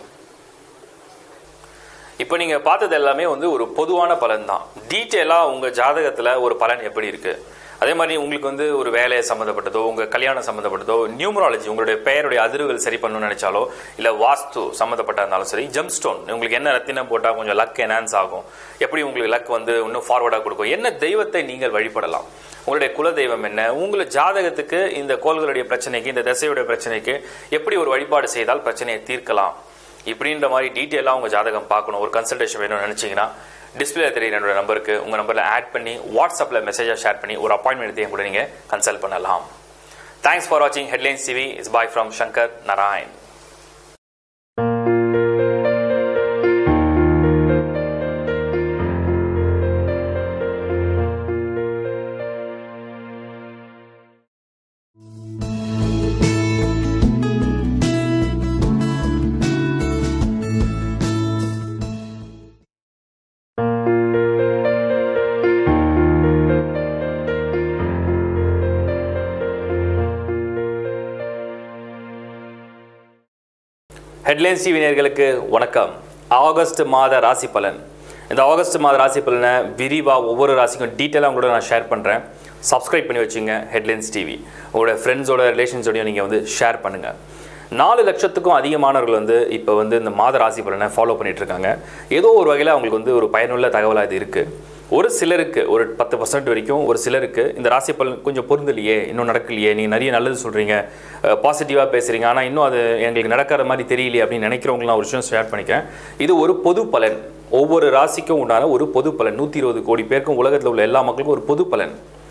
இப்போ நீங்கள் பார்த்தது எல்லாமே வந்து ஒரு பொதுவான பலன் தான் டீட்டெயிலாக உங்கள் ஜாதகத்தில் ஒரு பலன் எப்படி இருக்குது அதே மாதிரி உங்களுக்கு வந்து ஒரு வேலை சம்மந்தப்பட்டதோ உங்கள் கல்யாணம் சம்மந்தப்பட்டதோ நியூமராலஜி உங்களுடைய பெயருடைய அதிர்வுகள் சரி பண்ணணும்னு நினைச்சாலோ இல்லை வாஸ்து சம்மந்தப்பட்ட இருந்தாலும் சரி ஜெம் ஸ்டோன் உங்களுக்கு என்ன ரத்தினம் போட்டால் கொஞ்சம் லக் என்ஹான்ஸ் ஆகும் எப்படி உங்களுக்கு லக் வந்து இன்னும் ஃபார்வர்டாக கொடுக்கும் என்ன தெய்வத்தை நீங்கள் வழிபடலாம் உங்களுடைய குல தெய்வம் என்ன உங்களை ஜாதகத்துக்கு இந்த கோள்களுடைய பிரச்சனைக்கு இந்த திசையுடைய பிரச்சனைக்கு எப்படி ஒரு வழிபாடு செய்தால் பிரச்சனையை தீர்க்கலாம் இப்படின்ற மாதிரி டீட்டெயிலாக உங்கள் ஜாதகம் பார்க்கணும் ஒரு கன்சல்டேஷன் வேணும்னு நினச்சிங்கன்னா டிஸ்பிளே தெரியுற என்னோட நம்பருக்கு உங்கள் நம்பரில் ஆட் பண்ணி வாட்ஸ்அப்பில் மெசேஜாக ஷேர் பண்ணி ஒரு அப்பாயின்மெண்ட் எடுத்து கூட நீங்கள் கன்சல்ட் பண்ணலாம் தேங்க்ஸ் ஃபார் வாட்சிங் Headlines TV is bye from Shankar Narayan Headlines TV நேயர்களுக்கு வணக்கம் ஆகஸ்ட் மாத ராசி பலன் இந்த ஆகஸ்ட் மாத ராசி பலனை விரிவாக ஒவ்வொரு ராசிக்கும் டீட்டெயிலாக உங்களோட நான் ஷேர் பண்ணுறேன் சப்ஸ்கிரைப் பண்ணி வச்சுங்க ஹெட்லைன்ஸ் டிவி உங்களோட ஃப்ரெண்ட்ஸோட ரிலேஷன்ஸோடையும் நீங்கள் வந்து ஷேர் பண்ணுங்கள் நாலு லட்சத்துக்கும் அதிகமானவர்கள் வந்து இப்போ வந்து இந்த மாத ராசி பலனை ஃபாலோ பண்ணிட்டு இருக்காங்க ஏதோ ஒரு வகையில் அவங்களுக்கு வந்து ஒரு பயனுள்ள தகவலாக இது இருக்குது ஒரு சிலருக்கு ஒரு பத்து பர்சன்ட் வரைக்கும் ஒரு சிலருக்கு இந்த ராசி பலன் கொஞ்சம் பொருந்தலையே இன்னும் நடக்கலையே நீங்கள் நிறைய நல்லது சொல்கிறீங்க பாசிட்டிவாக பேசுகிறீங்க ஆனால் இன்னும் அது எங்களுக்கு நடக்கிற மாதிரி தெரியலையே அப்படின்னு நினைக்கிறவங்களாம் ஒரு விஷயம் ஷேர் பண்ணிக்கிறேன் இது ஒரு பொது பலன் ஒவ்வொரு ராசிக்கும் உண்டான ஒரு பொது பலன் நூற்றி இருபது கோடி பேருக்கும் உலகத்தில் உள்ள எல்லா மக்களுக்கும் ஒரு பொது பலன்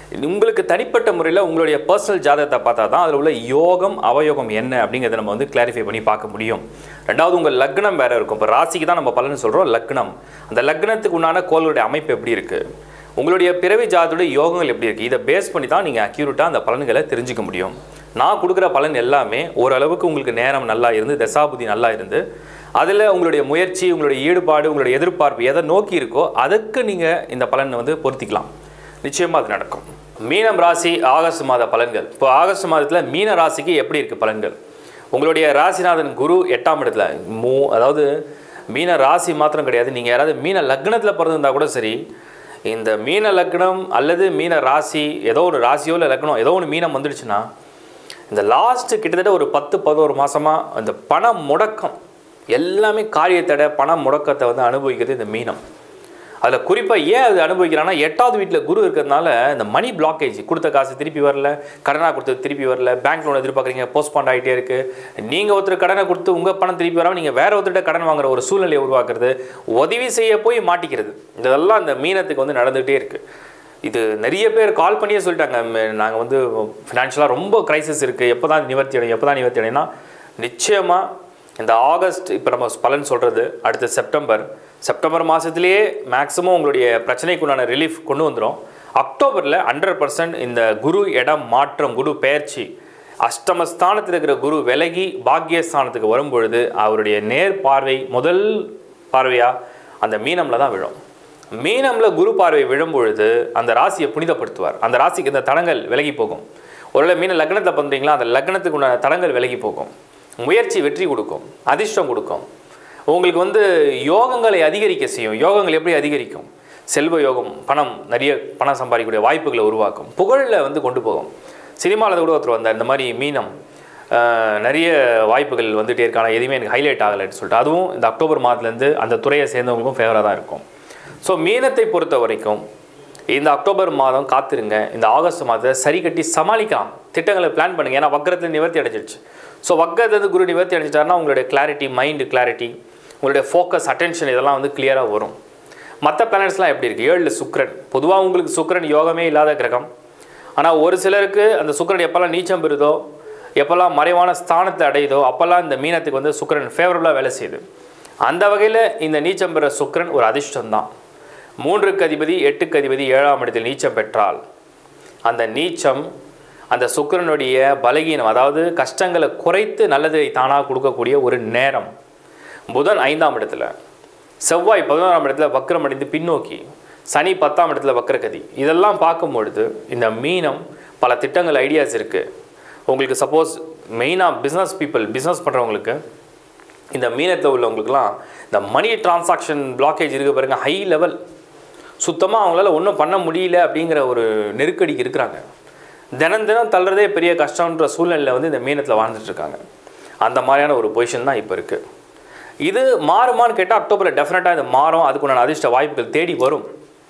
உங்களுக்கு தனிப்பட்ட முறையில் உங்களுடைய பர்சனல் ஜாதகத்தை பார்த்தா தான் அதில் உள்ள யோகம் அவயோகம் என்ன அப்படிங்கிறத நம்ம வந்து கிளாரிஃபை பண்ணி பார்க்க முடியும் ரெண்டாவது உங்கள் லக்னம் வேற இருக்கும் இப்போ ராசிக்கு தான் நம்ம பலன் சொல்கிறோம் லக்னம் அந்த லக்னத்துக்கு உண்டான கோள்களுடைய அமைப்பு எப்படி இருக்குது உங்களுடைய பிறவி ஜாதத்துடைய யோகங்கள் எப்படி இருக்குது இதை பேஸ் பண்ணி தான் நீங்கள் அக்யூரேட்டாக அந்த பலன்களை தெரிஞ்சுக்க முடியும் நான் கொடுக்குற பலன் எல்லாமே ஓரளவுக்கு உங்களுக்கு நேரம் நல்லா இருந்து தசாபுதி நல்லா இருந்து அதில் உங்களுடைய முயற்சி உங்களுடைய ஈடுபாடு உங்களுடைய எதிர்பார்ப்பு எதை நோக்கி இருக்கோ அதுக்கு நீங்கள் இந்த பலனை வந்து பொருத்திக்கலாம் நிச்சயமாக அது நடக்கும் மீனம் ராசி ஆகஸ்ட் மாத பலன்கள் இப்போ ஆகஸ்ட் மாதத்தில் மீன ராசிக்கு எப்படி இருக்குது பலன்கள் உங்களுடைய ராசிநாதன் குரு எட்டாம் இடத்துல மூ அதாவது மீன ராசி மாத்திரம் கிடையாது நீங்கள் யாராவது மீன லக்னத்தில் பிறந்திருந்தா கூட சரி இந்த மீன லக்னம் அல்லது மீன ராசி ஏதோ ஒரு ராசியோ இல்லை லக்னம் ஏதோ ஒன்று மீனம் வந்துடுச்சுன்னா இந்த லாஸ்ட்டு கிட்டத்தட்ட ஒரு பத்து பதினோரு மாதமாக இந்த பண முடக்கம் எல்லாமே காரியத்தடை பண முடக்கத்தை வந்து அனுபவிக்கிறது இந்த மீனம் அதில் குறிப்பாக ஏன் அது அனுபவிக்கிறான்னா எட்டாவது வீட்டில் குரு இருக்கிறதுனால இந்த மணி பிளாக்கேஜ் கொடுத்த காசு திருப்பி வரல கடனாக கொடுத்தது திருப்பி வரல பேங்க் லோன் எதிர்பார்க்குறீங்க போஸ்ட்பாண்ட் ஆகிட்டே இருக்குது நீங்கள் ஒருத்தர் கடனை கொடுத்து உங்கள் பணம் திருப்பி வராமல் நீங்கள் வேற ஒருத்தர்கிட்ட கடன் வாங்குற ஒரு சூழ்நிலையை உருவாக்குறது உதவி செய்ய போய் மாட்டிக்கிறது இதெல்லாம் இந்த மீனத்துக்கு வந்து நடந்துகிட்டே இருக்குது இது நிறைய பேர் கால் பண்ணியே சொல்லிட்டாங்க நாங்கள் வந்து ஃபினான்ஷியலாக ரொம்ப கிரைசிஸ் இருக்குது எப்போ தான் நிவர்த்தி அடையும் எப்போ தான் நிவர்த்தி அடையும்னா நிச்சயமாக இந்த ஆகஸ்ட் இப்போ நம்ம பலன் சொல்கிறது அடுத்த செப்டம்பர் செப்டம்பர் மாதத்துலேயே மேக்ஸிமம் உங்களுடைய பிரச்சனைக்குண்டான ரிலீஃப் கொண்டு வந்துடும் அக்டோபரில் ஹண்ட்ரட் பர்சன்ட் இந்த குரு இடம் மாற்றம் குரு பெயர்ச்சி அஷ்டமஸ்தானத்தில் இருக்கிற குரு விலகி பாக்கியஸ்தானத்துக்கு வரும்பொழுது அவருடைய நேர் பார்வை முதல் பார்வையாக அந்த மீனமில் தான் விழும் மீனமில் குரு பார்வை விழும்பொழுது அந்த ராசியை புனிதப்படுத்துவார் அந்த ராசிக்கு இந்த தடங்கள் விலகி போகும் ஒருவேளை மீன லக்னத்தில் பண்ணுறீங்களா அந்த லக்னத்துக்கு உண்டான தடங்கள் விலகி போகும் முயற்சி வெற்றி கொடுக்கும் அதிர்ஷ்டம் கொடுக்கும் உங்களுக்கு வந்து யோகங்களை அதிகரிக்க செய்யும் யோகங்கள் எப்படி அதிகரிக்கும் செல்வ யோகம் பணம் நிறைய பணம் சம்பாதிக்கக்கூடிய வாய்ப்புகளை உருவாக்கும் புகழில் வந்து கொண்டு போகும் சினிமாவில் கூட ஒருத்தர் வந்தார் இந்த மாதிரி மீனம் ஆஹ், நிறைய வாய்ப்புகள் வந்துட்டே இருக்கு ஆனால் எதுவுமே எனக்கு ஹைலைட் ஆகலைன்னு சொல்லிட்டு அதுவும் இந்த அக்டோபர் மாதத்துலேருந்து அந்த துறையை சேர்ந்தவங்களுக்கும் ஃபேவராக தான் இருக்கும் ஸோ மீனத்தை பொறுத்த வரைக்கும் இந்த அக்டோபர் மாதம் காத்திருங்க இந்த ஆகஸ்ட் மாதத்தை சரி கட்டி சமாளிக்கலாம் திட்டங்களை பிளான் பண்ணுங்க ஏன்னா வக்கரத்தில் நிவர்த்தி அடைஞ்சிருச்சு ஸோ வக்கரத்துலேருந்து குரு நிவர்த்தி அடைஞ்சிட்டாருன்னா உங்களுடைய கிளாரிட்டி மைண்டு கிளாரிட்டி உங்களுடைய ஃபோக்கஸ் அட்டென்ஷன் இதெல்லாம் வந்து கிளியராக வரும் மற்ற பிளானட்ஸ்லாம் எப்படி இருக்குது ஏழில் சுக்கிரன் பொதுவாக உங்களுக்கு சுக்கிரன் யோகமே இல்லாத கிரகம் ஆனால் ஒரு சிலருக்கு அந்த சுக்கிரன் எப்போல்லாம் நீச்சம் பெறுதோ எப்போல்லாம் மறைவான ஸ்தானத்தை அடையுதோ அப்போல்லாம் இந்த மீனத்துக்கு வந்து சுக்கிரன் ஃபேவரபுளாக வேலை செய்யுது அந்த வகையில் இந்த நீச்சம் பெற சுக்கிரன் ஒரு அதிர்ஷ்டம் தான் மூன்றுக்கு அதிபதி எட்டுக்கு அதிபதி ஏழாம் இடத்தில் நீச்சம் பெற்றால் அந்த நீச்சம் அந்த சுக்கிரனுடைய பலகீனம் அதாவது கஷ்டங்களை குறைத்து நல்லதை தானாக கொடுக்கக்கூடிய ஒரு நேரம் புதன் ஐந்தாம் இடத்துல செவ்வாய் பதினோராம் இடத்துல வக்ரம் அடைந்து பின்னோக்கி சனி பத்தாம் இடத்துல வக்ரகதி இதெல்லாம் பார்க்கும் பொழுது இந்த மீனம் பல திட்டங்கள் ஐடியாஸ் இருக்குது உங்களுக்கு சப்போஸ் மெயினாக பிஸ்னஸ் பீப்புள் பிஸ்னஸ் பண்ணுறவங்களுக்கு இந்த மீனத்தில் உள்ளவங்களுக்குலாம் இந்த மணி டிரான்சாக்ஷன் பிளாக்கேஜ் இருக்க பாருங்க ஹை லெவல் சுத்தமாக அவங்களால ஒன்றும் பண்ண முடியல அப்படிங்கிற ஒரு நெருக்கடிக்கு இருக்கிறாங்க தினம் தினம் தள்ளுறதே பெரிய கஷ்டம்ன்ற சூழ்நிலையில் வந்து இந்த மீனத்தில் வாழ்ந்துட்டு இருக்காங்க அந்த மாதிரியான ஒரு பொசிஷன் தான் இப்போ இருக்குது இது மாறுமான்னு கேட்டால் அக்டோபரில் டெஃபினட்டாக இது மாறும் அதுக்குண்டான அதிர்ஷ்ட வாய்ப்புகள் தேடி வரும்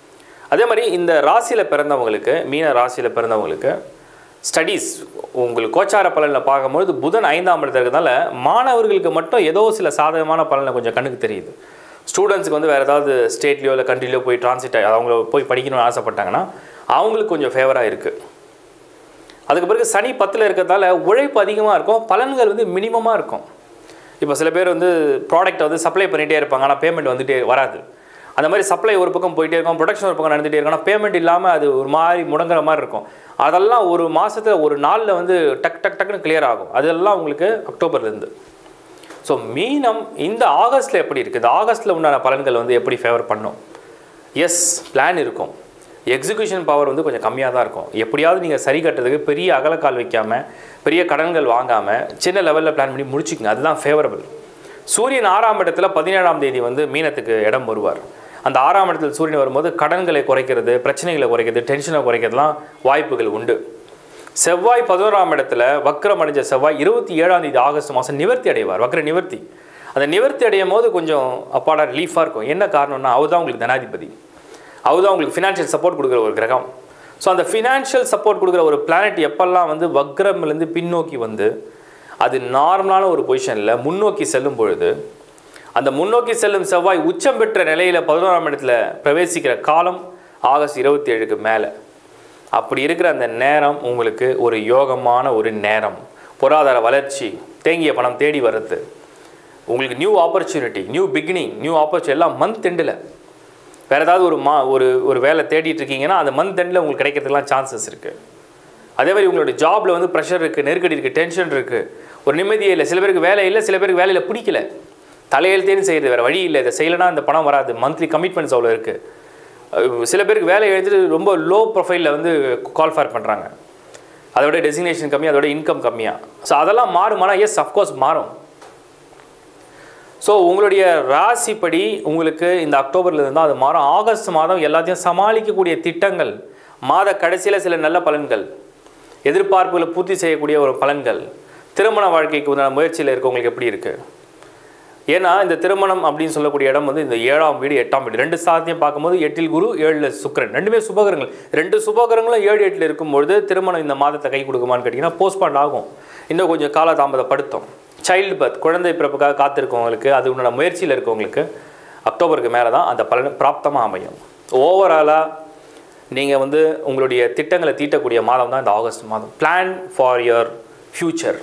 அதே மாதிரி இந்த ராசியில் பிறந்தவங்களுக்கு மீன ராசியில் பிறந்தவங்களுக்கு ஸ்டடீஸ் உங்களுக்கு கோச்சார பலனில் பார்க்கும்பொழுது புதன் ஐந்தாம் இடத்துல இருக்கிறதுனால மாணவர்களுக்கு மட்டும் ஏதோ சில சாதகமான பலனை கொஞ்சம் கண்ணுக்கு தெரியுது ஸ்டூடெண்ட்ஸுக்கு வந்து வேறு ஏதாவது ஸ்டேட்லேயோ இல்லை கண்ட்ரிலையோ போய் டிரான்சிட் அவங்க போய் படிக்கணும்னு ஆசைப்பட்டாங்கன்னா அவங்களுக்கு கொஞ்சம் ஃபேவராக இருக்குது அதுக்கு பிறகு சனி பத்தில் இருக்கிறதால உழைப்பு அதிகமாக இருக்கும் பலன்கள் வந்து மினிமமாக இருக்கும் இப்போ சில பேர் வந்து ப்ராடக்ட்டை வந்து சப்ளை பண்ணிகிட்டே இருப்பாங்க ஆனால் பேமெண்ட் வந்துட்டே வராது அந்த மாதிரி சப்ளை ஒரு பக்கம் போயிட்டே இருக்கும் ப்ரொடக்ஷன் ஒரு பக்கம் நடந்துகிட்டே இருக்கும் ஆனால் பேமெண்ட் இல்லாமல் அது ஒரு மாதிரி முடங்குற மாதிரி இருக்கும் அதெல்லாம் ஒரு மாதத்தில் ஒரு நாளில் வந்து டக் டக் டக்குன்னு கிளியர் ஆகும் அதெல்லாம் உங்களுக்கு அக்டோபர்லேருந்து ஸோ மீனம் இந்த ஆகஸ்ட்டில் எப்படி இருக்குது இந்த ஆகஸ்ட்டில் உண்டான பலன்கள் வந்து எப்படி ஃபேவர் பண்ணும் எஸ் பிளான் இருக்கும் எக்ஸிக்யூஷன் பவர் வந்து கொஞ்சம் கம்மியாக தான் இருக்கும் எப்படியாவது நீங்கள் சரி கட்டுறதுக்கு பெரிய அகலக்கால் வைக்காமல் பெரிய கடன்கள் வாங்காமல் சின்ன லெவலில் பிளான் பண்ணி முடிச்சுக்கங்க அதுதான் ஃபேவரபிள் சூரியன் ஆறாம் இடத்துல பதினேழாம் தேதி வந்து மீனத்துக்கு இடம் வருவார் அந்த ஆறாம் இடத்துல சூரியன் வரும்போது கடன்களை குறைக்கிறது பிரச்சனைகளை குறைக்கிறது டென்ஷனை குறைக்கிறதுலாம் வாய்ப்புகள் உண்டு செவ்வாய் பதினோராம் இடத்துல வக்ரம் அடைஞ்ச செவ்வாய் இருபத்தி ஏழாம் தேதி ஆகஸ்ட் மாதம் நிவர்த்தி அடைவார் வக்ர நிவர்த்தி அந்த நிவர்த்தி அடையும் போது கொஞ்சம் அப்பாடா ரிலீஃபாக இருக்கும் என்ன காரணம்னா அவர் தான் உங்களுக்கு தனாதிபதி அவர் தான் உங்களுக்கு ஃபினான்ஷியல் சப்போர்ட் கொடுக்குற ஒரு கிரகம் ஸோ அந்த ஃபினான்ஷியல் சப்போர்ட் கொடுக்குற ஒரு பிளானட் எப்பெல்லாம் வந்து வக்ரம்லேருந்து பின்னோக்கி வந்து அது நார்மலான ஒரு பொசிஷனில் முன்னோக்கி செல்லும் பொழுது அந்த முன்னோக்கி செல்லும் செவ்வாய் உச்சம் பெற்ற நிலையில் பதினோராம் இடத்துல பிரவேசிக்கிற காலம் ஆகஸ்ட் இருபத்தி ஏழுக்கு மேலே அப்படி இருக்கிற அந்த நேரம் உங்களுக்கு ஒரு யோகமான ஒரு நேரம் பொருளாதார வளர்ச்சி தேங்கிய பணம் தேடி வர்றது உங்களுக்கு new opportunity new beginning new opportunity எல்லாம் மந்த் எண்டில் வேறு ஏதாவது ஒரு மா ஒரு ஒரு வேலை தேடிட்டு இருக்கீங்கன்னா அந்த மந்த் எண்டில் உங்களுக்கு கிடைக்கிறதுக்கெலாம் சான்சஸ் இருக்குது அதே மாதிரி உங்களோட ஜாபில் வந்து ப்ரெஷர் இருக்குது நெருக்கடி இருக்குது டென்ஷன் இருக்குது ஒரு நிம்மதியே இல்லை சில பேருக்கு வேலை இல்லை சில பேருக்கு வேலையில் பிடிக்கல தலையெழுத்தேன்னு செய்கிறது வேறு வழி இல்லை இதை செய்யலைன்னா இந்த பணம் வராது மந்த்லி கமிட்மெண்ட்ஸ் அவ்வளோ இருக்குது சில பேருக்கு வேலை எழுதிட்டு ரொம்ப லோ ப்ரொஃபைலில் வந்து கால் ஃபேர் பண்ணுறாங்க அதோட டெசிக்னேஷன் கம்மி அதோட இன்கம் கம்மியாக ஸோ அதெல்லாம் மாறுமானா எஸ் அஃப்கோர்ஸ் மாறும் ஸோ உங்களுடைய ராசிப்படி உங்களுக்கு இந்த அக்டோபரில் இருந்தால் அது மாறும் ஆகஸ்ட் மாதம் எல்லாத்தையும் சமாளிக்கக்கூடிய திட்டங்கள் மாத கடைசியில் சில நல்ல பலன்கள் எதிர்பார்ப்புகளை பூர்த்தி செய்யக்கூடிய ஒரு பலன்கள் திருமண வாழ்க்கைக்கு உண்டான முயற்சியில் இருக்கவங்களுக்கு எப்படி இருக்குது ஏன்னா இந்த திருமணம் அப்படின்னு சொல்லக்கூடிய இடம் வந்து இந்த ஏழாம் வீடு எட்டாம் வீடு ரெண்டு சாத்தியம் பார்க்கும்போது எட்டில் குரு ஏழில் சுக்கிரன் ரெண்டுமே சுபகரங்கள் ரெண்டு சுபகரங்களும் ஏழு எட்டில் இருக்கும்பொழுது திருமணம் இந்த மாதத்தை கை கொடுக்குமான்னு கேட்டிங்கன்னா போஸ்ட்பாண்ட் ஆகும் இன்னும் கொஞ்சம் காலதாமதப்படுத்தும் சைல்டு பர்த் குழந்தை பிறப்புக்காக காத்திருக்கவங்களுக்கு அது உன்னோட முயற்சியில் இருக்கவங்களுக்கு அக்டோபருக்கு மேலே தான் அந்த பலன் பிராப்தமாக அமையும் ஓவராலாக நீங்கள் வந்து உங்களுடைய திட்டங்களை தீட்டக்கூடிய மாதம் தான் இந்த ஆகஸ்ட் மாதம் பிளான் ஃபார் யுவர் ஃப்யூச்சர்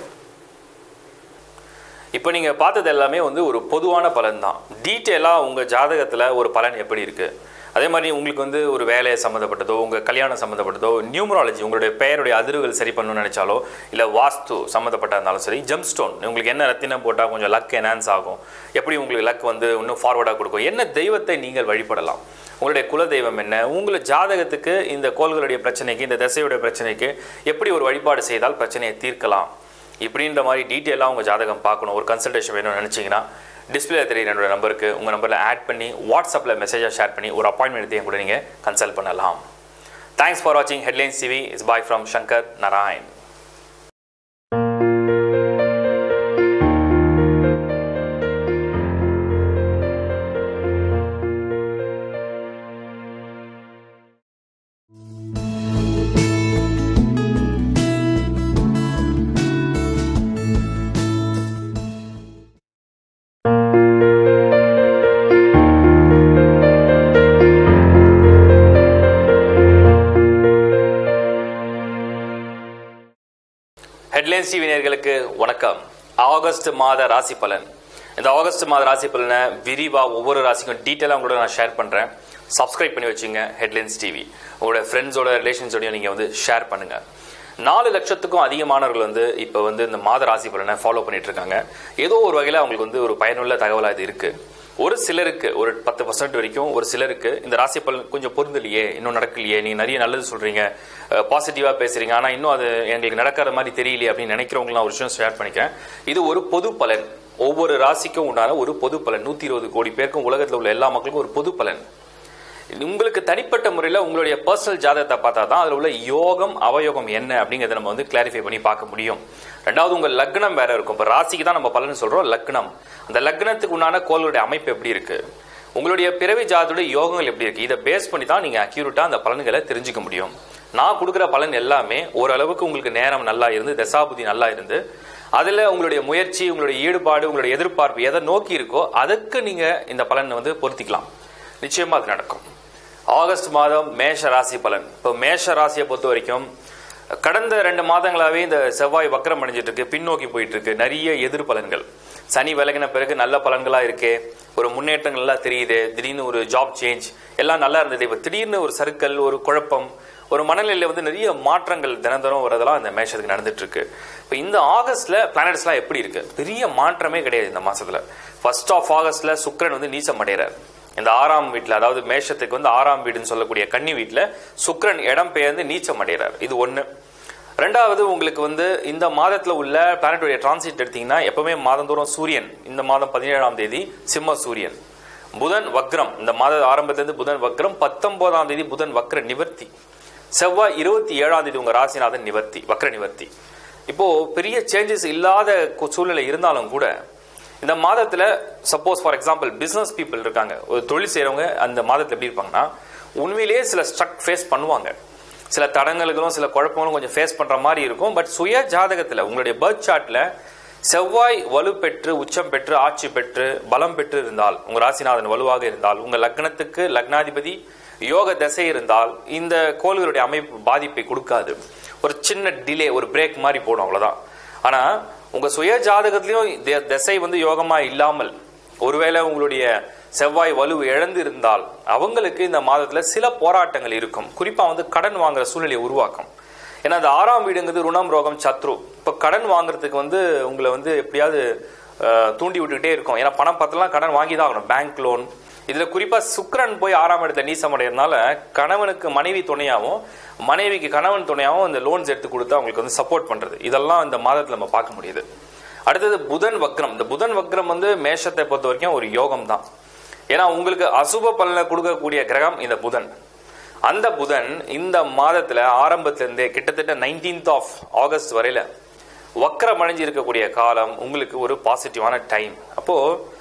இப்போ நீங்கள் பார்த்தது எல்லாமே வந்து ஒரு பொதுவான பலன் தான் டீட்டெயிலாக உங்கள் ஜாதகத்தில் ஒரு பலன் எப்படி இருக்குது அதே மாதிரி உங்களுக்கு வந்து ஒரு வேலையை சம்மந்தப்பட்டதோ உங்கள் கல்யாணம் சம்மந்தப்பட்டதோ நியூமராலஜி உங்களுடைய பெயருடைய அதிர்வுகள் சரி பண்ணணும்னு நினச்சாலோ இல்லை வாஸ்து சம்மந்தப்பட்ட இருந்தாலும் சரி ஜெம் ஸ்டோன் உங்களுக்கு என்ன ரத்தினம் போட்டால் கொஞ்சம் லக் என்ஹான்ஸ் ஆகும் எப்படி உங்களுக்கு லக் வந்து இன்னும் ஃபார்வர்டாக கொடுக்கும் என்ன தெய்வத்தை நீங்கள் வழிபடலாம் உங்களுடைய குல தெய்வம் என்ன உங்களை ஜாதகத்துக்கு இந்த கோள்களுடைய பிரச்சனைக்கு இந்த திசையுடைய பிரச்சனைக்கு எப்படி ஒரு வழிபாடு செய்தால் பிரச்சனையை தீர்க்கலாம் இப்படின்ற மாதிரி டீட்டெயிலாக உங்கள் ஜாதகம் பார்க்கணும் ஒரு கன்சல்டேஷன் வேணும்னு நினச்சிங்கன்னா டிஸ்பிளே தெரியுற என்னோட நம்பருக்கு உங்கள் நம்பரில் ஆட் பண்ணி வாட்ஸ்அப்பில் மெசேஜாக ஷேர் பண்ணி ஒரு அப்பாயின்மெண்ட் எடுத்து கூட நீங்கள் கன்சல்ட் பண்ணலாம் தேங்க்ஸ் ஃபார் வாட்சிங் Headlines TV is bye from Shankar Narayan Headlines TV நேயர்களுக்கு வணக்கம் ஆகஸ்ட் மாத ராசி பலன் இந்த ஆகஸ்ட் மாத ராசி பலனை விரிவாக ஒவ்வொரு ராசிக்கும் டீட்டெயிலாக உங்களோட நான் ஷேர் பண்ணுறேன் சப்ஸ்கிரைப் பண்ணி வச்சுங்க ஹெட்லைன்ஸ் டிவி உங்களோட ஃப்ரெண்ட்ஸோட ரிலேஷன்ஸோடையும் நீங்கள் வந்து ஷேர் பண்ணுங்கள் நாலு லட்சத்துக்கும் அதிகமானவர்கள் வந்து இப்போ வந்து இந்த மாத ராசி பலனை ஃபாலோ பண்ணிட்டு இருக்காங்க ஏதோ ஒரு வகையில் அவங்களுக்கு வந்து ஒரு பயனுள்ள தகவலாக இது இருக்குது ஒரு சிலருக்கு ஒரு பத்து பர்சன்ட் வரைக்கும் ஒரு சிலருக்கு இந்த ராசி பலன் கொஞ்சம் பொருந்தலையே இன்னும் நடக்கலையே நீங்க நிறைய நல்லது சொல்றீங்க பாசிட்டிவா பேசுறீங்க ஆனா இன்னும் அது எங்களுக்கு நடக்காத மாதிரி தெரியலையே அப்படின்னு நினைக்கிறவங்களாம் ஒரு விஷயம் ஷேர் பண்ணிக்கிறேன் இது ஒரு பொது பலன் ஒவ்வொரு ராசிக்கும் உண்டான ஒரு பொது பலன் நூத்தி இருபது கோடி பேருக்கும் உலகத்தில் உள்ள எல்லா மக்களுக்கும் ஒரு பொது பலன் உங்களுக்கு தனிப்பட்ட முறையில் உங்களுடைய பர்சனல் ஜாதகத்தை பார்த்தா தான் அதில் உள்ள யோகம் அவயோகம் என்ன அப்படிங்கிறத நம்ம வந்து கிளாரிஃபை பண்ணி பார்க்க முடியும் ரெண்டாவது உங்கள் லக்னம் வேற இருக்கும் இப்போ ராசிக்கு தான் நம்ம பலன் சொல்றோம் லக்னம் அந்த லக்னத்துக்கு உண்டான கோளுடைய அமைப்பு எப்படி இருக்கு உங்களுடைய பிறவி ஜாதோட யோகங்கள் எப்படி இருக்கு இதை பேஸ் பண்ணி தான் நீங்க அக்யூரேட்டா அந்த பலன்களை தெரிஞ்சுக்க முடியும் நான் கொடுக்குற பலன் எல்லாமே ஓரளவுக்கு உங்களுக்கு நேரம் நல்லா இருந்து தசாபுதி நல்லா இருந்து அதில் உங்களுடைய முயற்சி உங்களுடைய ஈடுபாடு உங்களுடைய எதிர்பார்ப்பு எதை நோக்கி இருக்கோ அதுக்கு நீங்க இந்த பலனை வந்து பொருத்திக்கலாம் நிச்சயமா அது நடக்கும் ஆகஸ்ட் மாதம் மேஷ ராசி பலன் இப்போ மேஷ ராசியை பொறுத்த வரைக்கும் கடந்த ரெண்டு மாதங்களாவே இந்த செவ்வாய் வக்கரம் அடைஞ்சிட்டு இருக்கு பின்னோக்கி போயிட்டு இருக்கு நிறைய எதிர் பலன்கள் சனி விலகின பிறகு நல்ல பலன்களா இருக்கே ஒரு முன்னேற்றங்கள் எல்லாம் தெரியுது திடீர்னு ஒரு ஜாப் சேஞ்ச் எல்லாம் நல்லா இருந்தது இப்போ திடீர்னு ஒரு சர்க்கல் ஒரு குழப்பம் ஒரு மனநிலையில வந்து நிறைய மாற்றங்கள் தினந்தரம் வரதெல்லாம் இந்த மேஷத்துக்கு நடந்துட்டு இருக்கு இப்போ இந்த ஆகஸ்ட்ல பிளானட்ஸ்லாம் எப்படி இருக்கு பெரிய மாற்றமே கிடையாது இந்த மாசத்துல ஃபர்ஸ்ட் ஆஃப் ஆகஸ்ட்ல சுக்கிரன் வந்து நீச்சம் அடைகிறார் இந்த ஆறாம் வீட்டில் அதாவது மேஷத்துக்கு வந்து ஆறாம் வீடுன்னு சொல்லக்கூடிய கன்னி வீட்டில் சுக்கிரன் இடம் பெயர்ந்து நீச்சம் அடைகிறார் இது ஒன்று ரெண்டாவது உங்களுக்கு வந்து இந்த மாதத்தில் உள்ள பிளானட்டுடைய டிரான்சிட் எடுத்தீங்கன்னா எப்பவுமே மாதந்தோறும் சூரியன் இந்த மாதம் பதினேழாம் தேதி சிம்ம சூரியன் புதன் வக்ரம் இந்த மாத ஆரம்பத்திலிருந்து புதன் வக்ரம் பத்தொன்பதாம் தேதி புதன் வக்ர நிவர்த்தி செவ்வாய் இருபத்தி ஏழாம் தேதி உங்க ராசிநாதன் நிவர்த்தி வக்ர நிவர்த்தி இப்போ பெரிய சேஞ்சஸ் இல்லாத கு- சூழ்நிலை இருந்தாலும் கூட இந்த மாதத்துல suppose for example business people இருக்காங்க ஒரு தொழில் செய்றவங்க அந்த மாதத்துல எப்படி இருப்பாங்கன்னா உண்மையிலேயே சில ஸ்ட்ரக் ஃபேஸ் பண்ணுவாங்க சில தடங்கல்களும் சில குழப்பங்களும் கொஞ்சம் ஃபேஸ் பண்ற மாதிரி இருக்கும் பட் சுய ஜாதகத்துல உங்களுடைய பர்த் சார்ட்ல செவ்வாய் வலு பெற்று உச்சம் பெற்று ஆட்சி பெற்று பலம் பெற்று இருந்தால் உங்க ராசிநாதன் வலுவாக இருந்தால் உங்க லக்னத்துக்கு லக்னாதிபதி யோக திசை இருந்தால் இந்த கோள்களுடைய அமைப்பு பாதிப்பை கொடுக்காது ஒரு சின்ன டிலே ஒரு பிரேக் மாதிரி போடும் அவ்வளவுதான் ஆனா உங்க சுய ஜாதகத்திலையும் தி- திசை வந்து யோகமா இல்லாமல் ஒருவேளை உங்களுடைய செவ்வாய் வலு இழந்து இருந்தால் அவங்களுக்கு இந்த மாதத்துல சில போராட்டங்கள் இருக்கும் குறிப்பா வந்து கடன் வாங்குற சூழ்நிலையை உருவாக்கும் ஏன்னா அந்த ஆறாம் வீடுங்கிறது ருணம் ரோகம் சத்ரு இப்போ கடன் வாங்குறதுக்கு வந்து உங்களை வந்து எப்படியாவது அஹ், தூண்டி விட்டுக்கிட்டே இருக்கும் ஏன்னா பணம் பத்தலாம் கடன் வாங்கி தான் ஆகணும் பேங்க் லோன் இதுல குறிப்பா சுக்கிரன் போய் ஆறாம் இடத்துல நீசமடைறதுனால கணவனுக்கு மனைவி துணையாவும் மனைவிக்கு கணவன் துணையாவும் இந்த லோன்ஸ் எடுத்து கொடுத்து அவங்களுக்கு வந்து சப்போர்ட் பண்றது இதெல்லாம் இந்த மாதத்துல நம்ம பார்க்க முடியுது அடுத்தது புதன் வக்ரம் இந்த புதன் வக்ரம் வந்து மேஷத்தை பொறுத்த வரைக்கும் ஒரு யோகம் தான் ஏன்னா உங்களுக்கு அசுப பலனை கொடுக்கக்கூடிய கிரகம் இந்த புதன் அந்த புதன் இந்த மாதத்துல ஆரம்பத்துல இருந்தே கிட்டத்தட்ட 19th ஆஃப் ஆகஸ்ட் வரையில வக்கரம் அடைஞ்சு இருக்கக்கூடிய காலம் உங்களுக்கு ஒரு பாசிட்டிவான டைம் அப்போ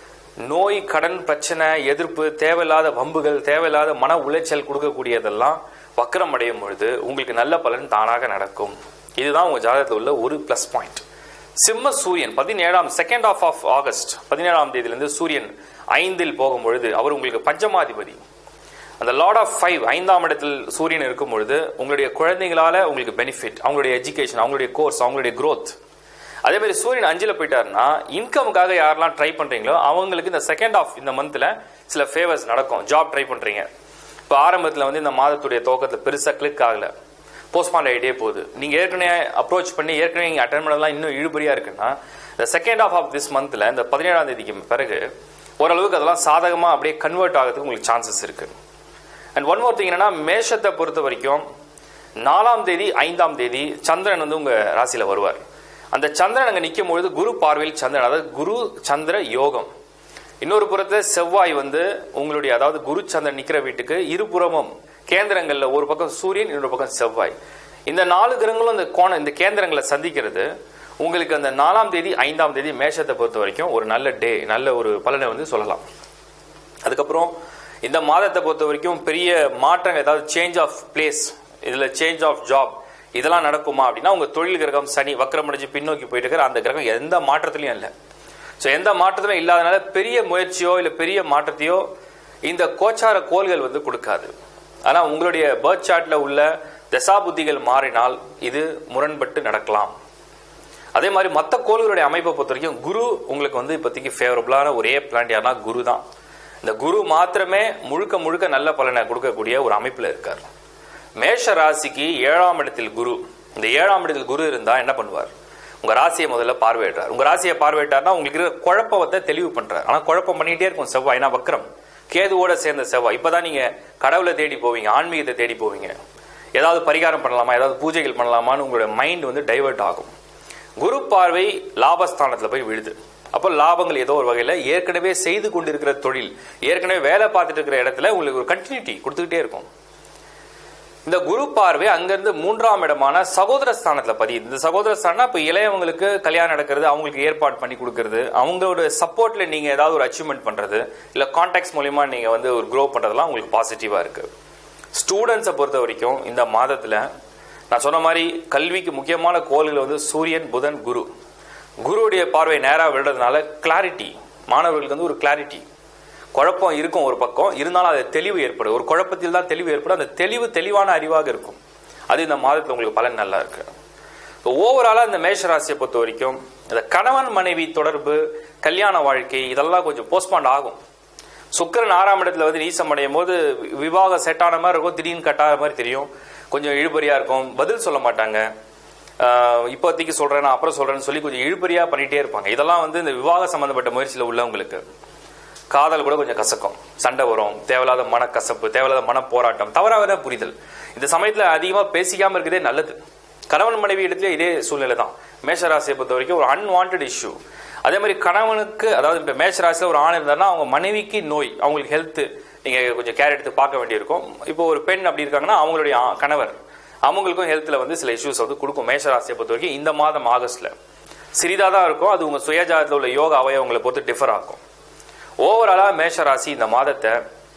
நோய் கடன் பிரச்சனை எதிர்ப்பு தேவையில்லாத வம்புகள் தேவையில்லாத மன உளைச்சல் கொடுக்கக்கூடியதெல்லாம் வக்கரம் அடையும் பொழுது உங்களுக்கு நல்ல பலன் தானாக நடக்கும் இதுதான் உங்க ஜாதகத்தில் உள்ள ஒரு ப்ளஸ் பாயிண்ட் சிம்ம சூரியன் பதினேழாம் செகண்ட் ஆஃப் ஆஃப் ஆகஸ்ட் பதினேழாம் தேதியிலிருந்து சூரியன் ஐந்தில் போகும் பொழுது அவர் உங்களுக்கு பஞ்சமாதிபதி அந்த லார்ட் ஆஃப் ஃபைவ் ஐந்தாம் இடத்தில் சூரியன் இருக்கும் பொழுது உங்களுடைய குழந்தைகளால உங்களுக்கு பெனிஃபிட் அவங்களுடைய எஜுகேஷன் அவங்களுடைய கோர்ஸ் அவங்களுடைய growth அதே மாதிரி சூரியன் அஞ்சுல போயிட்டாருன்னா இன்கமுக்காக யாரெல்லாம் ட்ரை பண்றீங்களோ அவங்களுக்கு இந்த செகண்ட் ஆஃப் இந்த மந்த்ல சில ஃபேவர்ஸ் நடக்கும் ஜாப் ட்ரை பண்றீங்க இப்போ ஆரம்பத்தில் வந்து இந்த மாதத்துடைய துவக்கத்தில் பெருசாக கிளிக் ஆகல போஸ்ட்பாண்ட் ஆகிட்டே போகுது நீங்க ஏற்கனவே அப்ரோச் பண்ணி ஏற்கனவே இங்கே அட்டன் பண்ணலாம் இன்னும் இழுபறியா இருக்குன்னா இந்த செகண்ட் ஆஃப் ஆஃப் திஸ் மந்த்ல இந்த பதினேழாம் தேதிக்கு பிறகு ஓரளவுக்கு அதெல்லாம் சாதகமா அப்படியே கன்வெர்ட் ஆகிறதுக்கு உங்களுக்கு சான்சஸ் இருக்கு அண்ட் ஒன் மோர் திங் என்னன்னா மேஷத்தை பொறுத்த வரைக்கும் நாலாம் தேதி ஐந்தாம் தேதி சந்திரன் வந்து உங்க ராசியில வருவார் அந்த சந்திரன் அங்க நிற்கும் பொழுது குரு பார்வையில் சந்திரன் அதாவது குரு சந்திர யோகம் இன்னொரு புறத்துல செவ்வாய் வந்து உங்களுடைய அதாவது குரு சந்திரன் நிக்கிற வீட்டுக்கு இருபுறமும் கேந்திரங்கள்ல ஒரு பக்கம் சூரியன் இன்னொரு பக்கம் செவ்வாய் இந்த நாலு கிரகங்களும் இந்த கோண இந்த கேந்திரங்களை சந்திக்கிறது உங்களுக்கு அந்த நாலாம் தேதி ஐந்தாம் தேதி மேஷத்தை பொறுத்த வரைக்கும் ஒரு நல்ல டே நல்ல ஒரு பலனை வந்து சொல்லலாம் அதுக்கப்புறம் இந்த மாதத்தை பொறுத்த வரைக்கும் பெரிய மாற்றங்கள் ஏதாவது சேஞ்ச் ஆஃப் பிளேஸ் இதுல சேஞ்ச் ஆஃப் ஜாப் இதெல்லாம் நடக்குமா அப்படின்னா உங்க தொழில் கிரகம் சனி வக்கரமடைஞ்சு பின்னோக்கி போயிட்டு இருக்கிற அந்த கிரகம் எந்த மாற்றத்திலையும் இல்லை ஸோ எந்த மாற்றத்திலும் இல்லாதனால பெரிய முயற்சியோ இல்லை பெரிய மாற்றத்தையோ இந்த கோச்சார கோள்கள் வந்து கொடுக்காது ஆனா உங்களுடைய பேர்த் சார்ட்ல உள்ள தசாபுத்திகள் மாறினால் இது முரண்பட்டு நடக்கலாம் அதே மாதிரி மற்ற கோள்களுடைய அமைப்பை பொறுத்த வரைக்கும் குரு உங்களுக்கு வந்து இப்போதைக்கு ஃபேவரபுளான ஒரே பிளான்ட் யாருன்னா குரு தான் இந்த குரு மாத்திரமே முழுக்க முழுக்க நல்ல பலனை கொடுக்கக்கூடிய ஒரு அமைப்பில் இருக்கார் மேஷ ராசிக்கு ஏழாம் இடத்தில் குரு இந்த ஏழாம் இடத்தில் குரு இருந்தா என்ன பண்ணுவார் உங்க ராசியை முதல்ல பார்வையிடுறார் உங்க ராசியை பார்வையிட்டார்னா உங்களுக்கு இருக்கிற குழப்பத்தை தெளிவு பண்றார் ஆனா குழப்பம் பண்ணிட்டே இருக்கும் செவ்வாய் ஏன்னா வக்ரம் கேதுவோட சேர்ந்த செவ்வாய் இப்பதான் நீங்க கடவுளை தேடி போவீங்க ஆன்மீகத்தை தேடி போவீங்க ஏதாவது பரிகாரம் பண்ணலாமா ஏதாவது பூஜைகள் பண்ணலாமான்னு உங்களோட மைண்ட் வந்து டைவர்ட் ஆகும் குரு பார்வை லாபஸ்தானத்துல போய் விழுது அப்போ லாபங்கள் ஏதோ ஒரு வகையில ஏற்கனவே செய்து கொண்டிருக்கிற தொழில் ஏற்கனவே வேலை பார்த்துட்டு இருக்கிற இடத்துல உங்களுக்கு ஒரு கண்டினியூட்டி கொடுத்துக்கிட்டே இருக்கும் இந்த குரு பார்வை அங்கிருந்து மூன்றாம் இடமான சகோதர ஸ்தானத்துல பதியுது இந்த சகோதர ஸ்தானம் இப்ப இளையவங்களுக்கு கல்யாணம் நடக்கிறது அவங்களுக்கு ஏற்பாடு பண்ணி கொடுக்கறது அவங்களோட சப்போர்ட்ல நீங்க ஏதாவது ஒரு அச்சீவ்மெண்ட் பண்றது இல்ல கான்டாக்ட்ஸ் மூலியமா நீங்க வந்து ஒரு க்ரோ பண்றதெல்லாம் உங்களுக்கு பாசிட்டிவா இருக்கு ஸ்டூடெண்ட்ஸை பொறுத்த வரைக்கும் இந்த மாதத்துல நான் சொன்ன மாதிரி கல்விக்கு முக்கியமான கோள்கள் வந்து சூரியன் புதன் குரு குருவுடைய பார்வை நேரா விடுறதுனால கிளாரிட்டி மாணவர்களுக்கு வந்து ஒரு கிளாரிட்டி குழப்பம் இருக்கும் ஒரு பக்கம் இருந்தாலும் அது தெளிவு ஏற்படும் ஒரு குழப்பத்தில் தான் தெளிவு ஏற்படும் அந்த தெளிவு தெளிவான அறிவாக இருக்கும் அது இந்த மாதத்தில் உங்களுக்கு பலன் நல்லா இருக்கு இப்போ ஓவராலாக இந்த மேஷ ராசியை பொறுத்த வரைக்கும் இந்த கணவன் மனைவி தொடர்பு கல்யாண வாழ்க்கை இதெல்லாம் கொஞ்சம் போஸ்ட்பாண்ட் ஆகும் சுக்கிரன் ஆறாம் இடத்துல வந்து நீசம் அடையும் போது விவாகம் செட் ஆன மாதிரி இருக்கும் திடீர்னு கட்டாத மாதிரி தெரியும் கொஞ்சம் இழுபறியா இருக்கும் பதில் சொல்ல மாட்டாங்க ஆஹ் இப்போதைக்கு சொல்றேன் நான் அப்புறம் சொல்றேன்னு சொல்லி கொஞ்சம் இழுபறியா பண்ணிட்டே இருப்பாங்க இதெல்லாம் வந்து இந்த விவாக சம்பந்தப்பட்ட முயற்சியில் உள்ளவங்களுக்கு காதல் கூட கொஞ்சம் கசக்கும் சண்டை வரும் தேவையில்லாத மனக்கசப்பு தேவையில்லாத மன போராட்டம் தவறாக புரிதல் இந்த சமயத்துல அதிகமா பேசிக்காம இருக்கதே நல்லது கணவன் மனைவி இடத்துல இதே சூழ்நிலை தான் மேஷராசியை பொறுத்த வரைக்கும் ஒரு அன்வான்ட் இஷ்யூ அதே மாதிரி கணவனுக்கு அதாவது இப்போ மேஷராசியில் ஒரு ஆண் இருந்தாருன்னா அவங்க மனைவிக்கு நோய் அவங்களுக்கு ஹெல்த் நீங்க கொஞ்சம் கேர் எடுத்து பார்க்க வேண்டியிருக்கும் இப்போ ஒரு பெண் அப்படி இருக்காங்கன்னா அவங்களுடைய ஆ- கணவர் அவங்களுக்கும் ஹெல்த்ல வந்து சில இஷ்யூஸ் வந்து கொடுக்கும் மேஷராசியை பொறுத்த வரைக்கும் இந்த மாதம் ஆகஸ்ட்ல சிறிதா தான் இருக்கும் அது உங்க சுயஜாதத்தில் உள்ள யோக அவயவங்களை பொறுத்து டிஃபர் ஆகும் ஓவராலா மேஷராசி இந்த மாதத்தை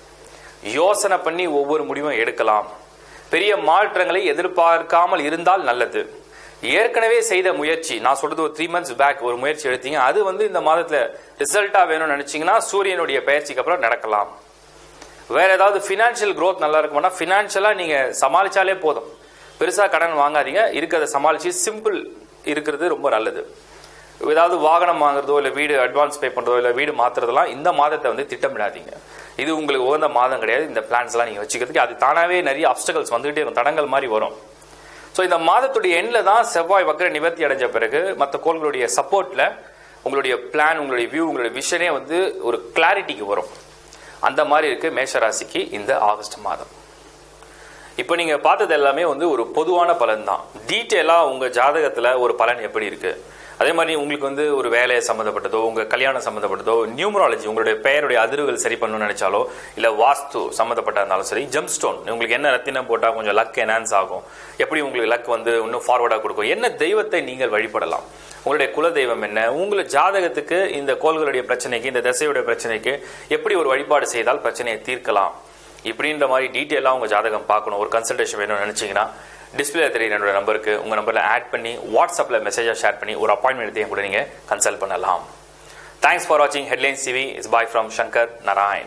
யோசனை பண்ணி ஒவ்வொரு முடிவும் எடுக்கலாம் பெரிய மாற்றங்களை எதிர்பார்க்காமல் இருந்தால் நல்லது ஏற்கனவே செய்த முயற்சி நான் சொல்றது ஒரு த்ரீ மந்த்ஸ் பேக் ஒரு முயற்சி எடுத்தீங்க அது வந்து இந்த மாதத்துல ரிசல்ட்டா வேணும்னு நினைச்சீங்கன்னா சூரியனுடைய பயிற்சிக்கு அப்புறம் நடக்கலாம் வேற ஏதாவது ஃபினான்ஷியல் growth நல்லா இருக்கும்னா ஃபினான்ஷியலாக நீங்கள் சமாளிச்சாலே போதும் பெருசாக கடன் வாங்காதீங்க இருக்கிறத சமாளித்து சிம்பிள் இருக்கிறது ரொம்ப நல்லது ஏதாவது வாகனம் வாங்குறதோ இல்லை வீடு அட்வான்ஸ் பே பண்ணுறதோ இல்லை வீடு மாற்றுறதெல்லாம் இந்த மாதத்தை வந்து திட்டமிடாதீங்க இது உங்களுக்கு உகந்த மாதம் கிடையாது இந்த பிளான்ஸ்லாம் நீங்கள் வச்சுக்கிறதுக்கு அது தானாகவே நிறைய அப்டகல்ஸ் வந்துகிட்டே இருக்கும் தடங்கள் மாதிரி வரும் ஸோ இந்த மாதத்துடைய எண்ணில் தான் செவ்வாய் வக்கர நிவர்த்தி அடைஞ்ச பிறகு மற்ற கோள்களுடைய சப்போர்ட்டில் உங்களுடைய பிளான் உங்களுடைய வியூ உங்களுடைய விஷனே வந்து ஒரு கிளாரிட்டிக்கு வரும் அந்த மாதிரி இருக்கு மேஷராசிக்கு இந்த ஆகஸ்ட் மாதம் இப்போ நீங்கள் பார்த்தது எல்லாமே வந்து ஒரு பொதுவான பலன் தான் டீட்டெயிலாக உங்கள் ஜாதகத்தில் ஒரு பலன் எப்படி இருக்கு அதே மாதிரி உங்களுக்கு வந்து ஒரு வேலை சம்மந்தப்பட்டதோ உங்கள் கல்யாணம் சம்மந்தப்பட்டதோ நியூமராலஜி உங்களுடைய பெயருடைய அதிர்வுகள் சரி பண்ணணும்னு நினைச்சாலோ இல்லை வாஸ்து சம்மந்தப்பட்ட இருந்தாலும் சரி ஜெம் ஸ்டோன் உங்களுக்கு என்ன ரத்தினம் போட்டால் கொஞ்சம் லக் என்ஹான்ஸ் ஆகும் எப்படி உங்களுக்கு லக் வந்து இன்னும் ஃபார்வர்டாக கொடுக்கும் என்ன தெய்வத்தை நீங்கள் வழிபடலாம் உங்களுடைய குல தெய்வம் என்ன உங்களுடைய ஜாதகத்துக்கு இந்த கோள்களுடைய பிரச்சனைக்கு இந்த திசையுடைய பிரச்சனைக்கு எப்படி ஒரு வழிபாடு செய்தால் பிரச்சனையை தீர்க்கலாம் இப்படின்ற மாதிரி டீட்டெயிலாக உங்கள் ஜாதகம் பார்க்கணும் ஒரு கன்சல்டேஷன் வேணும்னு நினச்சிங்கன்னா டிஸ்பிளே தெரியுற என்னோட நம்பருக்கு உங்கள் நம்பரில் ஆட் பண்ணி வாட்ஸ்அப்பில் மெசேஜாக ஷேர் பண்ணி ஒரு அப்பாயின்மெண்ட் எடுத்து என் கூட நீங்கள் கன்சல்ட் பண்ணலாம் தேங்க்ஸ் ஃபார் வாட்சிங் Headlines TV is bye from Shankar Narayan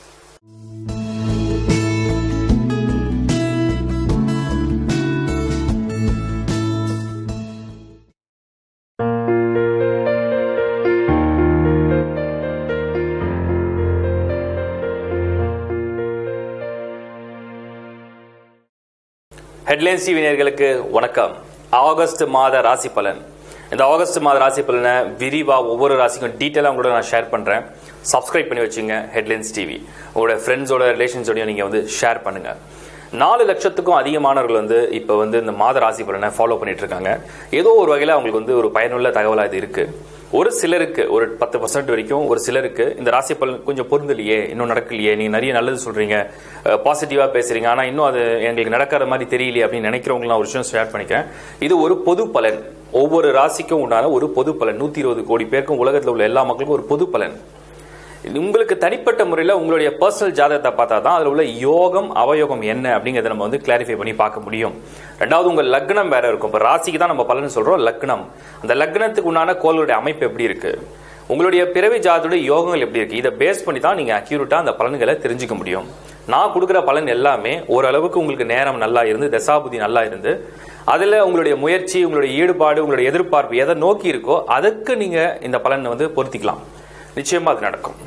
Headlines TV நேயர்களுக்கு வணக்கம் ஆகஸ்ட் மாத ராசி பலன் இந்த ஆகஸ்ட் மாத ராசி பலனை விரிவாக ஒவ்வொரு ராசிக்கும் டீட்டெயிலாக உங்களோட நான் ஷேர் பண்ணுறேன் சப்ஸ்கிரைப் பண்ணி வச்சுங்க ஹெட்லைன்ஸ் டிவி உங்களோட ஃப்ரெண்ட்ஸோட ரிலேஷன்ஸோடையும் நீங்கள் வந்து ஷேர் பண்ணுங்க நாலு லட்சத்துக்கும் அதிகமானவர்கள் வந்து இப்போ வந்து இந்த மாத ராசி பலனை ஃபாலோ பண்ணிட்டு இருக்காங்க ஏதோ ஒரு வகையில் அவங்களுக்கு வந்து ஒரு பயனுள்ள தகவலாக இது இருக்கு ஒரு சிலருக்கு ஒரு பத்து பர்சன்ட் வரைக்கும் ஒரு சிலருக்கு இந்த ராசி பலன் கொஞ்சம் பொருந்தலையே இன்னும் நடக்கலையே நீங்க நிறைய நல்லது சொல்றீங்க பாசிட்டிவா பேசுறீங்க ஆனா இன்னும் அது எங்களுக்கு நடக்கிற மாதிரி தெரியலையே அப்படின்னு நினைக்கிறவங்களாம் ஒரு விஷயம் ஷேர் பண்ணிக்கிறேன் இது ஒரு பொது பலன் ஒவ்வொரு ராசிக்கும் உண்டான ஒரு பொது பலன் நூத்தி இருபது கோடி பேருக்கும் உலகத்தில் உள்ள எல்லா மக்களுக்கும் ஒரு பொது பலன் உங்களுக்கு தனிப்பட்ட முறையில் உங்களுடைய பர்சனல் ஜாதகத்தை பார்த்தா தான் அதில் உள்ள யோகம் அவயோகம் என்ன அப்படிங்கிறத நம்ம வந்து கிளாரிஃபை பண்ணி பார்க்க முடியும் ரெண்டாவது உங்கள் லக்னம் வேற இருக்கும் இப்போ ராசிக்கு தான் நம்ம பலன் சொல்றோம் லக்னம் அந்த லக்னத்துக்கு உண்டான கோளுடைய அமைப்பு எப்படி இருக்கு உங்களுடைய பிறவி ஜாதத்துடைய யோகங்கள் எப்படி இருக்கு இதை பேஸ் பண்ணி தான் நீங்க அக்யூரேட்டா அந்த பலன்களை தெரிஞ்சுக்க முடியும் நான் கொடுக்குற பலன் எல்லாமே ஓரளவுக்கு உங்களுக்கு நேரம் நல்லா இருந்து தசாபுதி நல்லா இருந்து அதில் உங்களுடைய முயற்சி உங்களுடைய ஈடுபாடு உங்களுடைய எதிர்பார்ப்பு எதை நோக்கி இருக்கோ அதுக்கு நீங்க இந்த பலனை வந்து பொருத்திக்கலாம் நிச்சயமா அது நடக்கும்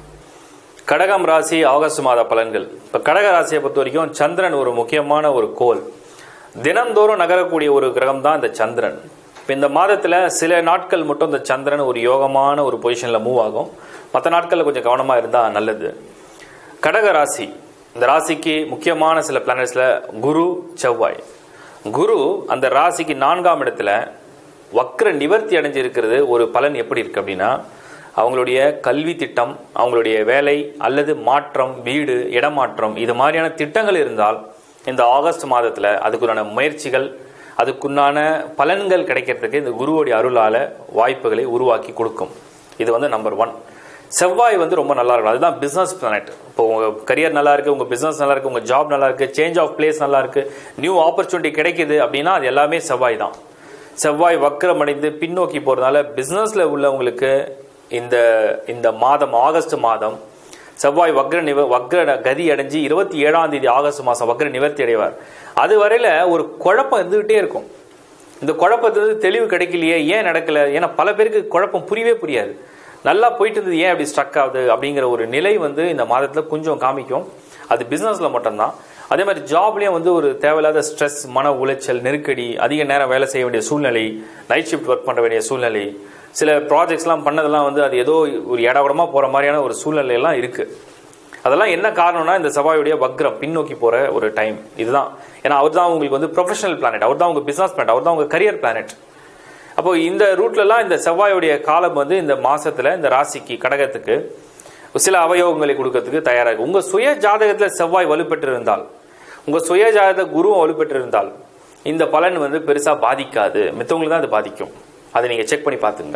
கடகம் ராசி ஆகஸ்ட் மாத பலன்கள் இப்போ கடக ராசியை பொறுத்த வரைக்கும் சந்திரன் ஒரு முக்கியமான ஒரு கோல் தினந்தோறும் நகரக்கூடிய ஒரு கிரகம் தான் இந்த சந்திரன் இப்போ இந்த மாதத்தில் சில நாட்கள் மட்டும் இந்த சந்திரன் ஒரு யோகமான ஒரு பொசிஷனில் மூவ் ஆகும் மற்ற நாட்களில் கொஞ்சம் கவனமாக இருந்தால் நல்லது கடக ராசி இந்த ராசிக்கு முக்கியமான சில பிளானட்ஸில் குரு செவ்வாய் குரு அந்த ராசிக்கு நான்காம் இடத்துல வக்ர நிவர்த்தி அடைஞ்சிருக்கிறது ஒரு பலன் எப்படி இருக்கு அப்படின்னா அவங்களுடைய கல்வி திட்டம் அவங்களுடைய வேலை அல்லது மாற்றம் வீடு இடமாற்றம் இது மாதிரியான திட்டங்கள் இருந்தால் இந்த ஆகஸ்ட் மாதத்தில் அதுக்குண்டான முயற்சிகள் அதுக்குண்டான பலன்கள் கிடைக்கிறதுக்கு இந்த குருவோடைய அருளால வாய்ப்புகளை உருவாக்கி கொடுக்கும் இது வந்து நம்பர் ஒன் செவ்வாய் வந்து ரொம்ப நல்லா இருக்கும் அதுதான் பிசினஸ் பிளானட் இப்போ உங்க கரியர் நல்லா இருக்கு உங்க பிசினஸ் நல்லா இருக்கு உங்க ஜாப் நல்லா இருக்கு சேஞ்ச் ஆஃப் பிளேஸ் நல்லா இருக்கு நியூ ஆப்பர்ச்சுனிட்டி கிடைக்குது அப்படின்னா அது எல்லாமே செவ்வாய் தான் செவ்வாய் வக்கரம் அடைந்து பின்னோக்கி போறதுனால பிசினஸ்ல உள்ளவங்களுக்கு இந்த இந்த மாதம் ஆகஸ்ட் மாதம் செவ்வாய் வக்ர நிவ வக்ர கதி அடைஞ்சு இருபத்தி ஏழாம் தேதி ஆகஸ்ட் மாதம் வக்ர நிவர்த்தி அடைவார் அது வரையில ஒரு குழப்பம் இருந்துகிட்டே இருக்கும் இந்த குழப்பத்துல தெளிவு கிடைக்கலையே ஏன் நடக்கல ஏன்னா பல பேருக்கு குழப்பம் புரியவே புரியாது நல்லா போயிட்டு இருந்தது ஏன் அப்படி ஸ்ட்ரக் ஆகுது அப்படிங்கிற ஒரு நிலை வந்து இந்த மாதத்துல கொஞ்சம் காமிக்கும் அது பிசினஸ்ல மட்டும்தான் அதே மாதிரி ஜாப்லயும் வந்து ஒரு தேவையில்லாத ஸ்ட்ரெஸ் மன உளைச்சல் நெருக்கடி அதிக நேரம் வேலை செய்ய வேண்டிய சூழ்நிலை நைட் ஷிஃப்ட் ஒர்க் பண்ண வேண்டிய சூழ்நிலை சில ப்ராஜெக்ட்ஸ்லாம் பண்ணதெல்லாம் வந்து அது ஏதோ ஒரு இடகுடமா போற மாதிரியான ஒரு சூழ்நிலை எல்லாம் இருக்கு அதெல்லாம் என்ன காரணம்னா இந்த செவ்வாயுடைய வக்ரம் பின்னோக்கி போற ஒரு டைம் இதுதான் ஏன்னா அவர் தான் உங்களுக்கு வந்து ப்ரொஃபஷனல் பிளானட் அவர் தான் உங்க பிசினஸ் பிளானட் அவர் தான் உங்க கரியர் பிளானட் அப்போ இந்த ரூட்லலாம் இந்த செவ்வாயுடைய காலம் வந்து இந்த மாசத்துல இந்த ராசிக்கு கடகத்துக்கு சில அவயோகங்களை கொடுக்கறதுக்கு தயாரா இருக்கு உங்க சுய ஜாதகத்துல செவ்வாய் வலுப்பெற்று இருந்தால் உங்க சுய ஜாதக குருவும் வலுப்பெற்று இருந்தால் இந்த பலன் வந்து பெருசா பாதிக்காது மித்தவங்களுக்கு தான் அது பாதிக்கும் அதை நீங்க செக் பண்ணி பார்த்துங்க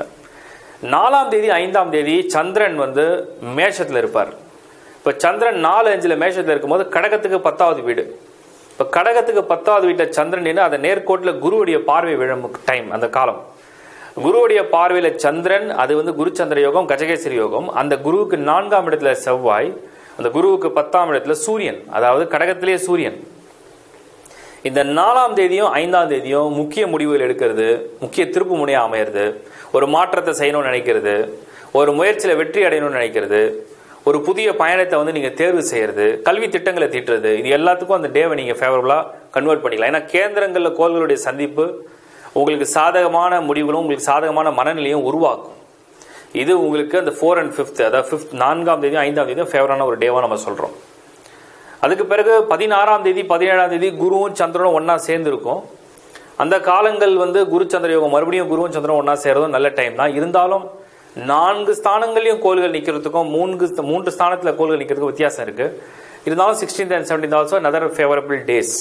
நாலாம் தேதி ஐந்தாம் தேதி சந்திரன் வந்து மேஷத்துல இருப்பார் இப்ப சந்திரன் நாலு அஞ்சுல மேஷத்துல இருக்கும்போது கடகத்துக்கு பத்தாவது வீடு இப்ப கடகத்துக்கு பத்தாவது வீட்டை சந்திரன் நின்று அந்த நேர்கோட்டில் குருவுடைய பார்வை விழும் டைம் அந்த காலம் குருவுடைய பார்வையில சந்திரன் அது வந்து குரு சந்திர யோகம் கஜகேசரி யோகம் அந்த குருவுக்கு நான்காம் இடத்துல செவ்வாய் அந்த குருவுக்கு பத்தாம் இடத்துல சூரியன் அதாவது கடகத்திலே சூரியன் இந்த நாலாம் தேதியும் ஐந்தாம் தேதியும் முக்கிய முடிவுகள் எடுக்கிறது முக்கிய திருப்பு முனையா அமையிறது ஒரு மாற்றத்தை செய்யணும்னு நினைக்கிறது ஒரு முயற்சியில் வெற்றி அடையணும்னு நினைக்கிறது ஒரு புதிய பயணத்தை வந்து நீங்கள் தேர்வு செய்யறது கல்வி திட்டங்களை தீட்டுறது இது எல்லாத்துக்கும் அந்த டேவை நீங்கள் ஃபேவரபுளாக கன்வெர்ட் பண்ணிக்கலாம் ஏன்னா கேந்திரங்களில் கோள்களுடைய சந்திப்பு உங்களுக்கு சாதகமான முடிவுகளும் உங்களுக்கு சாதகமான மனநிலையும் உருவாக்கும் இது உங்களுக்கு அந்த ஃபோர் அண்ட் ஃபிஃப்த் அதாவது ஃபிஃப்த் நான்காம் தேதியும் ஐந்தாம் தேதியும் ஃபேவரான ஒரு டேவாக நம்ம சொல்கிறோம் அதுக்கு பிறகு பதினாறாம் தேதி பதினேழாம் தேதி குருவும் சந்திரனும் ஒன்றா சேர்ந்துருக்கும் அந்த காலங்கள் வந்து குரு சந்திர யோகம் மறுபடியும் குருவும் சந்திரனும் ஒன்றா சேர்றதும் நல்ல டைம் தான் இருந்தாலும் நான்கு ஸ்தானங்களையும் கோள்கள் நிற்கிறதுக்கும் மூன்று மூன்று ஸ்தானத்தில் கோள்கள் நிற்கிறதுக்கும் வித்தியாசம் இருக்கு இருந்தாலும் sixteenth and seventeenth also another favourable days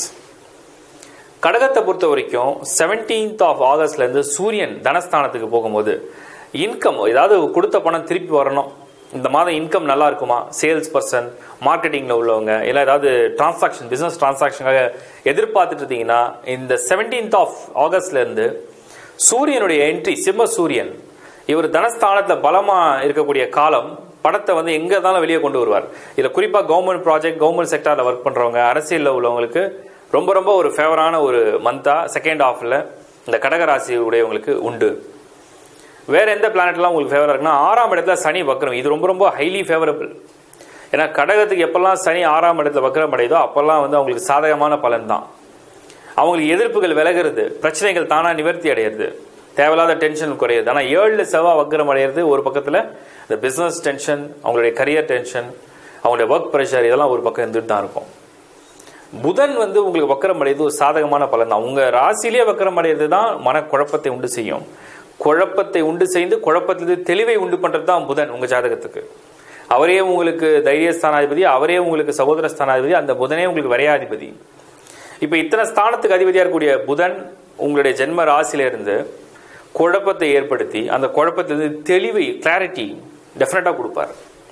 கடகத்தை பொறுத்த வரைக்கும் செவன்டீன்த் ஆஃப் ஆகஸ்ட்லேருந்து சூரியன் தனஸ்தானத்துக்கு போகும்போது இன்கம் ஏதாவது கொடுத்த பணம் திருப்பி வரணும் இந்த மாதம் இன்கம் நல்லா இருக்குமா சேல்ஸ் பர்சன் மார்க்கெட்டிங்கில் உள்ளவங்க இல்லை ஏதாவது டிரான்சாக்ஷன் பிஸ்னஸ் டிரான்சாக்ஷனாக எதிர்பார்த்துட்டு இருந்தீங்கன்னா இந்த செவன்டீன்த் ஆஃப் ஆகஸ்ட்லேருந்து சூரியனுடைய என்ட்ரி சிம்ம சூரியன் இவர் தனஸ்தானத்தில் பலமாக இருக்கக்கூடிய காலம் பணத்தை வந்து எங்கே இருந்தாலும் வெளியே கொண்டு வருவார் இதில் குறிப்பாக கவர்மெண்ட் ப்ராஜெக்ட் கவர்மெண்ட் செக்டாரில் ஒர்க் பண்ணுறவங்க அரசியலில் உள்ளவங்களுக்கு ரொம்ப ரொம்ப ஒரு ஃபேவரான ஒரு மந்தாக செகண்ட் ஹாஃபில் இந்த கடகராசி உடையவங்களுக்கு உண்டு வேற எந்த பிளானட்லாம் உங்களுக்கு ஃபேவரா இருக்குன்னா ஆறாம் இடத்துல சனி வக்ரம் இது ரொம்ப ரொம்ப ஹைலி ஃபேவரபிள் ஏன்னா கடகத்துக்கு எப்பெல்லாம் சனி ஆறாம் இடத்துல வக்ரம் அடையுதோ அப்பெல்லாம் வந்து அவங்களுக்கு சாதகமான பலன் தான் அவங்களுக்கு எதிர்ப்புகள் விலகிறது பிரச்சனைகள் தானாக நிவர்த்தி அடையிறது தேவையில்லாத டென்ஷன் குறையுது ஆனால் ஏழில் செவ்வாய் வக்ரம் அடையிறது ஒரு பக்கத்தில் இந்த பிஸ்னஸ் டென்ஷன் அவங்களுடைய கரியர் டென்ஷன் அவங்களுடைய ஒர்க் ப்ரெஷர் இதெல்லாம் ஒரு பக்கம் இருந்துட்டு தான் இருக்கும் புதன் வந்து உங்களுக்கு வக்கரம் அடையுது ஒரு சாதகமான பலன் தான் உங்க ராசியிலே வக்கரம் அடையிறது தான் மனக்குழப்பத்தை உண்டு செய்யும் குழப்பத்தை உண்டு செய்து குழப்பத்திலிருந்து தெளிவை உண்டு பண்றது தான் புதன் உங்க ஜாதகத்துக்கு அவரே உங்களுக்கு தைரிய ஸ்தானாதிபதி அவரே உங்களுக்கு சகோதர ஸ்தானாதிபதி அந்த புதனே உங்களுக்கு விரையாதிபதி இப்போ இத்தனை ஸ்தானத்துக்கு அதிபதியாக இருக்கக்கூடிய புதன் உங்களுடைய ஜென்ம ராசியில இருந்து குழப்பத்தை ஏற்படுத்தி அந்த குழப்பத்திலிருந்து தெளிவை கிளாரிட்டி டெஃபினட்டாக கொடுப்பார்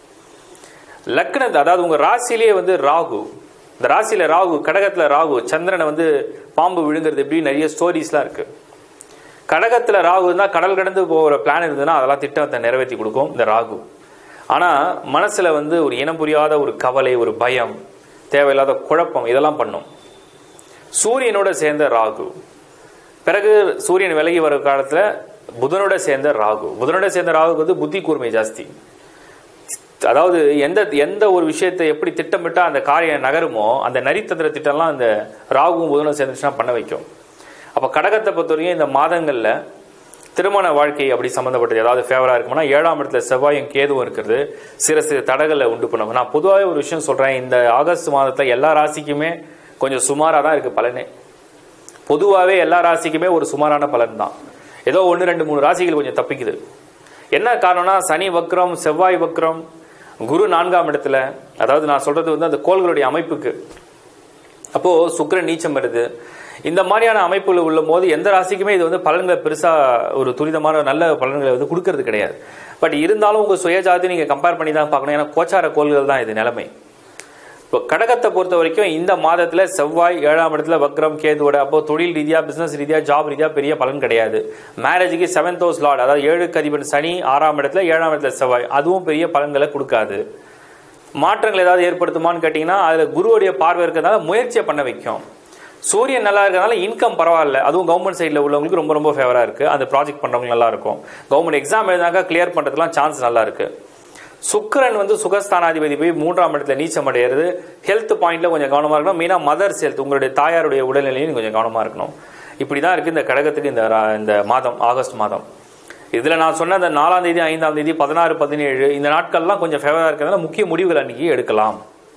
லக்னத்தை அதாவது உங்க ராசியிலேயே வந்து ராகு இந்த ராசியில ராகு கடகத்துல ராகு சந்திரனை வந்து பாம்பு விழுங்குறது எப்படி நிறைய ஸ்டோரிஸ்லாம் இருக்கு கடகத்துல ராகு இருந்தால் கடல் கடந்து போகிற பிளான் இருந்ததுன்னா அதெல்லாம் திட்டத்தை நிறைவேற்றி கொடுக்கும் இந்த ராகு ஆனா மனசுல வந்து ஒரு இனம் புரியாத ஒரு கவலை ஒரு பயம் தேவையில்லாத குழப்பம் இதெல்லாம் பண்ணும் சூரியனோட சேர்ந்த ராகு பிறகு சூரியன் விலகி வர காலத்துல புதனோட சேர்ந்த ராகு புதனோட சேர்ந்த ராகுக்கு வந்து புத்தி கூர்மை ஜாஸ்தி அதாவது எந்த எந்த ஒரு விஷயத்தை எப்படி திட்டமிட்டா அந்த காரியம் நகருமோ அந்த நரித்தந்திர திட்டம்லாம் அந்த ராகுவும் புதனும் சேர்ந்துச்சுன்னா பண்ண வைக்கும் அப்போ கடகத்தை பொறுத்தவரைக்கும் இந்த மாதங்களில் திருமண வாழ்க்கை அப்படி சம்மந்தப்பட்டது ஏதாவது ஃபேவராக இருக்கும்னா ஏழாம் இடத்துல செவ்வாயும் கேதுவும் இருக்கிறது சிறு சிறு தடங்களை உண்டு பண்ணும் நான் பொதுவாகவே ஒரு விஷயம் சொல்கிறேன் இந்த ஆகஸ்ட் மாதத்தில் எல்லா ராசிக்குமே கொஞ்சம் சுமாராக தான் இருக்குது பலனே பொதுவாகவே எல்லா ராசிக்குமே ஒரு சுமாரான பலன் தான் ஏதோ ஒன்று ரெண்டு மூணு ராசிகள் கொஞ்சம் தப்பிக்குது என்ன காரணம்னா சனி வக்ரம் செவ்வாய் வக்ரம் குரு நான்காம் இடத்துல அதாவது நான் சொல்றது வந்து அந்த கோள்களுடைய அமைப்புக்கு அப்போ சுக்கிரன் நீச்சம் வருது இந்த மாதிரியான அமைப்புகள் உள்ள போது எந்த ராசிக்குமே இது வந்து பலன்களை பெருசா ஒரு துரிதமான நல்ல பலன்களை வந்து கொடுக்கறது கிடையாது பட் இருந்தாலும் உங்க சுயஜாதி நீங்க கம்பேர் பண்ணி தான் பார்க்கணும் ஏன்னா கோச்சார கோள்கள் தான் இது நிலைமை இப்போ கடகத்தை பொறுத்த வரைக்கும் இந்த மாதத்துல செவ்வாய் ஏழாம் இடத்துல வக்ரம் கேதுவோட அப்போ தொழில் ரீதியா பிசினஸ் ரீதியா ஜாப் ரீதியா பெரிய பலன் கிடையாது மேரேஜுக்கு செவன்த் ஹவுஸ் லார்ட் அதாவது ஏழுக்கு அதிபன் சனி ஆறாம் இடத்துல ஏழாம் இடத்துல செவ்வாய் அதுவும் பெரிய பலன்களை கொடுக்காது மாற்றங்கள் ஏதாவது ஏற்படுத்துமான்னு கேட்டிங்கன்னா அதில் குருவுடைய பார்வை இருக்கிறதுனால முயற்சியை பண்ண வைக்கும் சூரியன் நல்லா இருக்கிறதுனால இன்கம் பரவாயில்ல அதுவும் கவர்மெண்ட் சைடில் உள்ளவங்களுக்கு ரொம்ப ரொம்ப ஃபேவராக இருக்குது அந்த ப்ராஜெக்ட் பண்ணுறவங்க நல்லா இருக்கும் கவர்மெண்ட் எக்ஸாம் எழுதினாக்கா கிளியர் பண்ணுறதுலாம் சான்ஸ் நல்லா இருக்கு சுக்கிரன் வந்து சுகஸ்தானாதிபதி போய் மூன்றாம் இடத்துல நீச்சம் அடையிறது ஹெல்த் பாயிண்ட்ல கொஞ்சம் கவனமாக இருக்கணும் மெயினாக மதர்ஸ் ஹெல்த் உங்களுடைய தாயாருடைய உடல்நிலையும் கொஞ்சம் கவனமாக இருக்கணும் இப்படி தான் இருக்குது இந்த கடகத்துக்கு இந்த ரா- இந்த மாதம் ஆகஸ்ட் மாதம் இதில் நான் சொன்ன அந்த நாலாம் தேதி ஐந்தாம் தேதி பதினாறு பதினேழு இந்த நாட்கள்லாம் கொஞ்சம் ஃபேவராக இருக்கிறதுனால முக்கிய முடிவுகள் அன்னைக்கு எடுக்கலாம்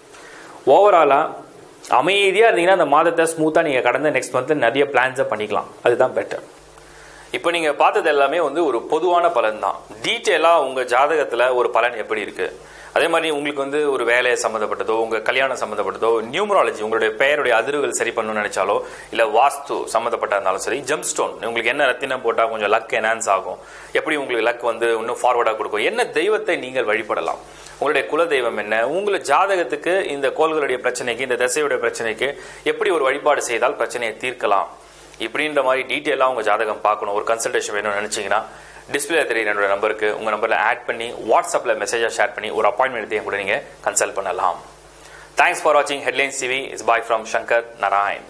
ஓவராலாக அமைதியாக இருந்தீங்கன்னா அந்த மாதத்தை ஸ்மூத்தாக நீங்கள் கடந்த நெக்ஸ்ட் மந்த் நிறைய பிளான்ஸை பண்ணிக்கலாம் அதுதான் பெட்டர் இப்போ நீங்கள் பார்த்தது எல்லாமே வந்து ஒரு பொதுவான பலன் தான் டீட்டெயிலாக உங்கள் ஜாதகத்தில் ஒரு பலன் எப்படி இருக்கு அதே மாதிரி உங்களுக்கு வந்து ஒரு வேலையை சம்மந்தப்பட்டதோ உங்கள் கல்யாணம் சம்மந்தப்பட்டதோ நியூமராலஜி உங்களுடைய பெயருடைய அதிர்வுகள் சரி பண்ணணும்னு நினைச்சாலோ இல்லை வாஸ்து சம்மந்தப்பட்ட இருந்தாலும் சரி ஜெம் ஸ்டோன் உங்களுக்கு என்ன ரத்தினம் போட்டால் கொஞ்சம் லக் என்ஹான்ஸ் ஆகும் எப்படி உங்களுக்கு லக் வந்து இன்னும் ஃபார்வர்டாக கொடுக்கும் என்ன தெய்வத்தை நீங்கள் வழிபடலாம் உங்களுடைய குல தெய்வம் என்ன உங்களை ஜாதகத்துக்கு இந்த கோள்களுடைய பிரச்சனைக்கு இந்த திசையுடைய பிரச்சனைக்கு எப்படி ஒரு வழிபாடு செய்தால் பிரச்சனையை தீர்க்கலாம் இப்படின்ற மாதிரி டீட்டெயிலாக உங்கள் ஜாதகம் பார்க்கணும் ஒரு கன்சல்டேஷன் வேணும்னு நினச்சிங்கன்னா டிஸ்பிளே தெரியுற என்னோட நம்பருக்கு உங்கள் நம்பரில் ஆட் பண்ணி வாட்ஸ்அப்பில் மெசேஜாக ஷேர் பண்ணி ஒரு அப்பாயின்மெண்ட் எடுத்து கூட நீங்கள் கன்சல்ட் பண்ணலாம் தேங்க்ஸ் ஃபார் வாட்சிங் Headlines TV is bye from Shankar Narayan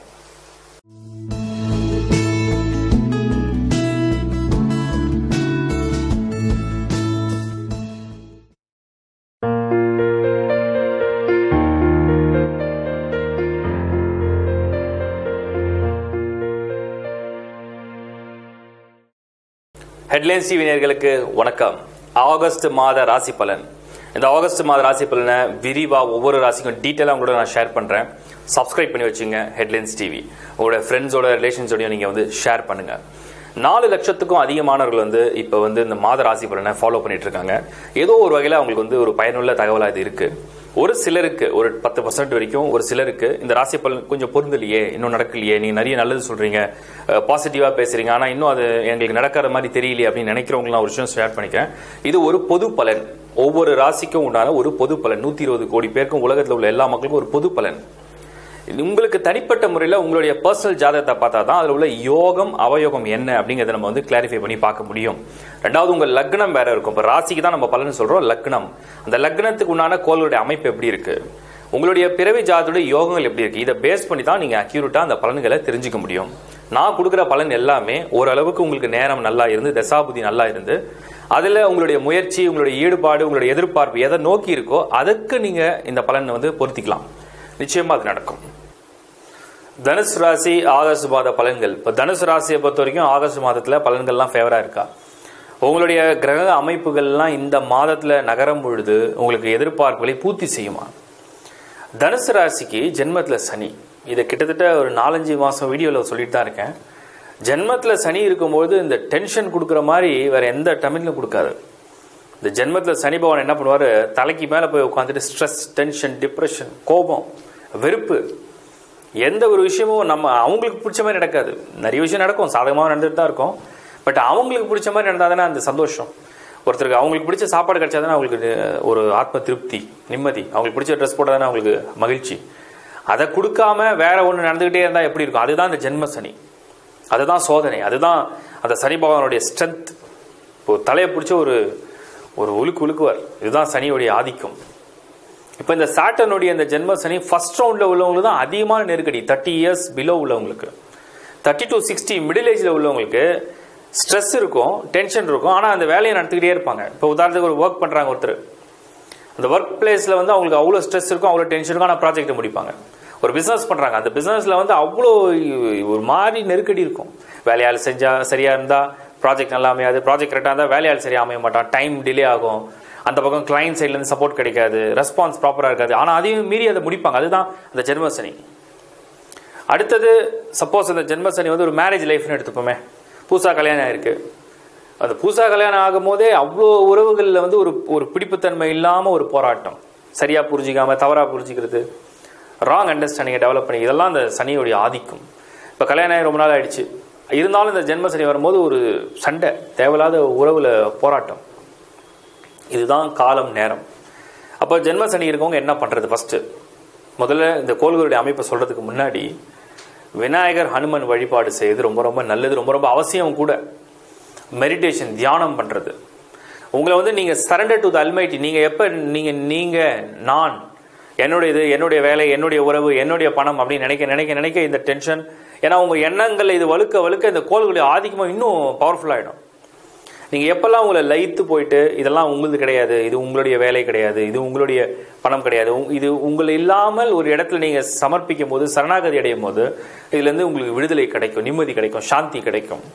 Headlines TV நேயர்களுக்கு வணக்கம் ஆகஸ்ட் மாத ராசி பலன் இந்த ஆகஸ்ட் மாத ராசி பலனை விரிவாக ஒவ்வொரு ராசிக்கும் டீட்டெயிலாக உங்களோட நான் ஷேர் பண்ணுறேன் சப்ஸ்கிரைப் பண்ணி வச்சுங்க ஹெட்லைன்ஸ் டிவி உங்களோட ஃப்ரெண்ட்ஸோட ரிலேஷன்ஸோடையும் நீங்கள் வந்து ஷேர் பண்ணுங்கள் நாலு லட்சத்துக்கும் அதிகமானவர்கள் வந்து இப்போ வந்து இந்த மாத ராசி பலனை ஃபாலோ பண்ணிட்டு இருக்காங்க ஏதோ ஒரு வகையில் அவங்களுக்கு வந்து ஒரு பயனுள்ள தகவலாக இது இருக்குது ஒரு சிலருக்கு ஒரு பத்து பர்சன்ட் வரைக்கும் ஒரு சிலருக்கு இந்த ராசி பலன் கொஞ்சம் பொருந்தலையே இன்னும் நடக்கலையே நீங்க நிறைய நல்லது சொல்றீங்க பாசிட்டிவா பேசுறீங்க ஆனா இன்னும் அது எங்களுக்கு நடக்கிற மாதிரி தெரியலையே அப்படின்னு நினைக்கிறவங்களாம் ஒரு விஷயம் ஷேர் பண்ணிக்கிறேன் இது ஒரு பொது பலன் ஒவ்வொரு ராசிக்கும் உண்டான ஒரு பொது பலன் நூத்தி இருபது கோடி பேருக்கும் உலகத்தில் உள்ள எல்லா மக்களுக்கும் ஒரு பொது பலன் இது உங்களுக்கு தனிப்பட்ட முறையில் உங்களுடைய பர்சனல் ஜாதகத்தை பார்த்தா தான் அதில் உள்ள யோகம் அவயோகம் என்ன அப்படிங்கிறத நம்ம வந்து கிளாரிஃபை பண்ணி பார்க்க முடியும் ரெண்டாவது உங்கள் லக்னம் வேற இருக்கும் இப்போ ராசிக்கு தான் நம்ம பலன் சொல்றோம் லக்னம் அந்த லக்னத்துக்கு உண்டான கோளுடைய அமைப்பு எப்படி இருக்கு உங்களுடைய பிறவி ஜாதத்துடைய யோகங்கள் எப்படி இருக்கு இதை பேஸ் பண்ணி தான் நீங்க அக்யூரேட்டா அந்த பலன்களை தெரிஞ்சுக்க முடியும் நான் கொடுக்குற பலன் எல்லாமே ஓரளவுக்கு உங்களுக்கு நேரம் நல்லா இருந்து தசாபுதி நல்லா இருந்து அதுல உங்களுடைய முயற்சி உங்களுடைய ஈடுபாடு உங்களுடைய எதிர்பார்ப்பு எதை நோக்கி இருக்கோ அதுக்கு நீங்க இந்த பலனை வந்து பொருத்திக்கலாம் நிச்சயமா அது நடக்கும் தனுசு ராசி ஆகஸ்ட் மாத பலன்கள் இப்போ தனுசு ராசியை பொறுத்த வரைக்கும் ஆகஸ்ட் மாதத்தில் பலன்கள்லாம் ஃபேவராக இருக்கா உங்களுடைய கிரக அமைப்புகள்லாம் இந்த மாதத்தில் நகரும் பொழுது உங்களுக்கு எதிர்பார்ப்புகளை பூர்த்தி செய்யுமா தனுசு ராசிக்கு ஜென்மத்தில் சனி இதை கிட்டத்தட்ட ஒரு நாலஞ்சு மாதம் வீடியோவில் சொல்லிட்டு தான் இருக்கேன் ஜென்மத்தில் சனி இருக்கும்போது இந்த டென்ஷன் கொடுக்குற மாதிரி வேற எந்த தமிழ்லையும் கொடுக்காது இந்த ஜென்மத்தில் சனி பகவான் என்ன பண்ணுவார் தலைக்கு மேலே போய் உட்காந்துட்டு ஸ்ட்ரெஸ் டென்ஷன் டிப்ரெஷன் கோபம் வெறுப்பு எந்த ஒரு விஷயமும் நம்ம அவங்களுக்கு பிடிச்ச மாதிரி நடக்காது நிறைய விஷயம் நடக்கும் சாதகமாக நடந்துட்டு தான் இருக்கும் பட் அவங்களுக்கு பிடிச்ச மாதிரி நடந்தால் தானே அந்த சந்தோஷம் ஒருத்தருக்கு அவங்களுக்கு பிடிச்ச சாப்பாடு கிடைச்சா தானே அவங்களுக்கு ஒரு ஆத்ம திருப்தி நிம்மதி அவங்களுக்கு பிடிச்ச ட்ரெஸ் போட்டால் தானே அவங்களுக்கு மகிழ்ச்சி அதை கொடுக்காம வேற ஒன்று நடந்துக்கிட்டே இருந்தால் எப்படி இருக்கும் அதுதான் இந்த ஜென்ம சனி அதுதான் சோதனை அதுதான் அந்த சனி பகவானுடைய ஸ்ட்ரென்த் இப்போ தலையை பிடிச்ச ஒரு ஒரு உலுக்கு உலுக்குவார் இதுதான் சனியுடைய ஆதிக்கம் இப்போ இந்த சாட்டனுடைய இந்த ஜென்ம சனி ஃபர்ஸ்ட் ரவுண்டில் உள்ளவங்களுக்கு தான் அதிகமான நெருக்கடி தேர்ட்டி இயர்ஸ் பிலோ உள்ளவங்களுக்கு தேர்ட்டி டு சிக்ஸ்டி மிடில் ஏஜில் உள்ளவங்களுக்கு ஸ்ட்ரெஸ் இருக்கும் டென்ஷன் இருக்கும் ஆனால் அந்த வேலையை நடத்திக்கிட்டே இருப்பாங்க இப்போ உதாரணத்துக்கு ஒரு ஒர்க் பண்ணுறாங்க ஒருத்தர் அந்த ஒர்க் பிளேஸில் வந்து அவங்களுக்கு அவ்வளோ ஸ்ட்ரெஸ் இருக்கும் அவ்வளோ டென்ஷன் இருக்கும் ஆனால் ப்ராஜெக்ட்டை முடிப்பாங்க ஒரு பிஸ்னஸ் பண்ணுறாங்க அந்த பிஸ்னஸில் வந்து அவ்வளோ ஒரு மாதிரி நெருக்கடி இருக்கும் வேலையாள் செஞ்சால் சரியாக இருந்தால் ப்ராஜெக்ட் நல்லா அமையாது ப்ராஜெக்ட் கரெக்டாக இருந்தால் வேலையாள் சரியாக அமைய மாட்டான் டைம் டிலே ஆகும் அந்த பக்கம் கிளைண்ட் சைட்லேருந்து சப்போர்ட் கிடைக்காது ரெஸ்பான்ஸ் ப்ராப்பராக இருக்காது ஆனால் அதையும் மீறி அதை முடிப்பாங்க அதுதான் அந்த ஜென்மசனி அடுத்தது சப்போஸ் அந்த ஜென்மசனி வந்து ஒரு மேரேஜ் லைஃப்னு எடுத்துப்போமே பூசா கல்யாணம் ஆயிருக்கு அந்த பூசா கல்யாணம் ஆகும் போதே அவ்வளோ உறவுகளில் வந்து ஒரு ஒரு பிடிப்புத்தன்மை இல்லாமல் ஒரு போராட்டம் சரியாக புரிஞ்சிக்காம தவறாக புரிஞ்சிக்கிறது ராங் அண்டர்ஸ்டாண்டிங்கை டெவலப் பண்ணி இதெல்லாம் அந்த சனியுடைய ஆதிக்கம் இப்போ கல்யாணம் ஆகி ரொம்ப நாள் ஆயிடுச்சு இருந்தாலும் இந்த ஜென்ம சனி வரும்போது ஒரு சண்டை தேவையில்லாத உறவில் போராட்டம் இதுதான் காலம் நேரம் அப்போ ஜென்ம சனி இருக்கவங்க என்ன பண்ணுறது ஃபஸ்ட்டு முதல்ல இந்த கோள்களுடைய அமைப்பை சொல்கிறதுக்கு முன்னாடி விநாயகர் ஹனுமன் வழிபாடு செய்வது ரொம்ப ரொம்ப நல்லது ரொம்ப ரொம்ப அவசியம் கூட மெடிடேஷன் தியானம் பண்ணுறது உங்களை வந்து நீங்கள் சரண்டர் டு த அல்மைட்டி நீங்கள் எப்போ நீங்கள் நீங்கள் நான் என்னுடைய இது என்னுடைய வேலை என்னுடைய உறவு என்னுடைய பணம் அப்படின்னு நினைக்க நினைக்க நினைக்க இந்த டென்ஷன் ஏன்னா உங்கள் எண்ணங்கள் இது வலுக்க வலுக்க இந்த கோள்களுடைய ஆதிக்கமாக இன்னும் பவர்ஃபுல்லாகிடும் நீங்கள் எப்பெல்லாம் உங்களை லயித்து போயிட்டு இதெல்லாம் உங்களுது கிடையாது இது உங்களுடைய வேலை கிடையாது இது உங்களுடைய பணம் கிடையாது இது உங்களை இல்லாமல் ஒரு இடத்துல நீங்கள் சமர்ப்பிக்கும் போது சரணாகதி அடையும் போது இதுலேருந்து உங்களுக்கு விடுதலை கிடைக்கும் நிம்மதி கிடைக்கும் சாந்தி கிடைக்கும்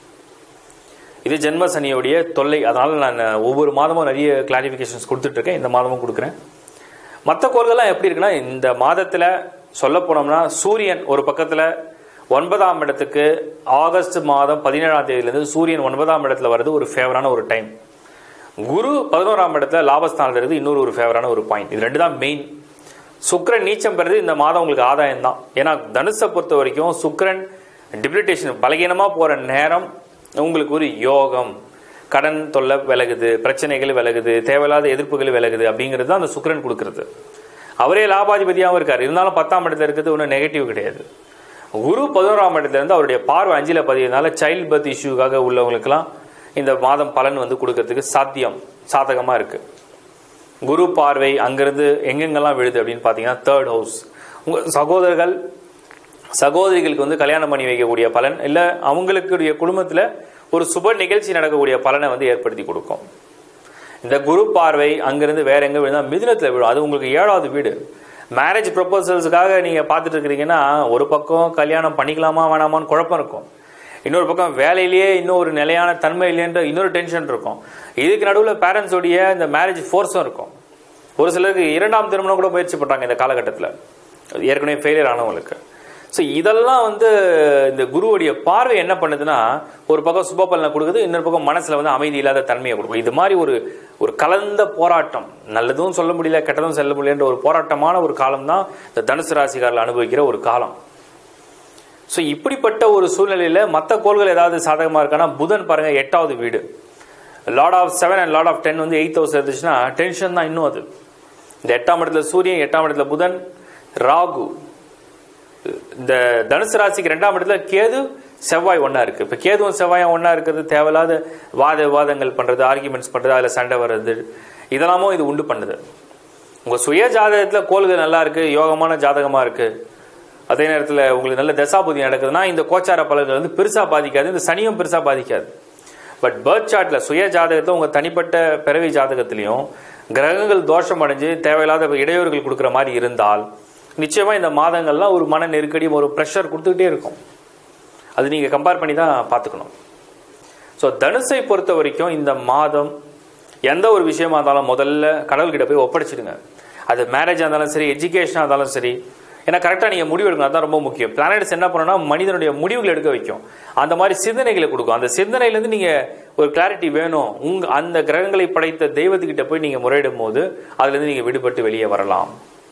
இது ஜென்ம சனியோடைய தொல்லை அதனால் நான் ஒவ்வொரு மாதமும் நிறைய கிளாரிஃபிகேஷன்ஸ் கொடுத்துட்ருக்கேன் இந்த மாதமும் கொடுக்குறேன் மற்ற கோள்கள்லாம் எப்படி இருக்குன்னா இந்த மாதத்தில் சொல்ல போனோம்னா சூரியன் ஒரு பக்கத்தில் ஒன்பதாம் இடத்துக்கு ஆகஸ்ட் மாதம் பதினேழாம் தேதியிலேருந்து சூரியன் ஒன்பதாம் இடத்துல வர்றது ஒரு ஃபேவரான ஒரு டைம் குரு பதினோராம் இடத்துல லாபஸ்தானத்தில் இருந்து இன்னொரு ஒரு ஃபேவரான ஒரு பாயிண்ட் இது ரெண்டு தான் மெயின் சுக்கரன் நீச்சம் பெறுது இந்த மாதம் உங்களுக்கு ஆதாயம் தான் ஏன்னா தனுசை பொறுத்த வரைக்கும் சுக்கரன் டிப்ரிட்டேஷன் பலகீனமாக போகிற நேரம் உங்களுக்கு ஒரு யோகம் கடன் தொல்லை விலகுது பிரச்சனைகள் விலகுது தேவையில்லாத எதிர்ப்புகள் விலகுது அப்படிங்கிறது தான் அந்த சுக்கரன் கொடுக்கறது அவரே லாபாதிபதியாகவும் இருக்கார் இருந்தாலும் பத்தாம் இடத்துல இருக்கிறது ஒன்றும் நெகட்டிவ் கிடையாது குரு பதினோராம் இடத்துல இருந்து அவருடைய பார்வை அஞ்சில் பதியதுனால சைல்ட் பர்த் இஷ்யூக்காக உள்ளவங்களுக்கெல்லாம் இந்த மாதம் பலன் வந்து கொடுக்கறதுக்கு சாத்தியம் சாதகமாக இருக்கு குரு பார்வை அங்கிருந்து எங்கெங்கெல்லாம் விழுது அப்படின்னு பார்த்தீங்கன்னா தேர்ட் ஹவுஸ் உங்கள் சகோதரர்கள் சகோதரிகளுக்கு வந்து கல்யாணம் பண்ணி வைக்கக்கூடிய பலன் இல்லை அவங்களுக்குடைய குடும்பத்தில் ஒரு சுப நிகழ்ச்சி நடக்கக்கூடிய பலனை வந்து ஏற்படுத்தி கொடுக்கும் இந்த குரு பார்வை அங்கிருந்து வேற எங்க விழுந்தா மிதுனத்தில் விழும் அது உங்களுக்கு ஏழாவது வீடு மேரேஜ் ப்ரொபோசல்ஸுக்காக நீங்கள் பார்த்துட்டு இருக்கிறீங்கன்னா ஒரு பக்கம் கல்யாணம் பண்ணிக்கலாமா வேணாமான்னு குழப்பம் இருக்கும் இன்னொரு பக்கம் வேலையிலேயே இன்னும் ஒரு நிலையான தன்மை இல்லைன்ற இன்னொரு டென்ஷன் இருக்கும் இதுக்கு நடுவில் பேரண்ட்ஸோடைய இந்த மேரேஜ் ஃபோர்ஸும் இருக்கும் ஒரு சிலருக்கு இரண்டாம் திருமணம் கூட முயற்சி பண்ணுறாங்க இந்த காலகட்டத்தில் ஏற்கனவே ஃபெயிலியர் ஆனவங்களுக்கு ஸோ இதெல்லாம் வந்து இந்த குருவுடைய பார்வை என்ன பண்ணுதுன்னா ஒரு பக்கம் சுப பலனை கொடுக்குது இன்னொரு பக்கம் மனசில் வந்து அமைதி இல்லாத தன்மையை கொடுக்கும் இது மாதிரி ஒரு ஒரு கலந்த போராட்டம் நல்லதும் சொல்ல முடியல கெட்டதும் சொல்ல முடியலன்ற ஒரு போராட்டமான ஒரு காலம் தான் இந்த தனுசு ராசிக்காரில் அனுபவிக்கிற ஒரு காலம் ஸோ இப்படிப்பட்ட ஒரு சூழ்நிலையில் மற்ற கோள்கள் ஏதாவது சாதகமாக இருக்கான்னா புதன் பாருங்க எட்டாவது வீடு lord of seven and lord of ten வந்து எயிட் ஹவுஸ் இருந்துச்சுன்னா டென்ஷன் தான் இன்னும் அது இந்த எட்டாம் இடத்துல சூரியன் எட்டாம் இடத்துல புதன் ராகு இந்த தனுசு ராசிக்கு ரெண்டாம் இடத்துல கேது செவ்வாய் ஒன்றா இருக்கு இப்போ கேதுவும் செவ்வாயும் ஒன்றா இருக்கிறது தேவையில்லாத வாத விவாதங்கள் பண்ணுறது ஆர்கியூமெண்ட்ஸ் பண்ணுறது அதில் சண்டை வர்றது இதெல்லாமும் இது உண்டு பண்ணுது உங்கள் சுய ஜாதகத்தில் கோள்கள் நல்லா இருக்கு யோகமான ஜாதகமாக இருக்கு அதே நேரத்தில் உங்களுக்கு நல்ல தசாபுதி நடக்குதுன்னா இந்த கோச்சார பலன்கள் வந்து பெருசாக பாதிக்காது இந்த சனியும் பெருசாக பாதிக்காது பட் பேர்த் சார்ட்டில் சுய ஜாதகத்தில் உங்கள் தனிப்பட்ட பிறவி ஜாதகத்திலையும் கிரகங்கள் தோஷம் அடைஞ்சு தேவையில்லாத இடையூறுகள் கொடுக்குற மாதிரி இருந்தால் நிச்சயமாக இந்த மாதங்கள்லாம் ஒரு மன நெருக்கடி ஒரு ப்ரெஷர் கொடுத்துக்கிட்டே இருக்கும் அது நீங்கள் கம்பேர் பண்ணி தான் பார்த்துக்கணும் ஸோ தனுசை பொறுத்த வரைக்கும் இந்த மாதம் எந்த ஒரு விஷயமா இருந்தாலும் முதல்ல கடவுள்கிட்ட போய் ஒப்படைச்சிடுங்க அது மேரேஜாக இருந்தாலும் சரி எஜுகேஷனாக இருந்தாலும் சரி ஏன்னா கரெக்டாக நீங்கள் முடிவு எடுக்கணும் அதான் ரொம்ப முக்கியம் பிளானட்ஸ் என்ன பண்ணணும்னா மனிதனுடைய முடிவுகள் எடுக்க வைக்கும் அந்த மாதிரி சிந்தனைகளை கொடுக்கும் அந்த சிந்தனையிலேருந்து நீங்கள் ஒரு கிளாரிட்டி வேணும் உங்க அந்த கிரகங்களை படைத்த தெய்வத்துக்கிட்ட போய் நீங்கள் முறையிடும் போது அதுலேருந்து நீங்கள் விடுபட்டு வெளியே வரலாம்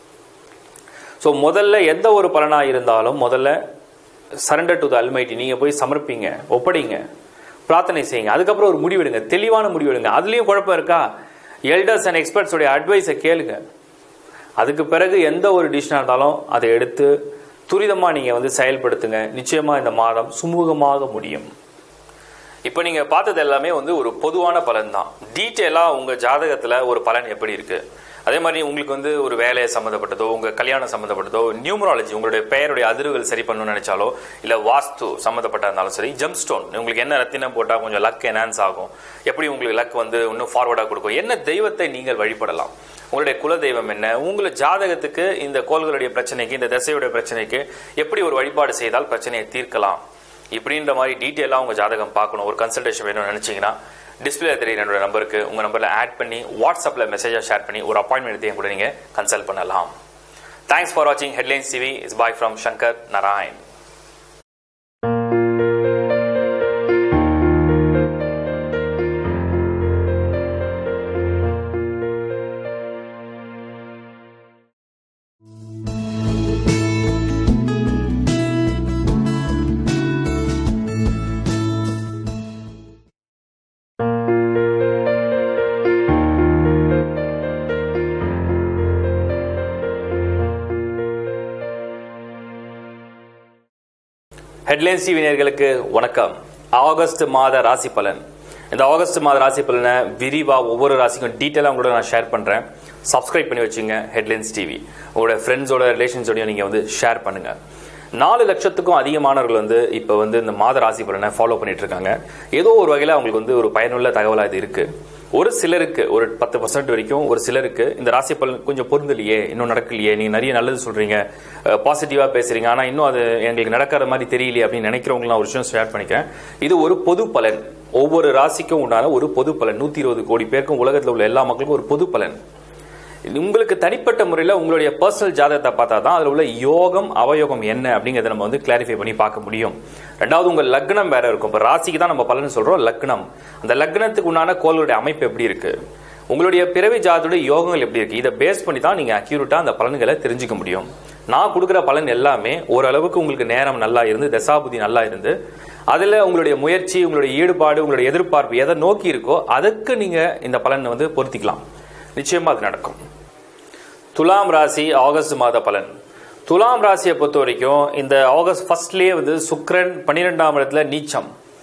ஸோ முதல்ல எந்த ஒரு பலனாக இருந்தாலும் முதல்ல சரண்டர் டு த அல்மைட்டி நீங்கள் போய் சமர்ப்பிங்க ஒப்படைங்க பிரார்த்தனை செய்யுங்க அதுக்கப்புறம் ஒரு முடிவெடுங்க தெளிவான முடிவெடுங்க அதுலேயும் குழப்பம் இருக்கா எல்டர்ஸ் அண்ட் எக்ஸ்பர்ட்ஸோடைய அட்வைஸை கேளுங்க அதுக்கு பிறகு எந்த ஒரு டிஷ்ஷனாக இருந்தாலும் அதை எடுத்து துரிதமாக நீங்கள் வந்து செயல்படுத்துங்க நிச்சயமாக இந்த மாதம் சுமூகமாக முடியும் இப்போ நீங்கள் பார்த்தது எல்லாமே வந்து ஒரு பொதுவான பலன் தான் டீட்டெயிலாக உங்கள் ஜாதகத்தில் ஒரு பலன் எப்படி இருக்குது அதே மாதிரி உங்களுக்கு வந்து ஒரு வேலையை சம்மந்தப்பட்டதோ உங்கள் கல்யாணம் சம்மந்தப்பட்டதோ நியூமராலஜி உங்களுடைய பெயருடைய அதிர்வுகள் சரி பண்ணணும்னு நினைச்சாலோ இல்லை வாஸ்து சம்மந்தப்பட்ட இருந்தாலும் சரி ஜெம் ஸ்டோன் உங்களுக்கு என்ன ரத்தினம் போட்டால் கொஞ்சம் லக் என்ஹான்ஸ் ஆகும் எப்படி உங்களுக்கு லக் வந்து இன்னும் ஃபார்வர்டாக கொடுக்கும் என்ன தெய்வத்தை நீங்கள் வழிபடலாம் உங்களுடைய குல தெய்வம் என்ன உங்களை ஜாதகத்துக்கு இந்த கோள்களுடைய பிரச்சனைக்கு இந்த திசையுடைய பிரச்சனைக்கு எப்படி ஒரு வழிபாடு செய்தால் பிரச்சனையை தீர்க்கலாம் இப்படின்ற மாதிரி டீட்டெயிலாக உங்கள் ஜாதகம் பார்க்கணும் ஒரு கன்சல்டேஷன் வேணும்னு நினச்சிங்கன்னா டிஸ்பிளே தெரியுற என்னோட நம்பருக்கு உங்கள் நம்பரில் ஆட் பண்ணி வாட்ஸ்அப்பில் மெசேஜாக ஷேர் பண்ணி ஒரு அப்பாயின்மெண்ட் எடுத்து கூட நீங்கள் கன்சல்ட் பண்ணலாம் தேங்க்ஸ் ஃபார் வாட்சிங் Headlines TV is bye from Shankar Narayan Headlines TV நேயர்களுக்கு வணக்கம் ஆகஸ்ட் மாத ராசி பலன் இந்த ஆகஸ்ட் மாத ராசி பலனை விரிவாக ஒவ்வொரு ராசிக்கும் டீட்டெயிலாக உங்களோட நான் ஷேர் பண்ணுறேன் சப்ஸ்கிரைப் பண்ணி வச்சுங்க ஹெட்லைன்ஸ் டிவி உங்களோட ஃப்ரெண்ட்ஸோட ரிலேஷன்ஸோடையும் நீங்கள் வந்து ஷேர் பண்ணுங்கள் நாலு லட்சத்துக்கும் அதிகமானவர்கள் வந்து இப்போ வந்து இந்த மாத ராசி பலனை ஃபாலோ பண்ணிட்டு இருக்காங்க ஏதோ ஒரு வகையில் அவங்களுக்கு வந்து ஒரு பயனுள்ள தகவலாக இது இருக்குது ஒரு சிலருக்கு ஒரு பத்து பர்சன்ட் வரைக்கும் ஒரு சிலருக்கு இந்த ராசி பலன் கொஞ்சம் பொருந்தலையே இன்னும் நடக்கலையே நீங்க நிறைய நல்லது சொல்றீங்க பாசிட்டிவா பேசுறீங்க ஆனா இன்னும் அது எங்களுக்கு நடக்கிற மாதிரி தெரியலையே அப்படின்னு நினைக்கிறவங்களாம் ஒரு விஷயம் ஷேர் பண்ணிக்கிறேன் இது ஒரு பொது பலன் ஒவ்வொரு ராசிக்கும் உண்டான ஒரு பொது பலன் நூத்தி இருபது கோடி பேருக்கும் உலகத்தில் உள்ள எல்லா மக்களுக்கும் ஒரு பொது பலன் உங்களுக்கு தனிப்பட்ட முறையில் உங்களுடைய பர்சனல் ஜாதகத்தை பார்த்தா தான் அதில் உள்ள யோகம் அவயோகம் என்ன அப்படிங்கிறத நம்ம வந்து கிளாரிஃபை பண்ணி பார்க்க முடியும் ரெண்டாவது உங்கள் லக்னம் வேற இருக்கும் இப்போ ராசிக்கு தான் நம்ம பலன் சொல்றோம் லக்னம் அந்த லக்னத்துக்கு உண்டான கோள்களுடைய அமைப்பு எப்படி இருக்கு உங்களுடைய பிறவி ஜாதோட யோகங்கள் எப்படி இருக்கு இதை பேஸ் பண்ணி தான் நீங்க அக்யூரேட்டா அந்த பலன்களை தெரிஞ்சுக்க முடியும் நான் கொடுக்குற பலன் எல்லாமே ஓரளவுக்கு உங்களுக்கு நேரம் நல்லா இருந்து தசாபுதி நல்லா இருந்து அதில் உங்களுடைய முயற்சி உங்களுடைய ஈடுபாடு உங்களுடைய எதிர்பார்ப்பு எதை நோக்கி இருக்கோ அதுக்கு நீங்க இந்த பலனை வந்து பொருத்திக்கலாம் நிச்சயமா அது நடக்கும் துலாம் ராசி ஆகஸ்ட் மாத பலன் துலாம் ராசியை பொறுத்த வரைக்கும் இந்த ஆகஸ்ட் ஃபர்ஸ்ட்லேயே வந்து சுக்ரன் பன்னிரெண்டாம் இடத்துல நீச்சம்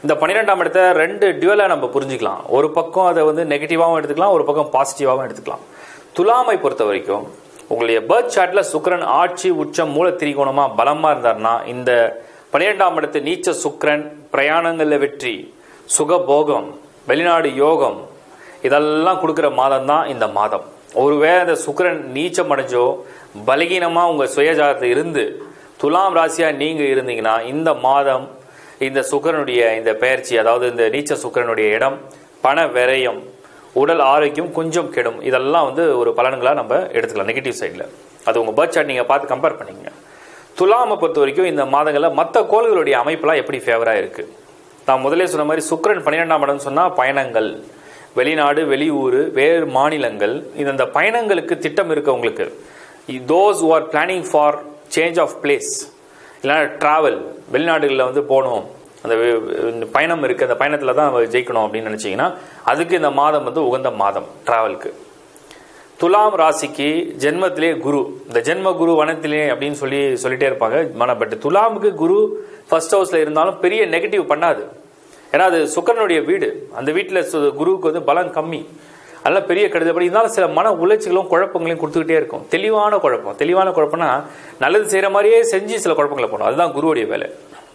இந்த பன்னிரெண்டாம் இடத்த ரெண்டு டியூவலாக நம்ம புரிஞ்சுக்கலாம் ஒரு பக்கம் அதை வந்து நெகட்டிவாகவும் எடுத்துக்கலாம் ஒரு பக்கம் பாசிட்டிவாகவும் எடுத்துக்கலாம் துலாமை பொறுத்த வரைக்கும் உங்களுடைய பர்த் சார்ட்ல சுக்கிரன் ஆட்சி உச்சம் மூல திரிகோணமா பலமா இருந்தாருன்னா இந்த பன்னிரெண்டாம் இடத்து நீச்ச சுக்கிரன் பிரயாணங்கள்ல வெற்றி சுகபோகம் வெளிநாடு யோகம் இதெல்லாம் கொடுக்குற மாதம் தான் இந்த மாதம் ஒருவேளை இந்த சுக்கிரன் நீச்சம் அடைஞ்சோ பலகீனமா உங்க சுயஜாதத்தை இருந்து துலாம் ராசியா நீங்க இருந்தீங்கன்னா இந்த மாதம் இந்த சுக்கிரனுடைய இந்த பெயர்ச்சி அதாவது இந்த நீச்ச சுக்கிரனுடைய இடம் பண விரயம் உடல் ஆரோக்கியம் கொஞ்சம் கெடும் இதெல்லாம் வந்து ஒரு பலன்களாக நம்ம எடுத்துக்கலாம் நெகட்டிவ் சைடில் அது உங்கள் பர்த் சார்ட் நீங்கள் பார்த்து கம்பேர் பண்ணிங்க துலாமை பொறுத்த வரைக்கும் இந்த மாதங்களில் மற்ற கோள்களுடைய அமைப்பெல்லாம் எப்படி ஃபேவராக இருக்குது நான் முதலே சொன்ன மாதிரி சுக்கிரன் பன்னிரெண்டாம் இடம்னு சொன்னால் பயணங்கள் வெளிநாடு வெளியூர் வேறு மாநிலங்கள் இது அந்த பயணங்களுக்கு திட்டம் இருக்கவங்களுக்கு those who are planning for change of place இல்லைன்னா ட்ராவல் வெளிநாடுகளில் வந்து போகணும் அந்த வே- இந்த பயணம் இருக்குது அந்த பயணத்தில் தான் நம்ம ஜெயிக்கணும் அப்படின்னு நினச்சிங்கன்னா அதுக்கு இந்த மாதம் வந்து உகந்த மாதம் ட்ராவலுக்கு துலாம் ராசிக்கு ஜென்மத்திலே குரு இந்த ஜென்ம குரு வனத்திலே அப்படின்னு சொல்லி சொல்லிட்டே இருப்பாங்க ஆனால் பட் துலாமுக்கு குரு ஃபர்ஸ்ட் ஹவுஸ்ல இருந்தாலும் பெரிய நெகட்டிவ் பண்ணாது ஏன்னா அது சுக்கரனுடைய வீடு அந்த வீட்டில் குருவுக்கு வந்து பலம் கம்மி அதெல்லாம் பெரிய கெடுதல் படி இருந்தாலும் சில மன உளைச்சலும் குழப்பங்களையும் கொடுத்துக்கிட்டே இருக்கும் தெளிவான குழப்பம் தெளிவான குழப்பம்னா நல்லது செய்கிற மாதிரியே செஞ்சு சில குழப்பங்களை போடும் அதுதான் குருவுடைய வேலை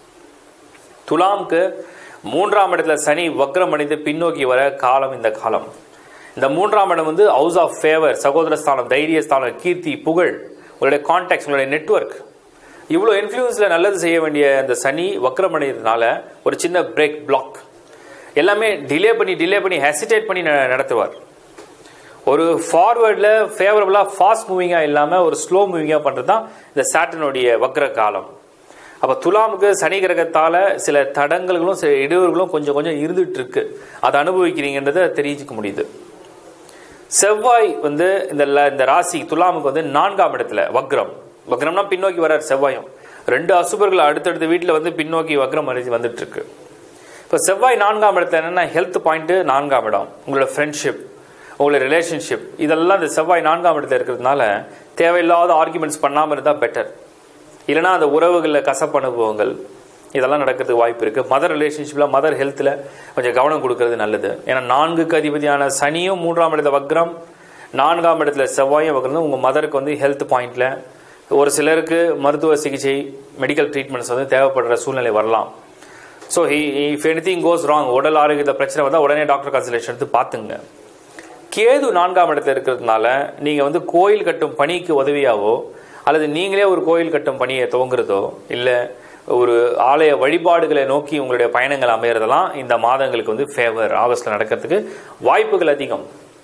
துலாம்க்கு மூன்றாம் இடத்துல சனி வக்ரம் அடைந்து பின்னோக்கி வர காலம் இந்த காலம் இந்த மூன்றாம் இடம் வந்து ஹவுஸ் ஆஃப் ஃபேவர் சகோதர ஸ்தானம் தைரிய ஸ்தானம் கீர்த்தி புகழ் உங்களுடைய கான்டாக்ட்ஸ் உங்களுடைய நெட்வொர்க் இவ்வளோ இன்ஃப்ளூயன்ஸில் நல்லது செய்ய வேண்டிய அந்த சனி வக்ரம் அடைகிறதுனால ஒரு சின்ன பிரேக் பிளாக் எல்லாமே டிலே பண்ணி டிலே பண்ணி ஹெசிடேட் பண்ணி ந- நடத்துவார் ஒரு ஃபார்வேர்டில் ஃபேவரபுளாக ஃபாஸ்ட் மூவிங்காக இல்லாமல் ஒரு ஸ்லோ மூவிங்காக பண்ணுறது தான் இந்த சாட்டனுடைய வக்ர காலம் அப்போ துலாமுக்கு சனி கிரகத்தால் சில தடங்கல்களும் சில இடையூறுகளும் கொஞ்சம் கொஞ்சம் இருந்துட்டு இருக்கு அதை அனுபவிக்கிறீங்கன்றதை தெரிஞ்சுக்க முடியுது செவ்வாய் வந்து இந்த ல- இந்த ராசி துலாமுக்கு வந்து நான்காம் இடத்துல வக்ரம் வக்ரம்னா பின்னோக்கி வரார் செவ்வாயும் ரெண்டு அசுபர்கள் அடுத்தடுத்த வீட்டில் வந்து பின்னோக்கி வக்ரம் அடைஞ்சு வந்துட்டு இருக்கு இப்போ செவ்வாய் நான்காம் இடத்துல என்னன்னா ஹெல்த் பாயிண்ட் நான்காம் இடம் உங்களோட ஃப்ரெண்ட்ஷிப் உங்களோட ரிலேஷன்ஷிப் இதெல்லாம் இந்த செவ்வாய் நான்காம் இடத்துல இருக்கிறதுனால தேவையில்லாத ஆர்குமெண்ட்ஸ் பண்ணாமல் இருந்தால் பெட்டர் இல்லைனா அந்த உறவுகளில் கசப்பு அனுபவங்கள் இதெல்லாம் நடக்கிறதுக்கு வாய்ப்பு இருக்குது மதர் ரிலேஷன்ஷிப்பில் மதர் ஹெல்த்தில் கொஞ்சம் கவனம் கொடுக்கறது நல்லது ஏன்னா நான்குக்கு அதிபதியான சனியும் மூன்றாம் இடத்துல வக்ரம் நான்காம் இடத்துல செவ்வாயும் வக்ரம் உங்கள் மதருக்கு வந்து ஹெல்த் பாயிண்டில் ஒரு சிலருக்கு மருத்துவ சிகிச்சை மெடிக்கல் ட்ரீட்மெண்ட்ஸ் வந்து தேவைப்படுற சூழ்நிலை வரலாம் so if anything goes wrong உடல் ஆரோக்கியத்தில் பிரச்சனை வந்தால் உடனே டாக்டர் கன்சல்டேஷன் எடுத்து பார்த்துங்க கேது நான்காம் இடத்துல இருக்கிறதுனால நீங்கள் வந்து கோயில் கட்டும் பணிக்கு உதவியாவோ அல்லது நீங்களே ஒரு கோயில் கட்டும் பணியை துவங்குறதோ இல்லை ஒரு ஆலய வழிபாடுகளை நோக்கி உங்களுடைய பயணங்கள் அமையறதெல்லாம் இந்த மாதங்களுக்கு வந்து ஃபேவர் ஆகஸ்ட்ல நடக்கிறதுக்கு வாய்ப்புகள் அதிகம்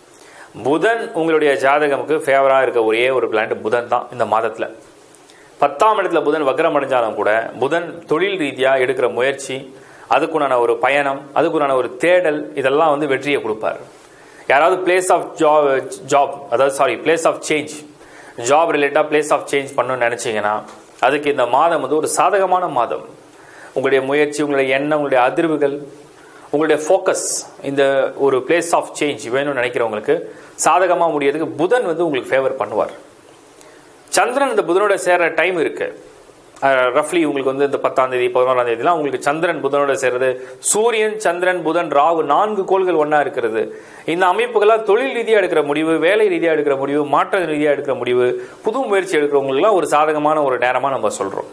புதன் உங்களுடைய ஜாதகமுக்கு ஃபேவராக இருக்க ஒரே ஒரு பிளானட் புதன் தான் இந்த மாதத்தில் பத்தாம் இடத்துல புதன் வக்ரம் அடைஞ்சாலும் கூட புதன் தொழில் ரீதியாக எடுக்கிற முயற்சி அதுக்குண்டான ஒரு பயணம் அதுக்குண்டான ஒரு தேடல் இதெல்லாம் வந்து வெற்றியை கொடுப்பார் யாராவது பிளேஸ் ஆஃப் ஜாப் ஜாப் அதாவது sorry place of change job ரிலேட்டாக பிளேஸ் ஆஃப் சேஞ்ச் பண்ணணும்னு நினச்சிங்கன்னா அதுக்கு இந்த மாதம் வந்து ஒரு சாதகமான மாதம் உங்களுடைய முயற்சி உங்களுடைய எண்ணம் உங்களுடைய அதிர்வுகள் உங்களுடைய ஃபோக்கஸ் இந்த ஒரு பிளேஸ் ஆஃப் சேஞ்ச் வேணும்னு நினைக்கிறவங்களுக்கு சாதகமாக முடியறதுக்கு புதன் வந்து உங்களுக்கு ஃபேவர் பண்ணுவார் சந்திரன் இந்த புதனோட சேர்ற டைம் இருக்கு ரஃப்லி உங்களுக்கு வந்து இந்த பத்தாம் தேதி பதினோராம் தேதிலாம் உங்களுக்கு சந்திரன் புதனோட சேர்றது சூரியன் சந்திரன் புதன் ராகு நான்கு கோள்கள் ஒண்ணா இருக்கிறது இந்த அமைப்புகள்லாம் தொழில் ரீதியாக எடுக்கிற முடிவு வேலை ரீதியாக எடுக்கிற முடிவு மாற்ற ரீதியாக எடுக்கிற முடிவு புது முயற்சி எடுக்கிறவங்களுக்குலாம் ஒரு சாதகமான ஒரு நேரமாக நம்ம சொல்றோம்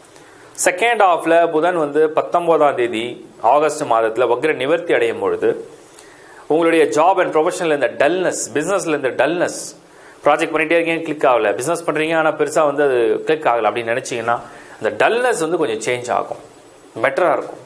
செகண்ட் ஹாஃப்ல புதன் வந்து பத்தொன்பதாம் தேதி ஆகஸ்ட் மாதத்தில் வக்ர நிவர்த்தி அடையும் பொழுது உங்களுடைய ஜாப் அண்ட் ப்ரொஃபஷனில் இந்த டல்னஸ் பிஸ்னஸில் இந்த டல்னஸ் ப்ராஜெக்ட் பண்ணிட்டே இருக்கீங்க கிளிக் ஆகல பிஸ்னஸ் பண்ணுறீங்க ஆனால் பெருசாக வந்து அது கிளிக் ஆகலை அப்படின்னு நினச்சிங்கன்னா அந்த டல்னஸ் வந்து கொஞ்சம் சேஞ்ச் ஆகும் பெட்டராக இருக்கும்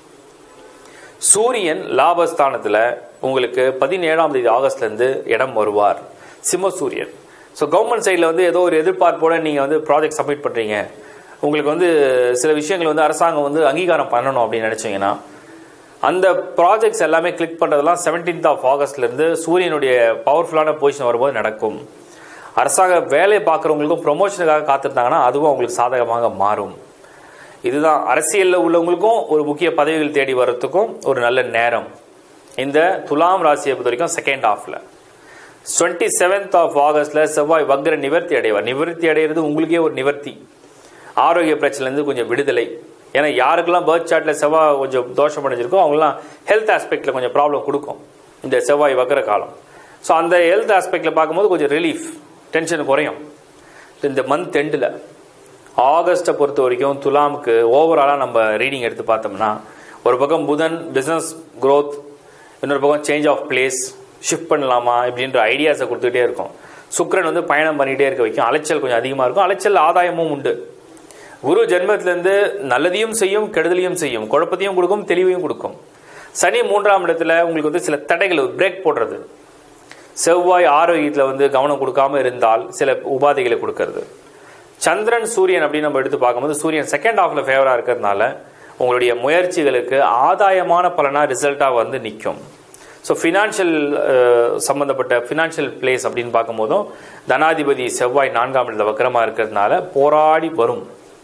சூரியன் லாபஸ்தானத்தில் உங்களுக்கு பதினேழாம் தேதி ஆகஸ்ட்லேருந்து இடம் வருவார் சிம்ம சூரியன் ஸோ கவர்மெண்ட் சைடில் வந்து ஏதோ ஒரு எதிர்பார்ப்போட நீங்கள் வந்து ப்ராஜெக்ட் சப்மிட் பண்ணுறீங்க உங்களுக்கு வந்து சில விஷயங்கள் வந்து அரசாங்கம் வந்து அங்கீகாரம் பண்ணணும் அப்படின்னு நினச்சிங்கன்னா அந்த ப்ராஜெக்ட்ஸ் எல்லாமே கிளிக் பண்ணுறதெல்லாம் செவன்டீன்த் ஆஃப் ஆகஸ்ட்லேருந்து சூரியனுடைய பவர்ஃபுல்லான பொசிஷன் வரும்போது நடக்கும் அரசாங்க வேலை பார்க்குறவங்களுக்கும் ப்ரொமோஷனுக்காக காத்திருந்தாங்கன்னா அதுவும் அவங்களுக்கு சாதகமாக மாறும் இதுதான் அரசியலில் உள்ளவங்களுக்கும் ஒரு முக்கிய பதவிகள் தேடி வர்றதுக்கும் ஒரு நல்ல நேரம் இந்த துலாம் ராசியை பொறுத்த வரைக்கும் செகண்ட் ஹாஃப்ல டுவெண்ட்டி செவன்த் ஆஃப் ஆகஸ்ட்ல செவ்வாய் வக்ர நிவர்த்தி அடைவார் நிவர்த்தி அடைகிறது உங்களுக்கே ஒரு நிவர்த்தி ஆரோக்கிய பிரச்சனைலேருந்து கொஞ்சம் விடுதலை ஏன்னா யாருக்கெல்லாம் பேர்த் சார்ட்டில் செவ்வாய் கொஞ்சம் தோஷம் அடைஞ்சிருக்கோ அவங்களாம் ஹெல்த் ஆஸ்பெக்டில் கொஞ்சம் ப்ராப்ளம் கொடுக்கும் இந்த செவ்வாய் வக்கர காலம் ஸோ அந்த ஹெல்த் ஆஸ்பெக்டில் பார்க்கும்போது கொஞ்சம் ரிலீஃப் டென்ஷன் குறையும் இந்த மந்த் எண்டில் ஆகஸ்ட்டை பொறுத்த வரைக்கும் துலாமுக்கு ஓவராலாக நம்ம ரீடிங் எடுத்து பார்த்தோம்னா ஒரு பக்கம் புதன் பிஸ்னஸ் growth இன்னொரு பக்கம் சேஞ்ச் ஆஃப் பிளேஸ் ஷிஃப்ட் பண்ணலாமா இப்படின்ற ஐடியாஸை கொடுத்துக்கிட்டே இருக்கும் சுக்கிரன் வந்து பயணம் பண்ணிகிட்டே இருக்க வைக்கும் அலைச்சல் கொஞ்சம் அதிகமாக இருக்கும் அலைச்சல் ஆதாயமும் உண்டு குரு ஜென்மத்திலேருந்து நல்லதையும் செய்யும் கெடுதலையும் செய்யும் குழப்பத்தையும் கொடுக்கும் தெளிவையும் கொடுக்கும் சனி மூன்றாம் இடத்துல உங்களுக்கு வந்து சில தடைகள் பிரேக் போடுறது செவ்வாய் ஆரோக்கியத்தில் வந்து கவனம் கொடுக்காம இருந்தால் சில உபாதைகளை கொடுக்கறது சந்திரன் சூரியன் அப்படின்னு நம்ம எடுத்து பார்க்கும்போது சூரியன் செகண்ட் ஹாஃப்ல ஃபேவராக இருக்கிறதுனால உங்களுடைய முயற்சிகளுக்கு ஆதாயமான பலனாக ரிசல்ட்டாக வந்து நிற்கும் ஸோ ஃபினான்ஷியல் சம்மந்தப்பட்ட ஃபினான்ஷியல் பிளேஸ் அப்படின்னு பார்க்கும்போதும் தனாதிபதி செவ்வாய் நான்காம் இடத்துல வக்கரமாக இருக்கிறதுனால போராடி வரும்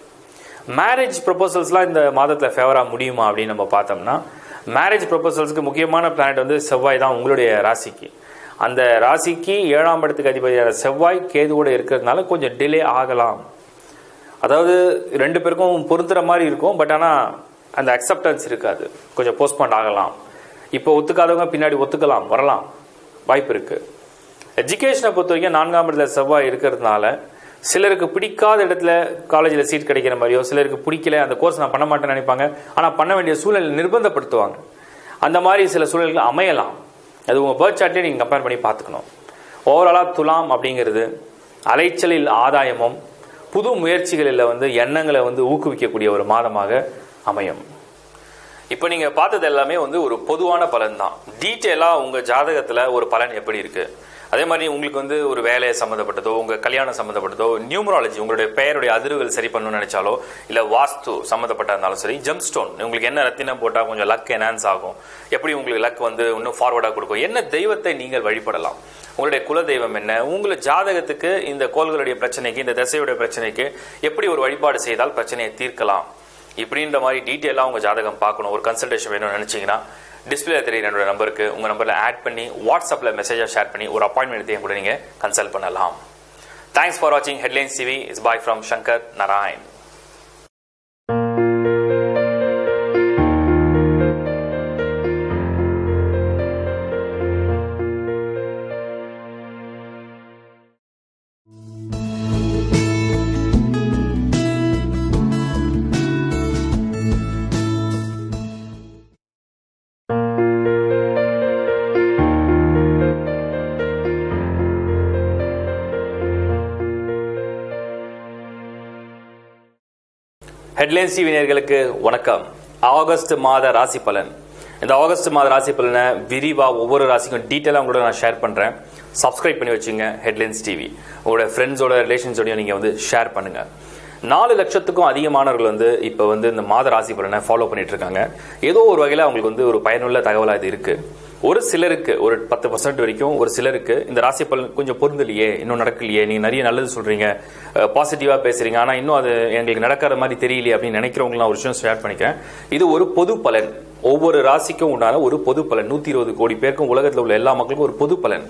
மேரேஜ் ப்ரொபோசல்ஸ்லாம் இந்த மாதத்தில் ஃபேவராக முடியுமா அப்படின்னு நம்ம பார்த்தோம்னா மேரேஜ் ப்ரொபோசல்ஸ்க்கு முக்கியமான பிளானட் வந்து செவ்வாய் தான் உங்களுடைய ராசிக்கு அந்த ராசிக்கு ஏழாம் இடத்துக்கு அதிபதியான செவ்வாய் கேதுவோட இருக்கிறதுனால கொஞ்சம் டிலே ஆகலாம் அதாவது ரெண்டு பேருக்கும் பொருந்துற மாதிரி இருக்கும் பட் ஆனால் அந்த அக்செப்டன்ஸ் இருக்காது கொஞ்சம் போஸ்ட்பாண்ட் ஆகலாம் இப்போ ஒத்துக்காதவங்க பின்னாடி ஒத்துக்கலாம் வரலாம் வாய்ப்பு இருக்கு எஜுகேஷனை பொறுத்த வரைக்கும் நான்காம் இடத்துல செவ்வாய் இருக்கிறதுனால சிலருக்கு பிடிக்காத இடத்துல காலேஜில் சீட் கிடைக்கிற மாதிரியோ சிலருக்கு பிடிக்கல அந்த கோர்ஸ் நான் பண்ண மாட்டேன்னு நினைப்பாங்க ஆனால் பண்ண வேண்டிய சூழல் நிர்பந்தப்படுத்துவாங்க அந்த மாதிரி சில சூழல்கள் அமையலாம் அது உங்கள் பேர்த் சார்ட்டே நீங்கள் கம்பேர் பண்ணி பார்த்துக்கணும் ஓவராலாக துலாம் அப்படிங்கிறது அலைச்சலில் ஆதாயமும் புது முயற்சிகளில் வந்து எண்ணங்களை வந்து ஊக்குவிக்கக்கூடிய ஒரு மாதமாக அமையும் இப்போ நீங்கள் பார்த்தது எல்லாமே வந்து ஒரு பொதுவான பலன் தான் டீட்டெயிலாக உங்கள் ஜாதகத்தில் ஒரு பலன் எப்படி இருக்கு அதே மாதிரி உங்களுக்கு வந்து ஒரு வேலையை சம்மந்தப்பட்டதோ உங்கள் கல்யாணம் சம்மந்தப்பட்டதோ நியூமராலஜி உங்களுடைய பெயருடைய அதிர்வுகள் சரி பண்ணணும்னு நினைச்சாலோ இல்லை வாஸ்து சம்மந்தப்பட்ட இருந்தாலும் சரி ஜெம் ஸ்டோன் உங்களுக்கு என்ன ரத்தினம் போட்டால் கொஞ்சம் லக் என்ஹான்ஸ் ஆகும் எப்படி உங்களுக்கு லக் வந்து இன்னும் ஃபார்வர்டாக கொடுக்கும் என்ன தெய்வத்தை நீங்கள் வழிபடலாம் உங்களுடைய குல தெய்வம் என்ன உங்களை ஜாதகத்துக்கு இந்த கோள்களுடைய பிரச்சனைக்கு இந்த திசையுடைய பிரச்சனைக்கு எப்படி ஒரு வழிபாடு செய்தால் பிரச்சனையை தீர்க்கலாம் இப்படின்ற மாதிரி டீட்டெயிலாக உங்கள் ஜாதகம் பார்க்கணும் ஒரு கன்சல்டேஷன் வேணும்னு நினச்சிங்கன்னா டிஸ்பிளே தெரியுற என்னோட நம்பருக்கு உங்கள் நம்பரில் ஆட் பண்ணி வாட்ஸ்அப்பில் மெசேஜாக ஷேர் பண்ணி ஒரு அப்பாயின்மெண்ட் எடுத்து கூட நீங்கள் கன்சல்ட் பண்ணலாம் தேங்க்ஸ் ஃபார் வாட்சிங் Headlines TV is bye from Shankar Narayan Headlines TV நேயர்களுக்கு வணக்கம் ஆகஸ்ட் மாத ராசி பலன் இந்த ஆகஸ்ட் மாத ராசி பலனை விரிவாக ஒவ்வொரு ராசிக்கும் டீட்டெயிலாக உங்களோட நான் ஷேர் பண்ணுறேன் சப்ஸ்கிரைப் பண்ணி வச்சுங்க ஹெட்லைன்ஸ் டிவி உங்களோட ஃப்ரெண்ட்ஸோட ரிலேஷன்ஸோடையும் நீங்கள் வந்து ஷேர் பண்ணுங்கள் நாலு லட்சத்துக்கும் அதிகமானவர்கள் வந்து இப்போ வந்து இந்த மாத ராசி பலனை ஃபாலோ பண்ணிட்டு இருக்காங்க ஏதோ ஒரு வகையில் அவங்களுக்கு வந்து ஒரு பயனுள்ள தகவலாக இது இருக்குது ஒரு சிலருக்கு ஒரு பத்து பர்சன்ட் வரைக்கும் ஒரு சிலருக்கு இந்த ராசி பலன் கொஞ்சம் பொருந்தலையே இன்னும் நடக்கலையே நீங்க நிறைய நல்லது சொல்றீங்க பாசிட்டிவா பேசுறீங்க ஆனா இன்னும் அது எங்களுக்கு நடக்கிற மாதிரி தெரியலையே அப்படின்னு நினைக்கிறவங்களாம் ஒரு விஷயம் ஷேர் பண்ணிக்கிறேன் இது ஒரு பொது பலன் ஒவ்வொரு ராசிக்கும் உண்டான ஒரு பொது பலன் நூத்தி இருபது கோடி பேருக்கும் உலகத்தில் உள்ள எல்லா மக்களுக்கும் ஒரு பொது பலன்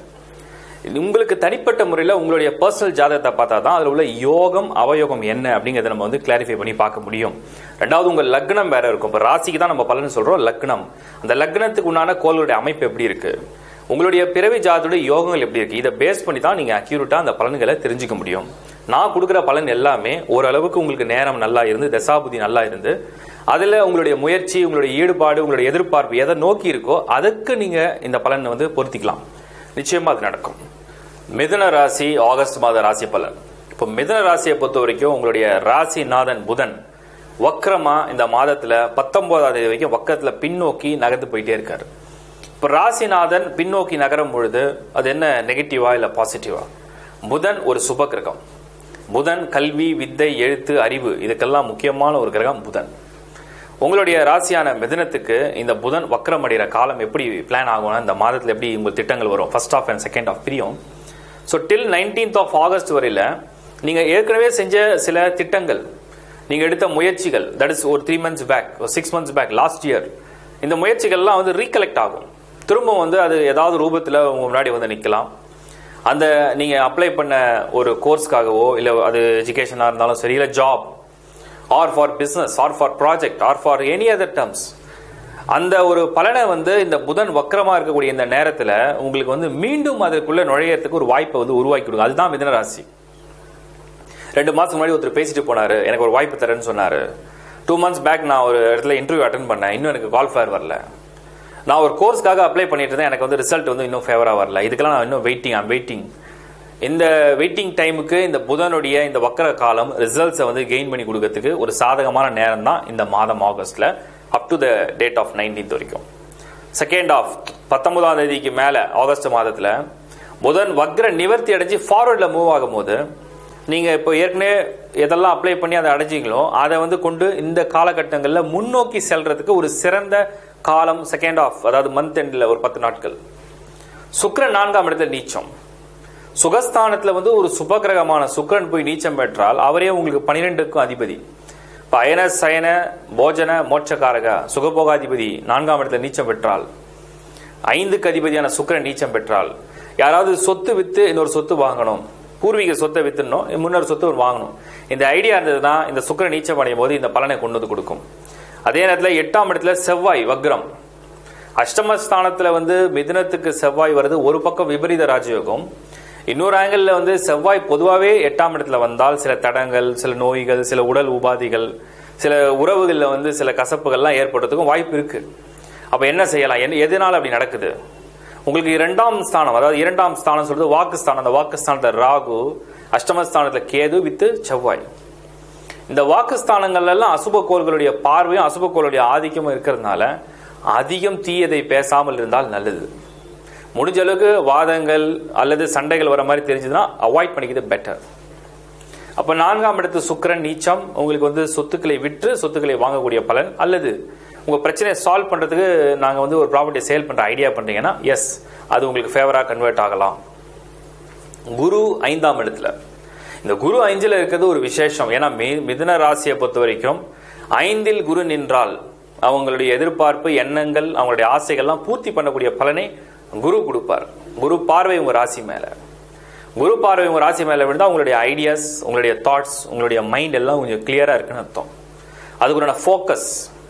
இது உங்களுக்கு தனிப்பட்ட முறையில் உங்களுடைய பர்சனல் ஜாதகத்தை பார்த்தா தான் அதில் உள்ள யோகம் அவயோகம் என்ன அப்படிங்கிறத நம்ம வந்து கிளாரிஃபை பண்ணி பார்க்க முடியும் ரெண்டாவது உங்கள் லக்னம் வேற இருக்கும் இப்போ ராசிக்கு தான் நம்ம பலன் சொல்றோம் லக்னம் அந்த லக்னத்துக்கு உண்டான கோளுடைய அமைப்பு எப்படி இருக்கு உங்களுடைய பிறவி ஜாதத்துடைய யோகங்கள் எப்படி இருக்கு இதை பேஸ் பண்ணி தான் நீங்க அக்யூரேட்டா அந்த பலன்களை தெரிஞ்சுக்க முடியும் நான் கொடுக்குற பலன் எல்லாமே ஓரளவுக்கு உங்களுக்கு நேரம் நல்லா இருந்து தசாபுதி நல்லா இருந்து அதில் உங்களுடைய முயற்சி உங்களுடைய ஈடுபாடு உங்களுடைய எதிர்பார்ப்பு எதை நோக்கி இருக்கோ அதுக்கு நீங்க இந்த பலனை வந்து பொருத்திக்கலாம் நிச்சயமா அது நடக்கும் மிதுன ராசி ஆகஸ்ட் மாத ராசி பலன் இப்போ மிதுன ராசியை பொறுத்த வரைக்கும் உங்களுடைய ராசிநாதன் புதன் வக்ரமா இந்த மாதத்துல பத்தொன்பதாம் தேதி வரைக்கும் வக்கத்துல பின்னோக்கி நகர்ந்து போயிட்டே இருக்காரு இப்போ ராசிநாதன் பின்னோக்கி நகரும் பொழுது அது என்ன நெகட்டிவா இல்ல பாசிட்டிவா புதன் ஒரு சுப கிரகம் புதன் கல்வி வித்தை எழுத்து அறிவு இதுக்கெல்லாம் முக்கியமான ஒரு கிரகம் புதன் உங்களுடைய ராசியான மிதனத்துக்கு இந்த புதன் வக்ரம் அடைகிற காலம் எப்படி பிளான் ஆகும்னா இந்த மாதத்தில் எப்படி உங்கள் திட்டங்கள் வரும் first half and second half பிரியும் so till nineteenth of August வரையில் நீங்கள் ஏற்கனவே செஞ்ச சில திட்டங்கள் நீங்கள் எடுத்த முயற்சிகள் தட் இஸ் ஒரு த்ரீ மந்த்ஸ் பேக் ஒரு six months back last year இந்த முயற்சிகள்லாம் வந்து ரீகலெக்ட் ஆகும் திரும்ப வந்து அது ஏதாவது ரூபத்தில் உங்க முன்னாடி வந்து நிற்கலாம் அந்த நீங்கள் அப்ளை பண்ண ஒரு கோர்ஸ்க்காகவோ இல்லை அது எஜுகேஷனாக இருந்தாலும் சரி இல்லை job or for business or for project or for any other terms அந்த ஒரு பலனை வந்து இந்த புதன் வக்கரமா இருக்கக்கூடிய இந்த நேரத்துல உங்களுக்கு வந்து மீண்டும் அதற்குள்ள நுழையறதுக்கு ஒரு வாய்ப்பை வந்து உருவாக்கி கொடுங்க அதுதான் மிதன ராசி ரெண்டு மாசம் முன்னாடி ஒருத்தர் பேசிட்டு போனாரு எனக்கு ஒரு வாய்ப்பு தரேன்னு சொன்னாரு டூ மந்த்ஸ் பேக் நான் ஒரு இடத்துல இன்டர்வியூ அட்டன் பண்ணேன் இன்னும் எனக்கு கால் ஃபேர் வரல நான் ஒரு கோர்ஸ்க்காக அப்ளை பண்ணிட்டு இருந்தேன் எனக்கு வந்து ரிசல்ட் வந்து இன்னும் ஃபேவரா வரல இதுக்கெல்லாம் நான் இன்னும் வெயிட்டிங் ஐம் வெயிட்டிங் இந்த வெயிட்டிங் டைமுக்கு இந்த புதனுடைய இந்த வக்கர காலம் ரிசல்ட்ஸை வந்து கெயின் பண்ணி கொடுக்கறதுக்கு ஒரு சாதகமான நேரம் தான் இந்த மாதம் ஆகஸ்ட்ல up to the date of nineteenth வரைக்கும் செகண்ட் ஆஃப் பத்தொன்பதாம் தேதிக்கு மேல ஆகஸ்ட் மாதத்துல புதன் வக்ர நிவர்த்தி அடைஞ்சு ஃபார்வர்ட்ல மூவ் ஆகும்போது நீங்க இப்போ ஏற்கனவே எதெல்லாம் அப்ளை பண்ணி அதை அடைஞ்சிங்களோ அதை வந்து கொண்டு இந்த காலகட்டங்களில் முன்னோக்கி செல்றதுக்கு ஒரு சிறந்த காலம் செகண்ட் ஆஃப் அதாவது மந்த் எண்ட்ல ஒரு பத்து நாட்கள் சுக்கிரன் நான்காம் இடத்துல நீச்சம் சுகஸ்தானத்துல வந்து ஒரு சுபகிரகமான சுக்கிரன் போய் நீச்சம் பெற்றால் அவரே உங்களுக்கு பனிரெண்டுக்கும் அதிபதி இப்ப அயன சயன போஜன மோட்சக்காரக சுகபோகாதிபதி நான்காம் இடத்துல நீச்சம் பெற்றால் ஐந்துக்கு அதிபதியான சுக்கிரன் நீச்சம் பெற்றால் யாராவது சொத்து வித்து இன்னொரு சொத்து வாங்கணும் பூர்வீக சொத்தை வித்துணும் முன்னொரு சொத்து ஒரு வாங்கணும் இந்த ஐடியா இருந்ததுன்னா இந்த சுக்கிரன் நீச்சம் அடையும் போது இந்த பலனை கொண்டு வந்து கொடுக்கும் அதே நேரத்தில் எட்டாம் இடத்துல செவ்வாய் வக்ரம் அஷ்டமஸ்தானத்துல வந்து மிதுனத்துக்கு செவ்வாய் வருது ஒரு பக்கம் விபரீத ராஜயோகம் இன்னொரு ஆங்கிள் வந்து செவ்வாய் பொதுவாகவே எட்டாம் இடத்துல வந்தால் சில தடங்கள் சில நோய்கள் சில உடல் உபாதிகள் சில உறவுகளில் வந்து சில கசப்புகள்லாம் ஏற்படுறதுக்கும் வாய்ப்பு இருக்கு அப்ப என்ன செய்யலாம் என்ன எதனால அப்படி நடக்குது உங்களுக்கு இரண்டாம் ஸ்தானம் அதாவது இரண்டாம் ஸ்தானம் சொல்றது வாக்குஸ்தானம் அந்த வாக்குஸ்தானத்துல ராகு அஷ்டமஸ்தானத்துல கேது வித்து செவ்வாய் இந்த வாக்குஸ்தானங்கள்ல எல்லாம் அசுப கோள்களுடைய பார்வையும் அசுப கோளுடைய ஆதிக்கமும் இருக்கிறதுனால அதிகம் தீயதை பேசாமல் இருந்தால் நல்லது முடிஞ்ச அளவுக்கு வாதங்கள் அல்லது சண்டைகள் வர மாதிரி தெரிஞ்சதுன்னா அவாய்ட் பண்ணிக்கிறது பெட்டர் அப்ப நான்காம் இடத்து சுக்கிரன் நீச்சம் உங்களுக்கு வந்து சொத்துக்களை விற்று சொத்துக்களை வாங்கக்கூடிய பலன் அல்லது உங்க பிரச்சனையை சால்வ் பண்றதுக்கு நாங்க வந்து ஒரு ப்ராப்பர்ட்டி சேல் பண்ற ஐடியா பண்றீங்கன்னா எஸ் அது உங்களுக்கு ஃபேவரா கன்வெர்ட் ஆகலாம் குரு ஐந்தாம் இடத்துல இந்த குரு ஐந்தில் இருக்கிறது ஒரு விசேஷம் ஏன்னா மி- மிதுன ராசியை பொறுத்த வரைக்கும் ஐந்தில் குரு நின்றால் அவங்களுடைய எதிர்பார்ப்பு எண்ணங்கள் அவங்களுடைய ஆசைகள்லாம் பூர்த்தி பண்ணக்கூடிய பலனை குரு கொடுப்பார் குரு பார்வை உங்க ராசி மேல குரு பார்வை உங்க ராசி மேல விழுந்தா உங்களுடைய ஐடியாஸ் உங்களுடைய தாட்ஸ் உங்களுடைய மைண்ட் எல்லாம் கொஞ்சம் கிளியரா இருக்குன்னு அர்த்தம் அதுக்குண்டான ஃபோக்கஸ்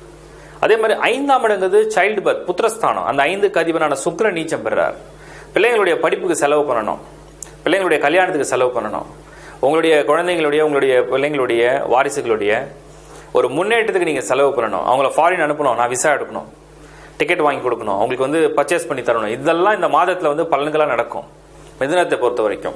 அதே மாதிரி ஐந்தாம் இடங்கிறது சைல்டு பர்த் புத்திரஸ்தானம் அந்த ஐந்துக்கு அதிபரான சுக்கிரன் நீச்சம் பெறார் பிள்ளைங்களுடைய படிப்புக்கு செலவு பண்ணணும் பிள்ளைங்களுடைய கல்யாணத்துக்கு செலவு பண்ணணும் உங்களுடைய குழந்தைங்களுடைய உங்களுடைய பிள்ளைங்களுடைய வாரிசுகளுடைய ஒரு முன்னேற்றத்துக்கு நீங்க செலவு பண்ணணும் அவங்கள ஃபாரின் அனுப்பணும் நான் விசா எடுக்கணும் டிக்கெட் வாங்கி கொடுக்கணும் அவங்களுக்கு வந்து பர்ச்சேஸ் பண்ணி தரணும் இதெல்லாம் இந்த மாதத்துல வந்து பலன்களா நடக்கும் மிதுனத்தை பொறுத்த வரைக்கும்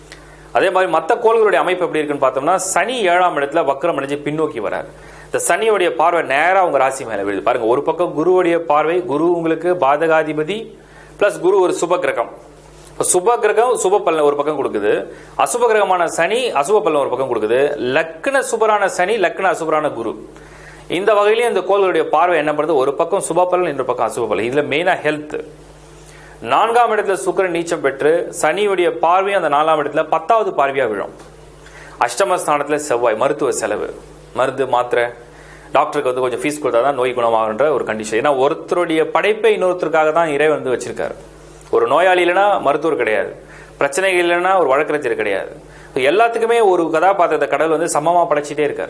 அதே மாதிரி மற்ற கோள்களுடைய அமைப்பு எப்படி இருக்குன்னு பார்த்தோம்னா சனி ஏழாம் இடத்துல வக்ரம் அடைஞ்சு பின்னோக்கி வரார் இந்த சனியோடைய பார்வை நேரா உங்க ராசி மேல விழுது பாருங்க ஒரு பக்கம் குருவுடைய பார்வை குரு உங்களுக்கு பாதகாதிபதி பிளஸ் குரு ஒரு சுப கிரகம் இப்ப சுப கிரகம் சுப பலன் ஒரு பக்கம் கொடுக்குது அசுப கிரகமான சனி அசுப பலன் ஒரு பக்கம் கொடுக்குது லக்ன சுபரான சனி லக்ன அசுபரான குரு இந்த வகையிலேயே இந்த கோள்களுடைய பார்வை என்ன பண்ணுது ஒரு பக்கம் சுப பலன் இன்னொரு பக்கம் அசுப பலன் இதுல மெயினா ஹெல்த் நான்காம் இடத்துல சுக்கிரன் நீச்சம் பெற்று சனியுடைய பார்வையும் அந்த நாலாம் இடத்துல பத்தாவது பார்வையா விழும் அஷ்டமஸ்தானத்துல செவ்வாய் மருத்துவ செலவு மருந்து மாத்திரை டாக்டருக்கு வந்து கொஞ்சம் ஃபீஸ் கொடுத்தா தான் நோய் குணமாகுன்ற ஒரு கண்டிஷன் ஏன்னா ஒருத்தருடைய படைப்பை இன்னொருத்தருக்காக தான் இறைவன் வந்து வச்சிருக்காரு ஒரு நோயாளி இல்லைன்னா மருத்துவர் கிடையாது பிரச்சனைகள் இல்லைன்னா ஒரு வழக்கறிஞர் கிடையாது எல்லாத்துக்குமே ஒரு கதாபாத்திரத்தை கடவுள் வந்து சமமா படைச்சிட்டே இருக்காரு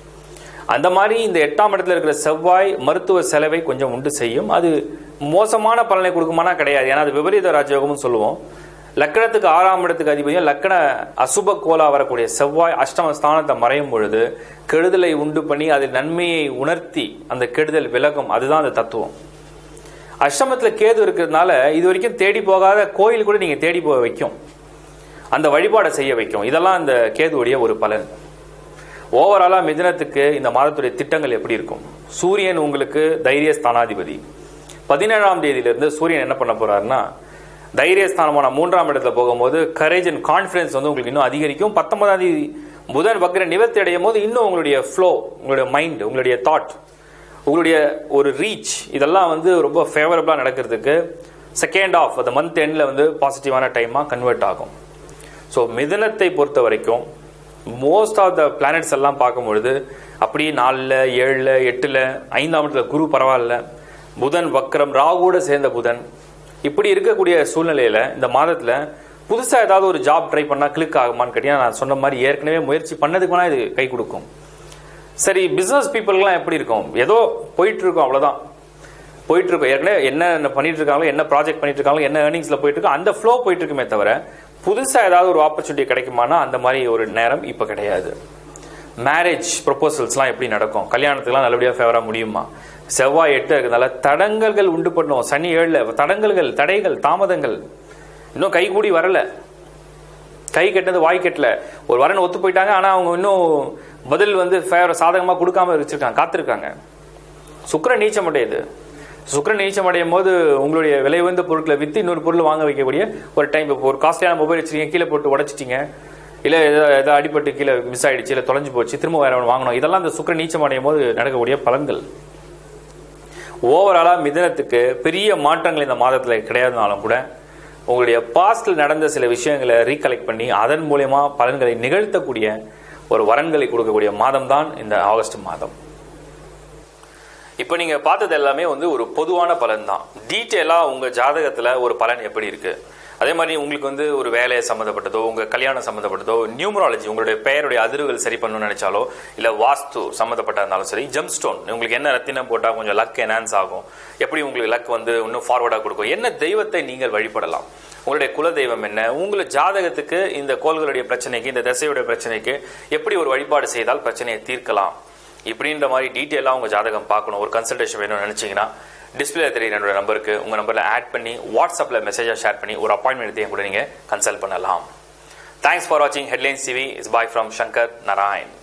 அந்த மாதிரி இந்த எட்டாம் இடத்துல இருக்கிற செவ்வாய் மருத்துவ செலவை கொஞ்சம் உண்டு செய்யும் அது மோசமான பலனை கொடுக்குமானா கிடையாது ஏன்னா அது விபரீத ராஜயோகம்னு சொல்லுவோம் லக்கணத்துக்கு ஆறாம் இடத்துக்கு அதிபதியும் லக்கண அசுப கோலா வரக்கூடிய செவ்வாய் அஷ்டம ஸ்தானத்தை மறையும் பொழுது கெடுதலை உண்டு பண்ணி அதில் நன்மையை உணர்த்தி அந்த கெடுதல் விலகும் அதுதான் அந்த தத்துவம் அஷ்டமத்துல கேது இருக்கிறதுனால இது வரைக்கும் தேடி போகாத கோயில் கூட நீங்க தேடி போக வைக்கும் அந்த வழிபாடை செய்ய வைக்கும் இதெல்லாம் அந்த கேதுவுடைய ஒரு பலன் ஓவராலா மிதுனத்துக்கு இந்த மாதத்துடைய திட்டங்கள் எப்படி இருக்கும் சூரியன் உங்களுக்கு தைரிய ஸ்தானாதிபதி பதினேழாம் தேதியிலிருந்து சூரியன் என்ன பண்ண போறாருன்னா தைரியஸ்தானமான மூன்றாம் இடத்துல போகும்போது கரேஜ் அண்ட் கான்ஃபிடன்ஸ் வந்து உங்களுக்கு இன்னும் அதிகரிக்கும் பத்தொன்பதாம் தேதி புதன் வக்ர நிவர்த்தி அடையும் போது இன்னும் உங்களுடைய ஃப்ளோ உங்களுடைய மைண்ட் உங்களுடைய தாட் உங்களுடைய ஒரு ரீச் இதெல்லாம் வந்து ரொம்ப ஃபேவரபிளா நடக்கிறதுக்கு செகண்ட் ஆஃப் அந்த மந்த் எண்ட்ல வந்து பாசிட்டிவான டைமா கன்வெர்ட் ஆகும் ஸோ மிதுனத்தை பொறுத்த வரைக்கும் மோஸ்ட் ஆஃப் த பிளானட்ஸ் எல்லாம் பார்க்கும்பொழுது அப்படியே நாலில் ஏழில் எட்டில் ஐந்தாம் இடத்துல குரு பரவாயில்ல புதன் வக்ரம் ராகுவோட சேர்ந்த புதன் இப்படி இருக்கக்கூடிய சூழ்நிலையில இந்த மாதத்துல புதுசா ஏதாவது ஒரு ஜாப் ட்ரை பண்ணா கிளிக் ஆகுமான்னு கேட்டீங்கன்னா நான் சொன்ன மாதிரி ஏற்கனவே முயற்சி பண்ணதுக்கு வேணா இது கை கொடுக்கும் சரி பிஸ்னஸ் பீப்புளுக்குலாம் எப்படி இருக்கும் ஏதோ போயிட்டு இருக்கும் அவ்வளோதான் போயிட்டு இருக்கும் ஏற்கனவே என்ன பண்ணிட்டு இருக்காங்களோ என்ன ப்ராஜெக்ட் பண்ணிட்டு இருக்காங்களோ என்ன ஏர்னிங்ஸ்ல போயிட்டு இருக்கோ அந்த ஃப்ளோ போயிட்டு இருக்குமே தவிர புதுசா ஏதாவது ஒரு ஆப்பர்ச்சுனிட்டி கிடைக்குமானா அந்த மாதிரி ஒரு நேரம் இப்போ கிடையாது மேரேஜ் ப்ரொபோசல்ஸ்லாம் எப்படி நடக்கும் கல்யாணத்துக்குலாம் நல்லபடியாக ஃபேவராக முடியுமா செவ்வாய் எட்டு இருக்கிறதுனால தடங்கல்கள் உண்டு பண்ணும் சனி ஏழுல தடங்கல்கள் தடைகள் தாமதங்கள் இன்னும் கை கூடி வரல கை கெட்டது வாய் கெட்டல ஒரு வரன் ஒத்து போயிட்டாங்க ஆனா அவங்க இன்னும் பதில் வந்து ஃபேவர் சாதகமா கொடுக்காம வச்சிருக்காங்க காத்திருக்காங்க சுக்கிரன் நீச்சம் அடையுது சுக்கிரன் நீச்சம் அடையும் போது உங்களுடைய விலை உயர்ந்த பொருட்களை வித்து இன்னொரு பொருள் வாங்க வைக்கக்கூடிய ஒரு டைம் இப்போ ஒரு காஸ்ட்லியான மொபைல் வச்சிருக்கீங்க கீழே போட்டு உடைச்சிட்டீங்க இல்ல ஏதோ ஏதோ அடிபட்டு கீழே மிஸ் ஆயிடுச்சு இல்ல தொலைஞ்சு போச்சு திரும்ப வேற ஒன்று வாங்கணும் இதெல்லாம் இந்த சுக்கிரன் நீச்சம் அடையும் போது நடக்கக்கூடிய பலன்கள் ஓவராலா மிதனத்துக்கு பெரிய மாற்றங்கள் இந்த மாதத்துல கிடையாதுனாலும் கூட உங்களுடைய பாஸ்ட்ல நடந்த சில விஷயங்களை ரீகலெக்ட் பண்ணி அதன் மூலயமா பலன்களை நிகழ்த்தக்கூடிய ஒரு வரன்களை கொடுக்கக்கூடிய மாதம் தான் இந்த ஆகஸ்ட் மாதம் இப்போ நீங்க பார்த்தது எல்லாமே வந்து ஒரு பொதுவான பலன் தான் டீட்டெயிலா உங்க ஜாதகத்துல ஒரு பலன் எப்படி இருக்கு அதே மாதிரி உங்களுக்கு வந்து ஒரு வேலையை சம்மந்தப்பட்டதோ உங்க கல்யாணம் சம்மந்தப்பட்டதோ நியூமராலஜி உங்களுடைய பெயருடைய அதிர்வுகள் சரி பண்ணணும்னு நினைச்சாலோ இல்ல வாஸ்து சம்மந்தப்பட்ட இருந்தாலும் சரி ஜெம் ஸ்டோன் உங்களுக்கு என்ன ரத்தினம் போட்டா கொஞ்சம் லக் என்ஹான்ஸ் ஆகும் எப்படி உங்களுக்கு லக் வந்து இன்னும் ஃபார்வர்டா கொடுக்கும் என்ன தெய்வத்தை நீங்கள் வழிபடலாம் உங்களுடைய குல தெய்வம் என்ன உங்களை ஜாதகத்துக்கு இந்த கோள்களுடைய பிரச்சனைக்கு இந்த திசையுடைய பிரச்சனைக்கு எப்படி ஒரு வழிபாடு செய்தால் பிரச்சனையை தீர்க்கலாம் இப்படின்ற மாதிரி டீட்டெயிலாக உங்கள் ஜாதகம் பார்க்கணும் ஒரு கன்சல்டேஷன் வேணும்னு நினச்சிங்கன்னா டிஸ்பிளே தெரியுற என்னோட நம்பருக்கு உங்கள் நம்பரில் ஆட் பண்ணி வாட்ஸ்அப்பில் மெசேஜாக ஷேர் பண்ணி ஒரு அப்பாயின்மெண்ட் எடுத்து கூட நீங்கள் கன்சல்ட் பண்ணலாம் தேங்க்ஸ் ஃபார் வாட்சிங் Headlines TV is bye from Shankar Narayan